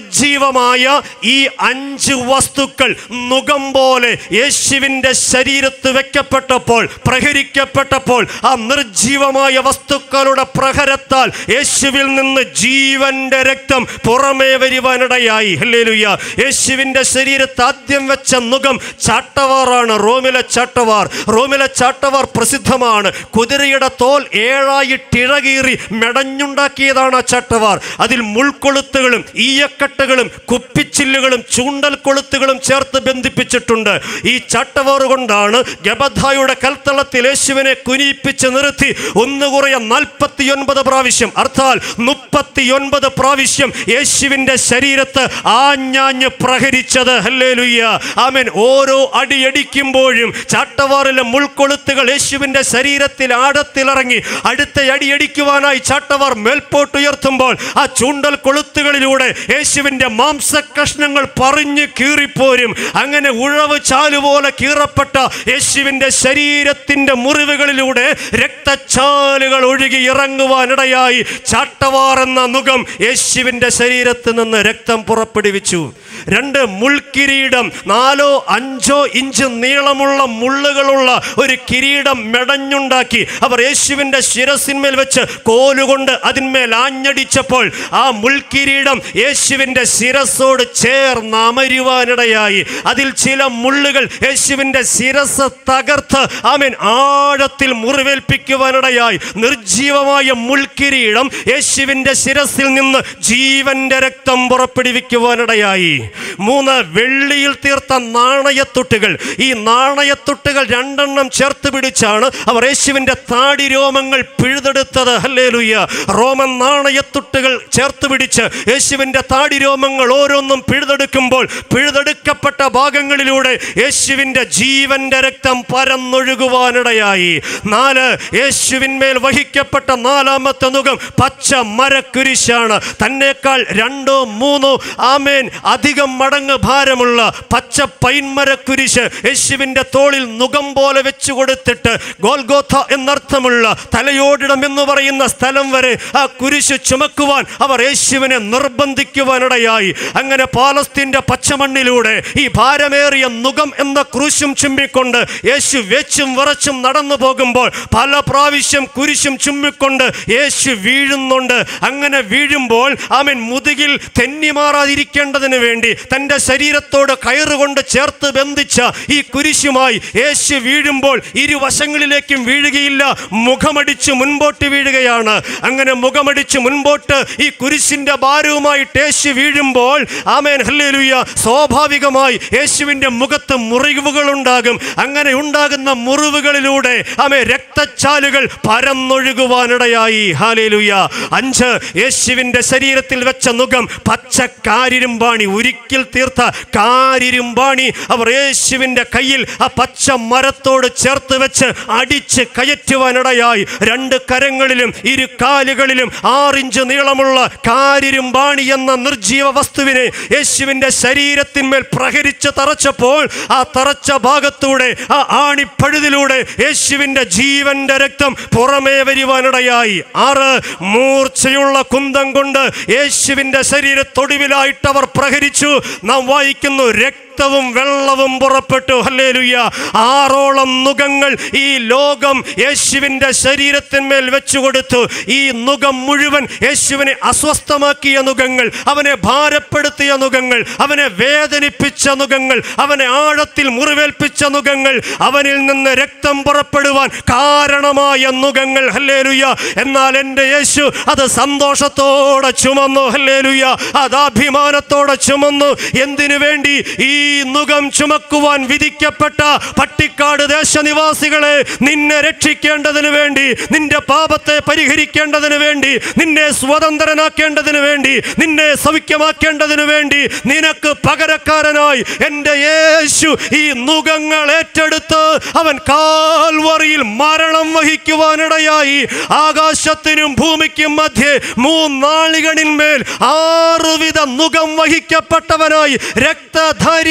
S1: നിർജീവമായ ഈ അഞ്ച് വസ്തുക്കൾ നുകം പോലെ യേശുവിൻ്റെ ശരീരത്ത് വെക്കപ്പെട്ടപ്പോൾ പ്രഹരിക്കപ്പെട്ടപ്പോൾ ആ നിർജീവമായ വസ്തുക്കളുടെ പ്രഹരത്താൽ യേശുവിൽ നിന്ന് ജീവന്റെ രക്തം പുറമേ വരുവാനിടയായി ഹല്ലേലൂയ യേശുവിൻ്റെ ശരീരത്ത് ആദ്യം വെച്ച നുകം ചാട്ടവാറാണ് റോമിലെ ചാട്ടവാർ റോമിലെ ചാട്ടവാർ പ്രസിദ്ധമാണ് കുതിരയുടെ തോൽ ഏഴായിട്ടിഴകീറി മെടഞ്ഞുണ്ടാക്കിയതാണ് ആ ചാട്ടവാർ അതിൽ മുൾക്കൊളുത്തുകളും ഈയക്കട്ടകളും കുപ്പിച്ചില്ലുകളും ചൂണ്ടൽ കൊളുത്തുകളും ചേർത്ത് ബന്ധിപ്പിച്ചിട്ടുണ്ട് ഈ ചാട്ടവാറ് കൊണ്ടാണ് ഗബധായുടെ കൽത്തളത്തിൽ യേശുവിനെ കുനിയിപ്പിച്ച് നിർത്തി ഒന്ന് കുറയ നാൽപ്പത്തിയൊൻപത് പ്രാവശ്യം അർത്ഥാൽ മുപ്പത്തിയൊൻപത് പ്രാവശ്യം യേശുവിൻ്റെ ശരീരത്ത് ആഞ്ഞാഞ്ഞ് പ്രഹരിച്ചത് ഹല്ലേലൂയ്യ ആമേൻ ഓരോ അടിയടിക്കുമ്പോഴും ചാട്ടവാറിലെ മുൾക്കൊളുത്തുകൾ യേശുവിൻ്റെ ശരീരത്തിൽ ആഴത്തിലിറങ്ങി അടുത്ത അടിയടിക്കുവാനായി ചാട്ടവാർ മേൽപോട്ടുയർത്തുമ്പോൾ ആ ചൂണ്ടൽ കൊളുത്തുകളിലൂടെ യേശുവിൻ്റെ മാംസ കഷ്ണങ്ങൾ പറഞ്ഞു കീറിപ്പോരും അങ്ങനെ ഉഴവ് ചാലുപോലെ കീറപ്പെട്ട യേശുവിൻ്റെ ശരീരത്തിൻ്റെ മുറിവുകളിലൂടെ രക്തച്ചാലുകൾ ഒഴുകി ഇറങ്ങുവാനിടയായി ചാട്ടവാർ എന്ന നുകം യേശുവിൻ്റെ ശരീരത്തിൽ നിന്ന് രക്തം പുറപ്പെടുവിച്ചു രണ്ട് മുൾക്കിരീടം നാലോ അഞ്ചോ ഇഞ്ച് നീളമുള്ള മുള്ളുകളുള്ള ഒരു കിരീടം മെടഞ്ഞുണ്ടാക്കി അവർ യേശുവിൻ്റെ ശിരസിന്മേൽ വെച്ച് കോലുകൊണ്ട് അതിന്മേൽ ആഞ്ഞടിച്ചപ്പോൾ ആ മുൾക്കിരീടം യേശുവിൻ്റെ ശിരസോട് ചേർന്ന് അമരുവാനിടയായി അതിൽ ചില മുള്ളുകൾ യേശുവിൻ്റെ ശിരസ് തകർത്ത് ആമേൻ ആഴത്തിൽ മുറിവേൽപ്പിക്കുവാനിടയായി നിർജീവമായ മുൾക്കിരീടം യേശുവിൻ്റെ ശിരസിൽ നിന്ന് ജീവന്റെ രക്തം പുറപ്പെടുവിക്കുവാനിടയായി മൂന്ന് വെള്ളിയിൽ തീർത്ത നാണയത്തുട്ടുകൾ ഈ നാണയത്തുട്ടുകൾ രണ്ടെണ്ണം ചേർത്ത് പിടിച്ചാണ് അവർ യേശുവിൻ്റെ താടി രോമങ്ങൾ പിഴുതെടുത്തത് ഹല്ലേലൂയ റോമൻ നാണയത്തുട്ടുകൾ ചേർത്ത് പിടിച്ച് യേശുവിൻ്റെ താടി രോമങ്ങൾ ഓരോന്നും പിഴുതെടുക്കുമ്പോൾ പിഴുതെടുക്കപ്പെട്ട ഭാഗങ്ങളിലൂടെ യേശുവിൻ്റെ ജീവന്റെ രക്തം പരന്നൊഴുകുവാനിടയായി നാല് യേശുവിന്മേൽ വഹിക്കപ്പെട്ട നാലാമത്തെ മുഖം പച്ച മരക്കുരിശാണ് തന്നേക്കാൾ രണ്ടോ മൂന്നോ ആമേൻ അധികം മടങ്ങ് ഭാരമുള്ള പച്ച പൈൻമരക്കുരിശ് യേശുവിൻ്റെ തോളിൽ നുകം പോലെ വെച്ചു കൊടുത്തിട്ട് ഗോൽഗോഥ എന്നർത്ഥമുള്ള തലയോടിടം എന്ന് പറയുന്ന സ്ഥലം വരെ ആ കുരിശ് ചുമക്കുവാൻ അവർ യേശുവിനെ നിർബന്ധിക്കുവാനിടയായി അങ്ങനെ പാലസ്തീൻ്റെ പച്ചമണ്ണിലൂടെ ഈ ഭാരമേറിയ നുകം എന്ന ക്രൂശും ചുമ്മിക്കൊണ്ട് യേശു വെച്ചും വിറച്ചും നടന്നു പോകുമ്പോൾ പല പ്രാവശ്യം കുരിശും ചുമ്മിക്കൊണ്ട് യേശു വീഴുന്നുണ്ട് അങ്ങനെ വീഴുമ്പോൾ അവൻ മുതുകിൽ തെന്നിമാറാതിരിക്കേണ്ടതിന് വേണ്ടി തൻ്റെ ശരീരത്തോട് കയറുകൊണ്ട് ചേർത്ത് ബന്ധിച്ച ഈ കുരിശുമായി യേശു വീഴുമ്പോൾ ഇരുവശങ്ങളിലേക്കും വീഴുകയില്ല മുഖമടിച്ച് മുൻപോട്ട് വീഴുകയാണ് അങ്ങനെ മുഖമടിച്ച് മുൻപോട്ട് ഈ കുരിശിന്റെ ഭാരവുമായിട്ട് യേശു വീഴുമ്പോൾ ആമേൻ ഹല്ലേലൂയ സ്വാഭാവികമായി യേശുവിൻ്റെ മുഖത്ത് മുറിവുകൾ ഉണ്ടാകും അങ്ങനെ ഉണ്ടാകുന്ന മുറിവുകളിലൂടെ ആമേ രക്തച്ചാലുകൾ പരന്നൊഴുകുവാനിടയായി ഹാലേലൂയ അഞ്ച് യേശുവിൻ്റെ ശരീരത്തിൽ വെച്ച മുഖം പച്ച കാരിരുമ്പാണി ഉരുക്കിൽ തീർത്ത കാരിരുമ്പാണി അവർ യേശുവിൻ്റെ കയ്യിൽ ആ പച്ച മരത്തോട് ചേർത്ത് വെച്ച് അടിച്ച് കയറ്റുവാനിടയായി രണ്ട് കരങ്ങളിലും ഇരു കാലുകളിലും ആറിഞ്ച് നീളമുള്ള കാരിരുമ്പാണി എന്ന നിർജീവ വസ്തുവിനെ യേശുവിൻ്റെ ശരീരത്തിന്മേൽ പ്രഹരിച്ച് തറച്ചപ്പോൾ ആ തറച്ച ഭാഗത്തൂടെ ആ ആണിപ്പഴുതിലൂടെ യേശുവിൻ്റെ ജീവന്റെ രക്തം പുറമേ വരുവാനിടയായി ആറ് മൂർച്ചയുള്ള കുന്തം കൊണ്ട് യേശുവിൻ്റെ ശരീരത്തൊടുവിലായിട്ട് അവർ പ്രഹരിച്ചു നാം വായിക്കുന്നു രക്ത രക്തവും വെള്ളവും പുറപ്പെട്ടു ഹല്ലേലൂയ ആറോളം നുഖങ്ങൾ ഈ ലോകം യേശുവിൻ്റെ ശരീരത്തിന്മേൽ വെച്ചു കൊടുത്തു ഈ നുഖം മുഴുവൻ യേശുവിനെ അസ്വസ്ഥമാക്കിയ നുഖങ്ങൾ അവനെ ഭാരപ്പെടുത്തിയ നുഖങ്ങൾ അവനെ വേദനിപ്പിച്ച നുഖങ്ങൾ അവനെ ആഴത്തിൽ മുറിവേൽപ്പിച്ച നുഖങ്ങൾ അവനിൽ നിന്ന് രക്തം പുറപ്പെടുവാൻ കാരണമായ നുഖങ്ങൾ ഹല്ലേലൂയ എന്നാൽ എൻ്റെ യേശു അത് സന്തോഷത്തോടെ ചുമന്നു ഹല്ലേലൂയ അത് അഭിമാനത്തോടെ ചുമന്നു എന്തിനു വേണ്ടി ഈ നുകം ചുമക്കുവാൻ വിധിക്കപ്പെട്ട പട്ടിക്കാട് ദേശനിവാസികളെ നിന്നെ രക്ഷിക്കേണ്ടതിന് വേണ്ടി നിന്റെ പാപത്തെ പരിഹരിക്കേണ്ടതിന് വേണ്ടി നിന്നെ സ്വതന്ത്രനാക്കേണ്ടതിന് വേണ്ടി നിന്നെ സൗഖ്യമാക്കേണ്ടതിന് വേണ്ടി നിനക്ക് പകരക്കാരനായി എൻ്റെ യേശു ഈ നുകങ്ങൾ ഏറ്റെടുത്ത് അവൻ കാൽവറിയിൽ മരണം വഹിക്കുവാനിടയായി ആകാശത്തിനും ഭൂമിക്കും മധ്യേ മൂന്നാളികളിന്മേൽ ആറുവിധ നുകം വഹിക്കപ്പെട്ടവനായി രക്തധാരി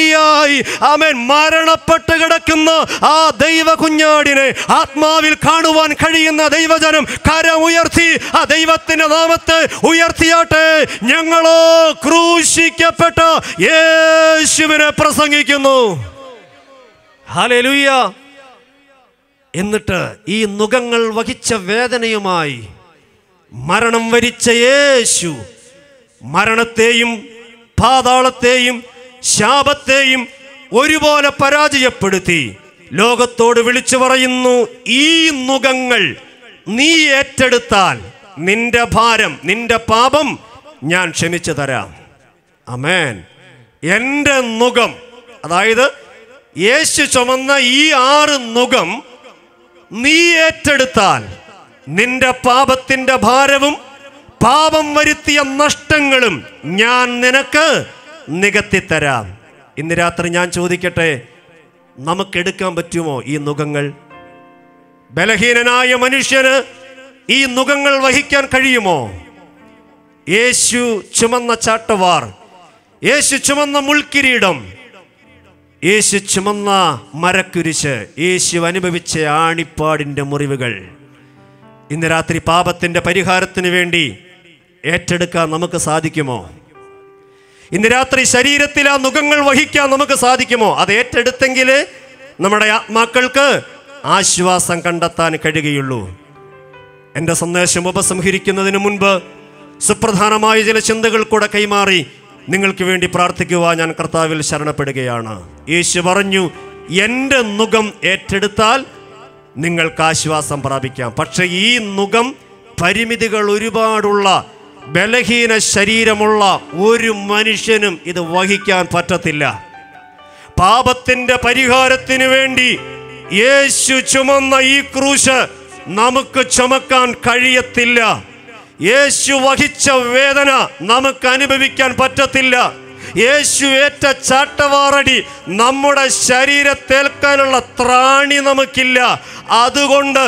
S1: ബലിയായി ആമേൻ മരണപ്പെട്ട് കിടക്കുന്ന ആ ദൈവ കുഞ്ഞാടിനെ ആത്മാവിൽ കാണുവാൻ കഴിയുന്ന ദൈവജനം കരം ഉയർത്തി ആ ദൈവത്തിന്റെ നാമത്തെ ഉയർത്തിയാട്ടെ ഞങ്ങളോ ക്രൂശിക്കപ്പെട്ട യേശുവിനെ പ്രസംഗിക്കുന്നു ഹല്ലേലൂയ എന്നിട്ട് ഈ നുഖങ്ങൾ വഹിച്ച വേദനയുമായി മരണം വരിച്ച യേശു മരണത്തെയും പാതാളത്തെയും ശാപത്തെയും ഒരുപോലെ പരാജയപ്പെടുത്തി ലോകത്തോട് വിളിച്ചു പറയുന്നു ഈ നുഖങ്ങൾ നീ ഏറ്റെടുത്താൽ നിന്റെ ഭാരം നിന്റെ പാപം ഞാൻ ക്ഷമിച്ചു തരാം അമേൻ എൻ്റെ നുഖം അതായത് യേശു ചുമന്ന ഈ ആറ് നുഖം നീ ഏറ്റെടുത്താൽ നിന്റെ പാപത്തിന്റെ ഭാരവും പാപം വരുത്തിയ നഷ്ടങ്ങളും ഞാൻ നിനക്ക് നികത്തിത്തരാം ഇന്ന് രാത്രി ഞാൻ ചോദിക്കട്ടെ നമുക്കെടുക്കാൻ പറ്റുമോ ഈ നുഖങ്ങൾ ബലഹീനനായ മനുഷ്യന് ഈ നുഖങ്ങൾ വഹിക്കാൻ കഴിയുമോ യേശു ചുമന്ന ചാട്ടവാർ യേശു ചുമന്ന മുൾക്കിരീടം യേശു ചുമന്ന മരക്കുരിശ് യേശു അനുഭവിച്ച ആണിപ്പാടിൻ്റെ മുറിവുകൾ ഇന്ന് രാത്രി പാപത്തിൻ്റെ പരിഹാരത്തിന് വേണ്ടി ഏറ്റെടുക്കാൻ നമുക്ക് സാധിക്കുമോ ഇന്ന് രാത്രി ശരീരത്തിൽ ആ നുഖങ്ങൾ വഹിക്കാൻ നമുക്ക് സാധിക്കുമോ അത് ഏറ്റെടുത്തെങ്കിൽ നമ്മുടെ ആത്മാക്കൾക്ക് ആശ്വാസം കണ്ടെത്താൻ കഴിയുകയുള്ളൂ എൻ്റെ സന്ദേശം ഉപസംഹരിക്കുന്നതിന് മുൻപ് സുപ്രധാനമായ ചില ചിന്തകൾ കൂടെ കൈമാറി നിങ്ങൾക്ക് വേണ്ടി പ്രാർത്ഥിക്കുവാൻ ഞാൻ കർത്താവിൽ ശരണപ്പെടുകയാണ് യേശു പറഞ്ഞു എൻ്റെ നുഖം ഏറ്റെടുത്താൽ നിങ്ങൾക്ക് ആശ്വാസം പ്രാപിക്കാം പക്ഷെ ഈ നുഖം പരിമിതികൾ ഒരുപാടുള്ള ബലഹീന ശരീരമുള്ള ഒരു മനുഷ്യനും ഇത് വഹിക്കാൻ പറ്റത്തില്ല പാപത്തിന്റെ പരിഹാരത്തിന് വേണ്ടി യേശു ചുമന്ന ഈ ക്രൂശ് നമുക്ക് ചുമക്കാൻ കഴിയത്തില്ല യേശു വഹിച്ച വേദന നമുക്ക് അനുഭവിക്കാൻ പറ്റത്തില്ല യേശു ഏറ്റ ചാട്ടവാറടി നമ്മുടെ ശരീരത്തേൽക്കാനുള്ള ത്രാണി നമുക്കില്ല അതുകൊണ്ട്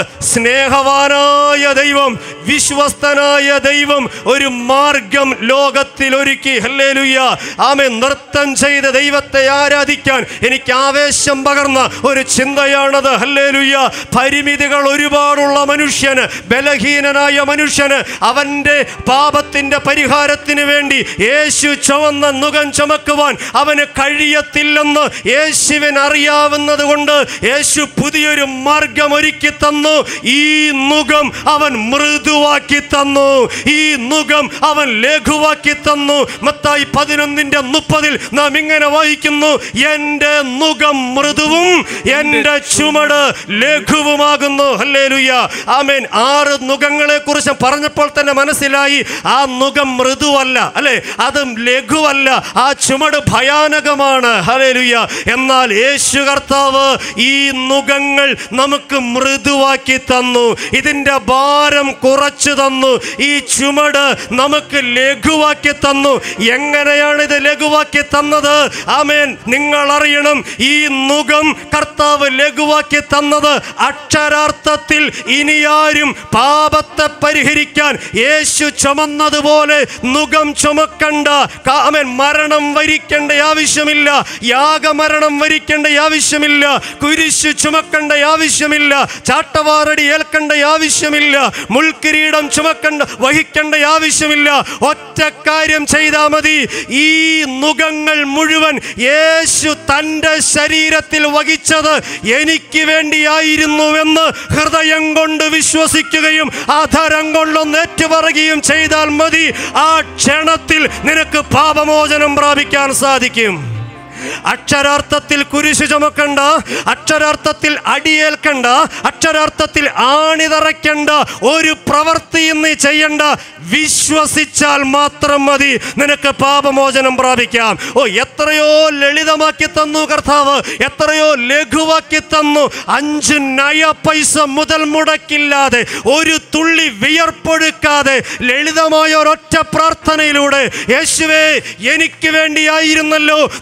S1: സ്നേഹവാനായ ദൈവം വിശ്വസ്തനായ ദൈവം ഒരു മാർഗം ലോകത്തിൽ ഒരുക്കി ഹല്ലേലൂയ ആമെ നൃത്തം ചെയ്ത ദൈവത്തെ ആരാധിക്കാൻ എനിക്ക് ആവേശം പകർന്ന ഒരു ചിന്തയാണത് ഹല്ലേലൂയ പരിമിതികൾ ഒരുപാടുള്ള മനുഷ്യന് ബലഹീനനായ മനുഷ്യന് അവൻ്റെ പാപത്തിൻ്റെ പരിഹാരത്തിന് വേണ്ടി യേശു ചുവന്ന നുകം ചുമക്കുവാൻ അവന് കഴിയത്തില്ലെന്ന് യേശുവിന് അറിയാവുന്നത് കൊണ്ട് യേശു പുതിയൊരു മാർഗം ഒരുക്കി തന്നു ഈ നുകം അവൻ മൃദുവാക്കി തന്നു ഈ നുകം അവൻ ലഘുവാക്കി തന്നു മത്തായി പതിനൊന്നിന്റെ മുപ്പതിൽ നാം ഇങ്ങനെ വായിക്കുന്നു എൻ്റെ നുകം മൃദുവും എൻ്റെ ചുമട് ലഘുവുമാകുന്നു ഹല്ലേലൂയ ആമേൻ ആറ് നുഖങ്ങളെ കുറിച്ച് പറഞ്ഞപ്പോൾ തന്നെ മനസ്സിലായി ആ നുഖം മൃദുവല്ല അല്ലെ അതും ലഘുവല്ല ആ ചുമട് ഭയാനകമാണ് ഹല്ലേലൂയ എന്നാൽ യേശു കർത്താവ് ഈ നുഖങ്ങൾ നമുക്ക് മൃദുവാക്കി തന്നു ഇതിൻ്റെ ഭാരം കുറച്ചു തന്നു ഈ ചുമട് നമുക്ക് ലഘുവാക്കി തന്നു എങ്ങനെയാണ് ഇത് ലഘുവാക്കി തന്നത് ആമേൻ നിങ്ങൾ അറിയണം ഈ നുഖം കർത്താവ് ലഘുവാക്കി തന്നത് അക്ഷരാർത്ഥത്തിൽ ഇനിയാരും പാപത്തെ പരിഹരിക്കാൻ യേശു ചുമന്നതുപോലെ നുഖം ചുമക്കണ്ട ആമേൻ മരണം വരിക്കേണ്ട ആവശ്യമില്ല യാഗമരണം വരിക്കേണ്ട ആവശ്യമില്ല കുരിശു ചുമക്കേണ്ട ആവശ്യമില്ല ചാട്ടവാറടി ഏൽക്കേണ്ട ആവശ്യമില്ല മുൾക്കിരീടം ചുമക്കേണ്ട വഹിക്കേണ്ട ആവശ്യമില്ല ഒറ്റ കാര്യം ചെയ്താൽ മതി ഈ നുഖങ്ങൾ മുഴുവൻ യേശു തൻ്റെ ശരീരത്തിൽ വഹിച്ചത് എനിക്ക് വേണ്ടിയായിരുന്നുവെന്ന് ഹൃദയം കൊണ്ട് വിശ്വസിക്കുകയും ആധാരം കൊണ്ടൊന്ന് ഏറ്റുപറയുകയും ചെയ്താൽ മതി ആ ക്ഷണത്തിൽ നിനക്ക് പാപമോചനം പ്രാപിക്കാൻ സാധിക്കും അക്ഷരാർത്ഥത്തിൽ കുരിശു ചുമക്കണ്ട അക്ഷരാർത്ഥത്തിൽ അടിയേൽക്കണ്ട അക്ഷരാർത്ഥത്തിൽ ആണിതറയ്ക്കണ്ട ഒരു പ്രവൃത്തിയും നീ ചെയ്യണ്ട വിശ്വസിച്ചാൽ മാത്രം മതി നിനക്ക് പാപമോചനം പ്രാപിക്കാം ഓ എത്രയോ ലളിതമാക്കി തന്നു കർത്താവ് എത്രയോ ലഘുവാക്കി തന്നു അഞ്ച് നയ പൈസ മുതൽ മുടക്കില്ലാതെ ഒരു തുള്ളി വിയർപ്പൊഴുക്കാതെ ലളിതമായ ഒരൊറ്റ പ്രാർത്ഥനയിലൂടെ യേശുവേ എനിക്ക് വേണ്ടിയായിരുന്നല്ലോ നീ ഈ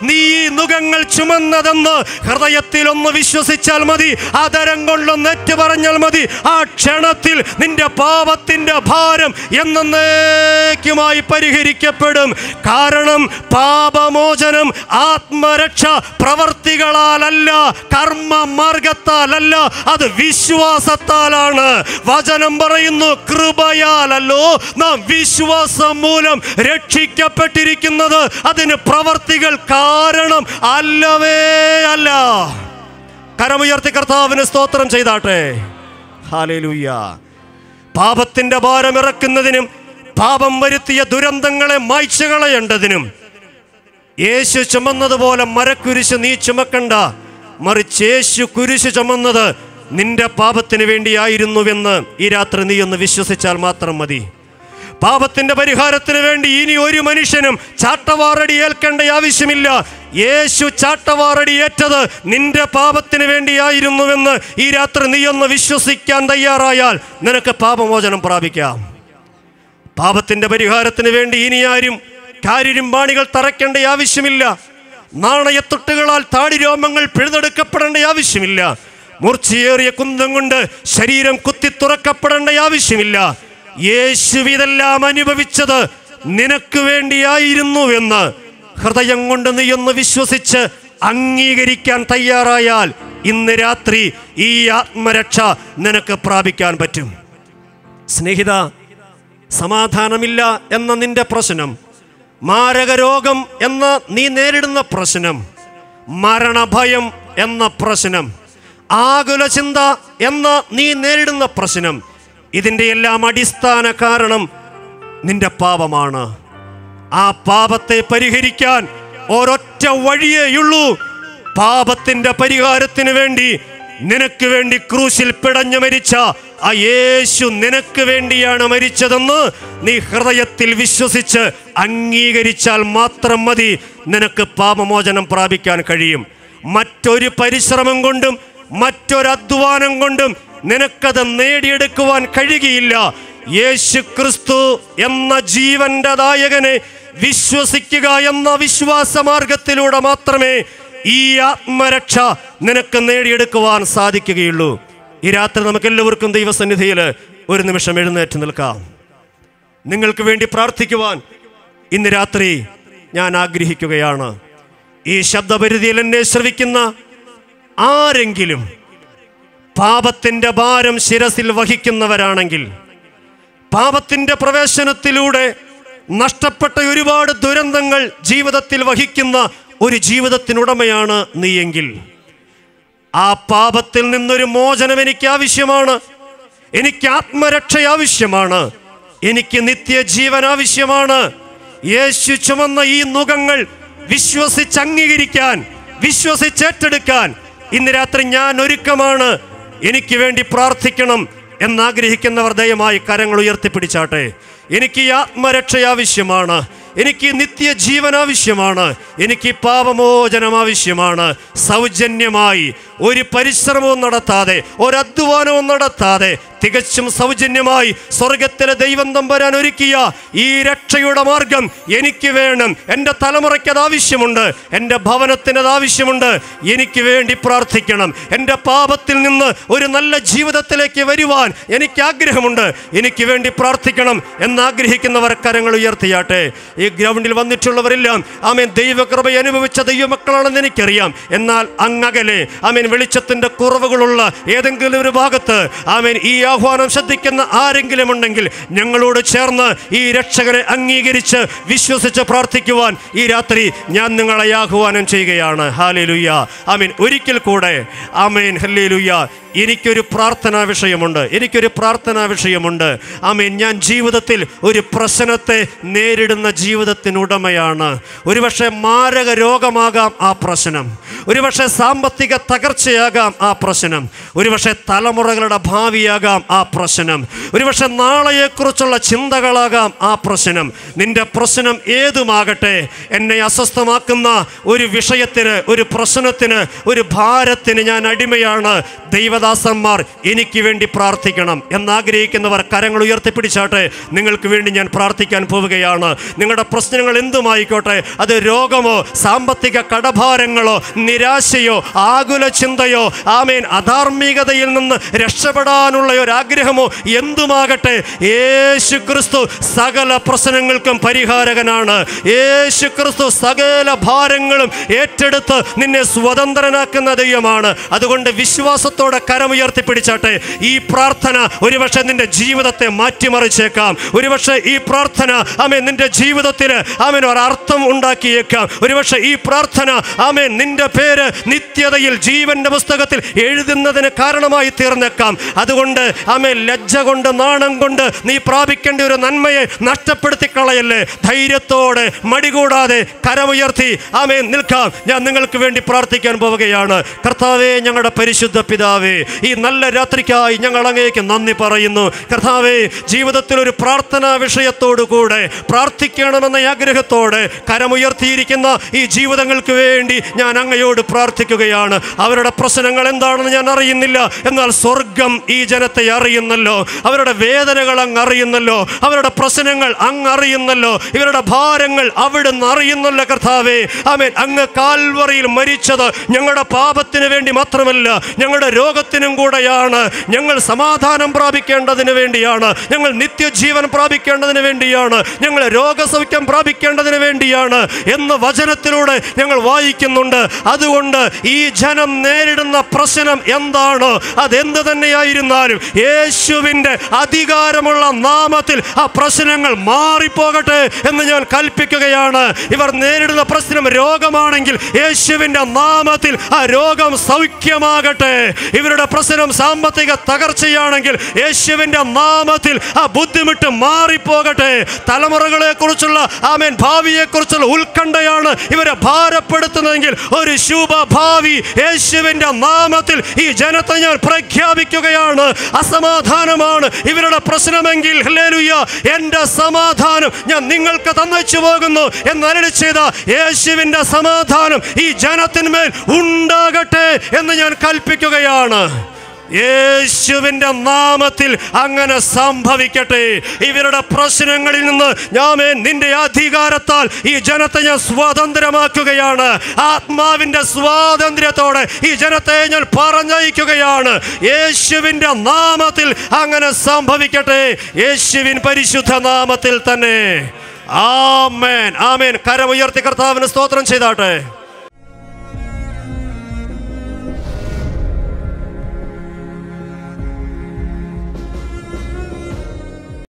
S1: നുഖങ്ങൾ ചുമന്നതെന്ന് ഹൃദയത്തിൽ ഒന്ന് വിശ്വസിച്ചാൽ മതി ആദരം കൊണ്ടൊന്ന് ഏറ്റു പറഞ്ഞാൽ മതി ആ ക്ഷണത്തിൽ നിന്റെ പാപത്തിന്റെ ഭാരം എന്നേക്കുമായി പരിഹരിക്കപ്പെടും കാരണം പാപമോചനം ആത്മരക്ഷ പ്രവർത്തികളാലല്ല കർമ്മ മാർഗത്താലല്ല അത് വിശ്വാസത്താലാണ് വചനം പറയുന്നു കൃപയാലല്ലോ നാം വിശ്വാസം മൂലം രക്ഷിക്കപ്പെട്ടിരിക്കുന്നത് അതിന് പ്രവർത്തികൾ കാരണം അല്ലവേ അല്ല കരമുയർത്തി കർത്താവിന് സ്തോത്രം ചെയ്താട്ടെ ഹാലേലൂയ്യ പാപത്തിന്റെ ഭാരം ഇറക്കുന്നതിനും പാപം വരുത്തിയ ദുരന്തങ്ങളെ മായ്ച്ചു കളയേണ്ടതിനും യേശു ചുമന്നതുപോലെ മരക്കുരിശ് നീ ചുമക്കണ്ട മറിച്ച് യേശു കുരിശ് ചുമന്നത് നിന്റെ പാപത്തിന് വേണ്ടിയായിരുന്നുവെന്ന് ഈ രാത്രി നീ ഒന്ന് വിശ്വസിച്ചാൽ മാത്രം മതി പാപത്തിന്റെ പരിഹാരത്തിന് വേണ്ടി ഇനി ഒരു മനുഷ്യനും ചാട്ടവാറടി ഏൽക്കേണ്ട ആവശ്യമില്ല യേശു ചാട്ടവാറടി ഏറ്റത് നിന്റെ പാപത്തിന് വേണ്ടിയായിരുന്നുവെന്ന് ഈ രാത്രി നീ ഒന്ന് വിശ്വസിക്കാൻ തയ്യാറായാൽ നിനക്ക് പാപമോചനം പ്രാപിക്കാം പാപത്തിന്റെ പരിഹാരത്തിന് വേണ്ടി ഇനി ആരും കാരിരുമ്പാണികൾ തറയ്ക്കേണ്ട ആവശ്യമില്ല നാണയത്തൊട്ടുകളാൽ താടിരോമങ്ങൾ പിഴുതെടുക്കപ്പെടേണ്ട ആവശ്യമില്ല മൂർച്ചയേറിയ കുന്തം കൊണ്ട് ശരീരം കുത്തി തുറക്കപ്പെടേണ്ട ആവശ്യമില്ല യേശു ഇതെല്ലാം അനുഭവിച്ചത് നിനക്ക് വേണ്ടിയായിരുന്നുവെന്ന് ഹൃദയം കൊണ്ട് നീ ഒന്ന് വിശ്വസിച്ച് അംഗീകരിക്കാൻ തയ്യാറായാൽ ഇന്ന് രാത്രി ഈ ആത്മരക്ഷ നിനക്ക് പ്രാപിക്കാൻ പറ്റും സ്നേഹിത സമാധാനമില്ല എന്ന നിന്റെ പ്രശ്നം മാരകരോഗം എന്ന നീ നേരിടുന്ന പ്രശ്നം മരണഭയം എന്ന പ്രശ്നം ആകുല ചിന്ത എന്ന നീ നേരിടുന്ന പ്രശ്നം ഇതിൻ്റെ എല്ലാം അടിസ്ഥാന കാരണം നിന്റെ പാപമാണ് ആ പാപത്തെ പരിഹരിക്കാൻ ഒരൊറ്റ വഴിയേയുള്ളൂ പാപത്തിന്റെ പരിഹാരത്തിന് വേണ്ടി നിനക്ക് വേണ്ടി ക്രൂശിൽ പിടഞ്ഞു മരിച്ച ആ യേശു നിനക്ക് വേണ്ടിയാണ് മരിച്ചതെന്ന് നീ ഹൃദയത്തിൽ വിശ്വസിച്ച് അംഗീകരിച്ചാൽ മാത്രം മതി നിനക്ക് പാപമോചനം പ്രാപിക്കാൻ കഴിയും മറ്റൊരു പരിശ്രമം കൊണ്ടും മറ്റൊരു അധ്വാനം കൊണ്ടും നിനക്കത് നേടിയെടുക്കുവാൻ കഴിയുകയില്ല യേശു ക്രിസ്തു എന്ന ജീവന്റെ നായകനെ വിശ്വസിക്കുക എന്ന വിശ്വാസ മാർഗത്തിലൂടെ മാത്രമേ ഈ ആത്മരക്ഷ നിനക്ക് നേടിയെടുക്കുവാൻ സാധിക്കുകയുള്ളൂ ഈ രാത്രി നമുക്ക് എല്ലാവർക്കും ദൈവസന്നിധിയിൽ ഒരു നിമിഷം എഴുന്നേറ്റ് നിൽക്കാം നിങ്ങൾക്ക് വേണ്ടി പ്രാർത്ഥിക്കുവാൻ ഇന്ന് രാത്രി ഞാൻ ആഗ്രഹിക്കുകയാണ് ഈ ശബ്ദപരിധിയിൽ എന്നെ ശ്രവിക്കുന്ന ആരെങ്കിലും പാപത്തിന്റെ ഭാരം ശിരസിൽ വഹിക്കുന്നവരാണെങ്കിൽ പാപത്തിന്റെ പ്രവേശനത്തിലൂടെ നഷ്ടപ്പെട്ട ഒരുപാട് ദുരന്തങ്ങൾ ജീവിതത്തിൽ വഹിക്കുന്ന ഒരു ജീവിതത്തിനുടമയാണ് നീയെങ്കിൽ ആ പാപത്തിൽ നിന്നൊരു മോചനം എനിക്ക് ആവശ്യമാണ് എനിക്ക് ആത്മരക്ഷ ആവശ്യമാണ് എനിക്ക് നിത്യജീവൻ ആവശ്യമാണ് യേശു ചുമന്ന ഈ നുഖങ്ങൾ വിശ്വസിച്ച് അംഗീകരിക്കാൻ വിശ്വസിച്ചേറ്റെടുക്കാൻ ഇന്ന് രാത്രി ഞാൻ ഒരുക്കമാണ് എനിക്ക് വേണ്ടി പ്രാർത്ഥിക്കണം എന്നാഗ്രഹിക്കുന്നവർ ദയമായി കരങ്ങൾ ഉയർത്തിപ്പിടിച്ചാട്ടെ എനിക്ക് ഈ ആത്മരക്ഷ ആവശ്യമാണ് എനിക്ക് ഈ നിത്യജീവൻ ആവശ്യമാണ് എനിക്ക് ഈ പാപമോചനം ആവശ്യമാണ് സൗജന്യമായി ഒരു പരിശ്രമവും നടത്താതെ ഒരു അധ്വാനവും നടത്താതെ തികച്ചും സൗജന്യമായി സ്വർഗത്തിലെ ദൈവം തമ്പരാൻ ഒരുക്കിയ ഈ രക്ഷയുടെ മാർഗം എനിക്ക് വേണം എൻ്റെ തലമുറയ്ക്ക് അത് ആവശ്യമുണ്ട് എൻ്റെ ഭവനത്തിന് അത് ആവശ്യമുണ്ട് എനിക്ക് വേണ്ടി പ്രാർത്ഥിക്കണം എൻ്റെ പാപത്തിൽ നിന്ന് ഒരു നല്ല ജീവിതത്തിലേക്ക് വരുവാൻ എനിക്ക് ആഗ്രഹമുണ്ട് എനിക്ക് വേണ്ടി പ്രാർത്ഥിക്കണം എന്നാഗ്രഹിക്കുന്നവർ കരങ്ങൾ ഉയർത്തിയാട്ടെ ഈ ഗ്രൗണ്ടിൽ വന്നിട്ടുള്ളവരെല്ലാം ആമേൻ ദൈവകൃപ അനുഭവിച്ച ദൈവമക്കളാണെന്ന് എനിക്കറിയാം എന്നാൽ അങ്ങകലെ ആമേൻ വെളിച്ചത്തിൻ്റെ കുറവുകളുള്ള ഏതെങ്കിലും ഒരു ഭാഗത്ത് ആമേൻ ഈ ആഹ്വാനം ശ്രദ്ധിക്കുന്ന ആരെങ്കിലും ഉണ്ടെങ്കിൽ ഞങ്ങളോട് ചേർന്ന് ഈ രക്ഷകരെ അംഗീകരിച്ച് വിശ്വസിച്ച് പ്രാർത്ഥിക്കുവാൻ ഈ രാത്രി ഞാൻ നിങ്ങളെ ആഹ്വാനം ചെയ്യുകയാണ് ഹാലേലുയ്യ ആമീൻ ഒരിക്കൽ കൂടെ ആമേൻ ഹല്ലേലുയ്യ എനിക്കൊരു പ്രാർത്ഥനാ വിഷയമുണ്ട് എനിക്കൊരു പ്രാർത്ഥനാ വിഷയമുണ്ട് ആമേൻ ഞാൻ ജീവിതത്തിൽ ഒരു പ്രശ്നത്തെ നേരിടുന്ന ജീവിതത്തിനുടമയാണ് ഒരുപക്ഷെ മാരക രോഗമാകാം ആ പ്രശ്നം ഒരുപക്ഷെ സാമ്പത്തിക തകർച്ചയാകാം ആ പ്രശ്നം ഒരുപക്ഷെ തലമുറകളുടെ ഭാവിയാകാം ഭാരമാകാം ആ പ്രശ്നം ഒരുപക്ഷെ നാളെയെക്കുറിച്ചുള്ള ചിന്തകളാകാം ആ പ്രശ്നം നിന്റെ പ്രശ്നം ഏതുമാകട്ടെ എന്നെ അസ്വസ്ഥമാക്കുന്ന ഒരു വിഷയത്തിന് ഒരു പ്രശ്നത്തിന് ഒരു ഭാരത്തിന് ഞാൻ അടിമയാണ് ദൈവദാസന്മാർ എനിക്ക് വേണ്ടി പ്രാർത്ഥിക്കണം എന്നാഗ്രഹിക്കുന്നവർ കരങ്ങൾ ഉയർത്തിപ്പിടിച്ചാട്ടെ നിങ്ങൾക്ക് വേണ്ടി ഞാൻ പ്രാർത്ഥിക്കാൻ പോവുകയാണ് നിങ്ങളുടെ പ്രശ്നങ്ങൾ എന്തുമായിക്കോട്ടെ അത് രോഗമോ സാമ്പത്തിക കടഭാരങ്ങളോ നിരാശയോ ആകുല ചിന്തയോ ആമേൻ അധാർമികതയിൽ നിന്ന് രക്ഷപ്പെടാനുള്ള ഒരു ആഗ്രഹമോ എന്തുമാകട്ടെ യേശു ക്രിസ്തു സകല പ്രശ്നങ്ങൾക്കും പരിഹാരകനാണ് യേശു ക്രിസ്തു സകല ഭാരങ്ങളും ഏറ്റെടുത്ത് നിന്നെ സ്വതന്ത്രനാക്കുന്ന ദൈവമാണ് അതുകൊണ്ട് വിശ്വാസത്തോടെ കരമുയർത്തി പിടിച്ചാട്ടെ ഈ പ്രാർത്ഥന ഒരുപക്ഷെ നിന്റെ ജീവിതത്തെ മാറ്റിമറിച്ചേക്കാം ഒരുപക്ഷെ ഈ പ്രാർത്ഥന ആമേൻ നിന്റെ ജീവിതത്തിന് ആമേൻ ഒരർത്ഥം ഉണ്ടാക്കിയേക്കാം ഒരുപക്ഷെ ഈ പ്രാർത്ഥന ആമേൻ നിന്റെ പേര് നിത്യതയിൽ ജീവന്റെ പുസ്തകത്തിൽ എഴുതുന്നതിന് കാരണമായി തീർന്നേക്കാം അതുകൊണ്ട് ആമേൻ ലജ്ജ കൊണ്ട് നാണം കൊണ്ട് നീ പ്രാപിക്കേണ്ട ഒരു നന്മയെ നഷ്ടപ്പെടുത്തി കളയല്ലേ ധൈര്യത്തോടെ മടികൂടാതെ കരമുയർത്തി ആമേൻ നിൽക്കാം ഞാൻ നിങ്ങൾക്ക് വേണ്ടി പ്രാർത്ഥിക്കാൻ പോവുകയാണ് കർത്താവേ ഞങ്ങളുടെ പരിശുദ്ധ പിതാവേ ഈ നല്ല രാത്രിക്കായി ഞങ്ങൾ അങ്ങേക്ക് നന്ദി പറയുന്നു കർത്താവേ ജീവിതത്തിൽ ഒരു പ്രാർത്ഥനാ വിഷയത്തോടു കൂടെ പ്രാർത്ഥിക്കണമെന്ന ആഗ്രഹത്തോടെ കരമുയർത്തിയിരിക്കുന്ന ഈ ജീവിതങ്ങൾക്ക് വേണ്ടി ഞാൻ അങ്ങയോട് പ്രാർത്ഥിക്കുകയാണ് അവരുടെ പ്രശ്നങ്ങൾ എന്താണെന്ന് ഞാൻ അറിയുന്നില്ല എന്നാൽ സ്വർഗം ഈ ജനത്തെ അറിയുന്നല്ലോ അവരുടെ വേദനകൾ അങ്ങ് അറിയുന്നല്ലോ അവരുടെ പ്രശ്നങ്ങൾ അങ്ങ് അറിയുന്നല്ലോ ഇവരുടെ ഭാരങ്ങൾ അവിടുന്ന് അറിയുന്നല്ലോ കർത്താവേ ആമേൻ അങ്ങ് കാൽവറിയിൽ മരിച്ചത് ഞങ്ങളുടെ പാപത്തിന് വേണ്ടി മാത്രമല്ല ഞങ്ങളുടെ രോഗത്തിനും കൂടെയാണ് ഞങ്ങൾ സമാധാനം പ്രാപിക്കേണ്ടതിന് വേണ്ടിയാണ് ഞങ്ങൾ നിത്യജീവൻ പ്രാപിക്കേണ്ടതിന് വേണ്ടിയാണ് ഞങ്ങൾ രോഗസൗഖ്യം പ്രാപിക്കേണ്ടതിന് വേണ്ടിയാണ് എന്ന് വചനത്തിലൂടെ ഞങ്ങൾ വായിക്കുന്നുണ്ട് അതുകൊണ്ട് ഈ ജനം നേരിടുന്ന പ്രശ്നം എന്താണ് അതെന്ത് തന്നെയായിരുന്നാലും യേശുവിൻ്റെ അധികാരമുള്ള നാമത്തിൽ ആ പ്രശ്നങ്ങൾ മാറിപ്പോകട്ടെ എന്ന് ഞാൻ കൽപ്പിക്കുകയാണ് ഇവർ നേരിടുന്ന പ്രശ്നം രോഗമാണെങ്കിൽ യേശുവിൻ്റെ നാമത്തിൽ ആ രോഗം സൗഖ്യമാകട്ടെ ഇവരുടെ പ്രശ്നം സാമ്പത്തിക തകർച്ചയാണെങ്കിൽ യേശുവിൻ്റെ നാമത്തിൽ ആ ബുദ്ധിമുട്ട് മാറിപ്പോകട്ടെ തലമുറകളെ കുറിച്ചുള്ള ആമേൻ ഭാവിയെ കുറിച്ചുള്ള ഉത്കണ്ഠയാണ് ഇവരെ ഭാരപ്പെടുത്തുന്നതെങ്കിൽ ഒരു ശുഭഭാവി യേശുവിൻ്റെ നാമത്തിൽ ഈ ജനത്തെ ഞാൻ പ്രഖ്യാപിക്കുകയാണ് അസമാധാനമാണ് ഇവരുടെ പ്രശ്നമെങ്കിൽ ഹല്ലേലൂയ എൻ്റെ സമാധാനം ഞാൻ നിങ്ങൾക്ക് തന്നച്ചു പോകുന്നു എന്നരളി ചെയ്ത യേശുവിൻ്റെ സമാധാനം ഈ ജനത്തിന്മേൽ ഉണ്ടാകട്ടെ എന്ന് ഞാൻ കൽപ്പിക്കുകയാണ് യേശുവിൻ്റെ നാമത്തിൽ അങ്ങനെ സംഭവിക്കട്ടെ ഇവരുടെ പ്രശ്നങ്ങളിൽ നിന്ന് ഞാമേ നിന്റെ അധികാരത്താൽ ഈ ജനത്തെ ഞാൻ സ്വാതന്ത്ര്യമാക്കുകയാണ് ആത്മാവിൻ്റെ സ്വാതന്ത്ര്യത്തോടെ ഈ ജനത്തെ ഞാൻ പറഞ്ഞയക്കുകയാണ് യേശുവിൻ്റെ നാമത്തിൽ അങ്ങനെ സംഭവിക്കട്ടെ യേശുവിൻ പരിശുദ്ധ നാമത്തിൽ തന്നെ ആമേൻ ആമേൻ കരമുയർത്തി കർത്താവിന് സ്തോത്രം ചെയ്താട്ടെ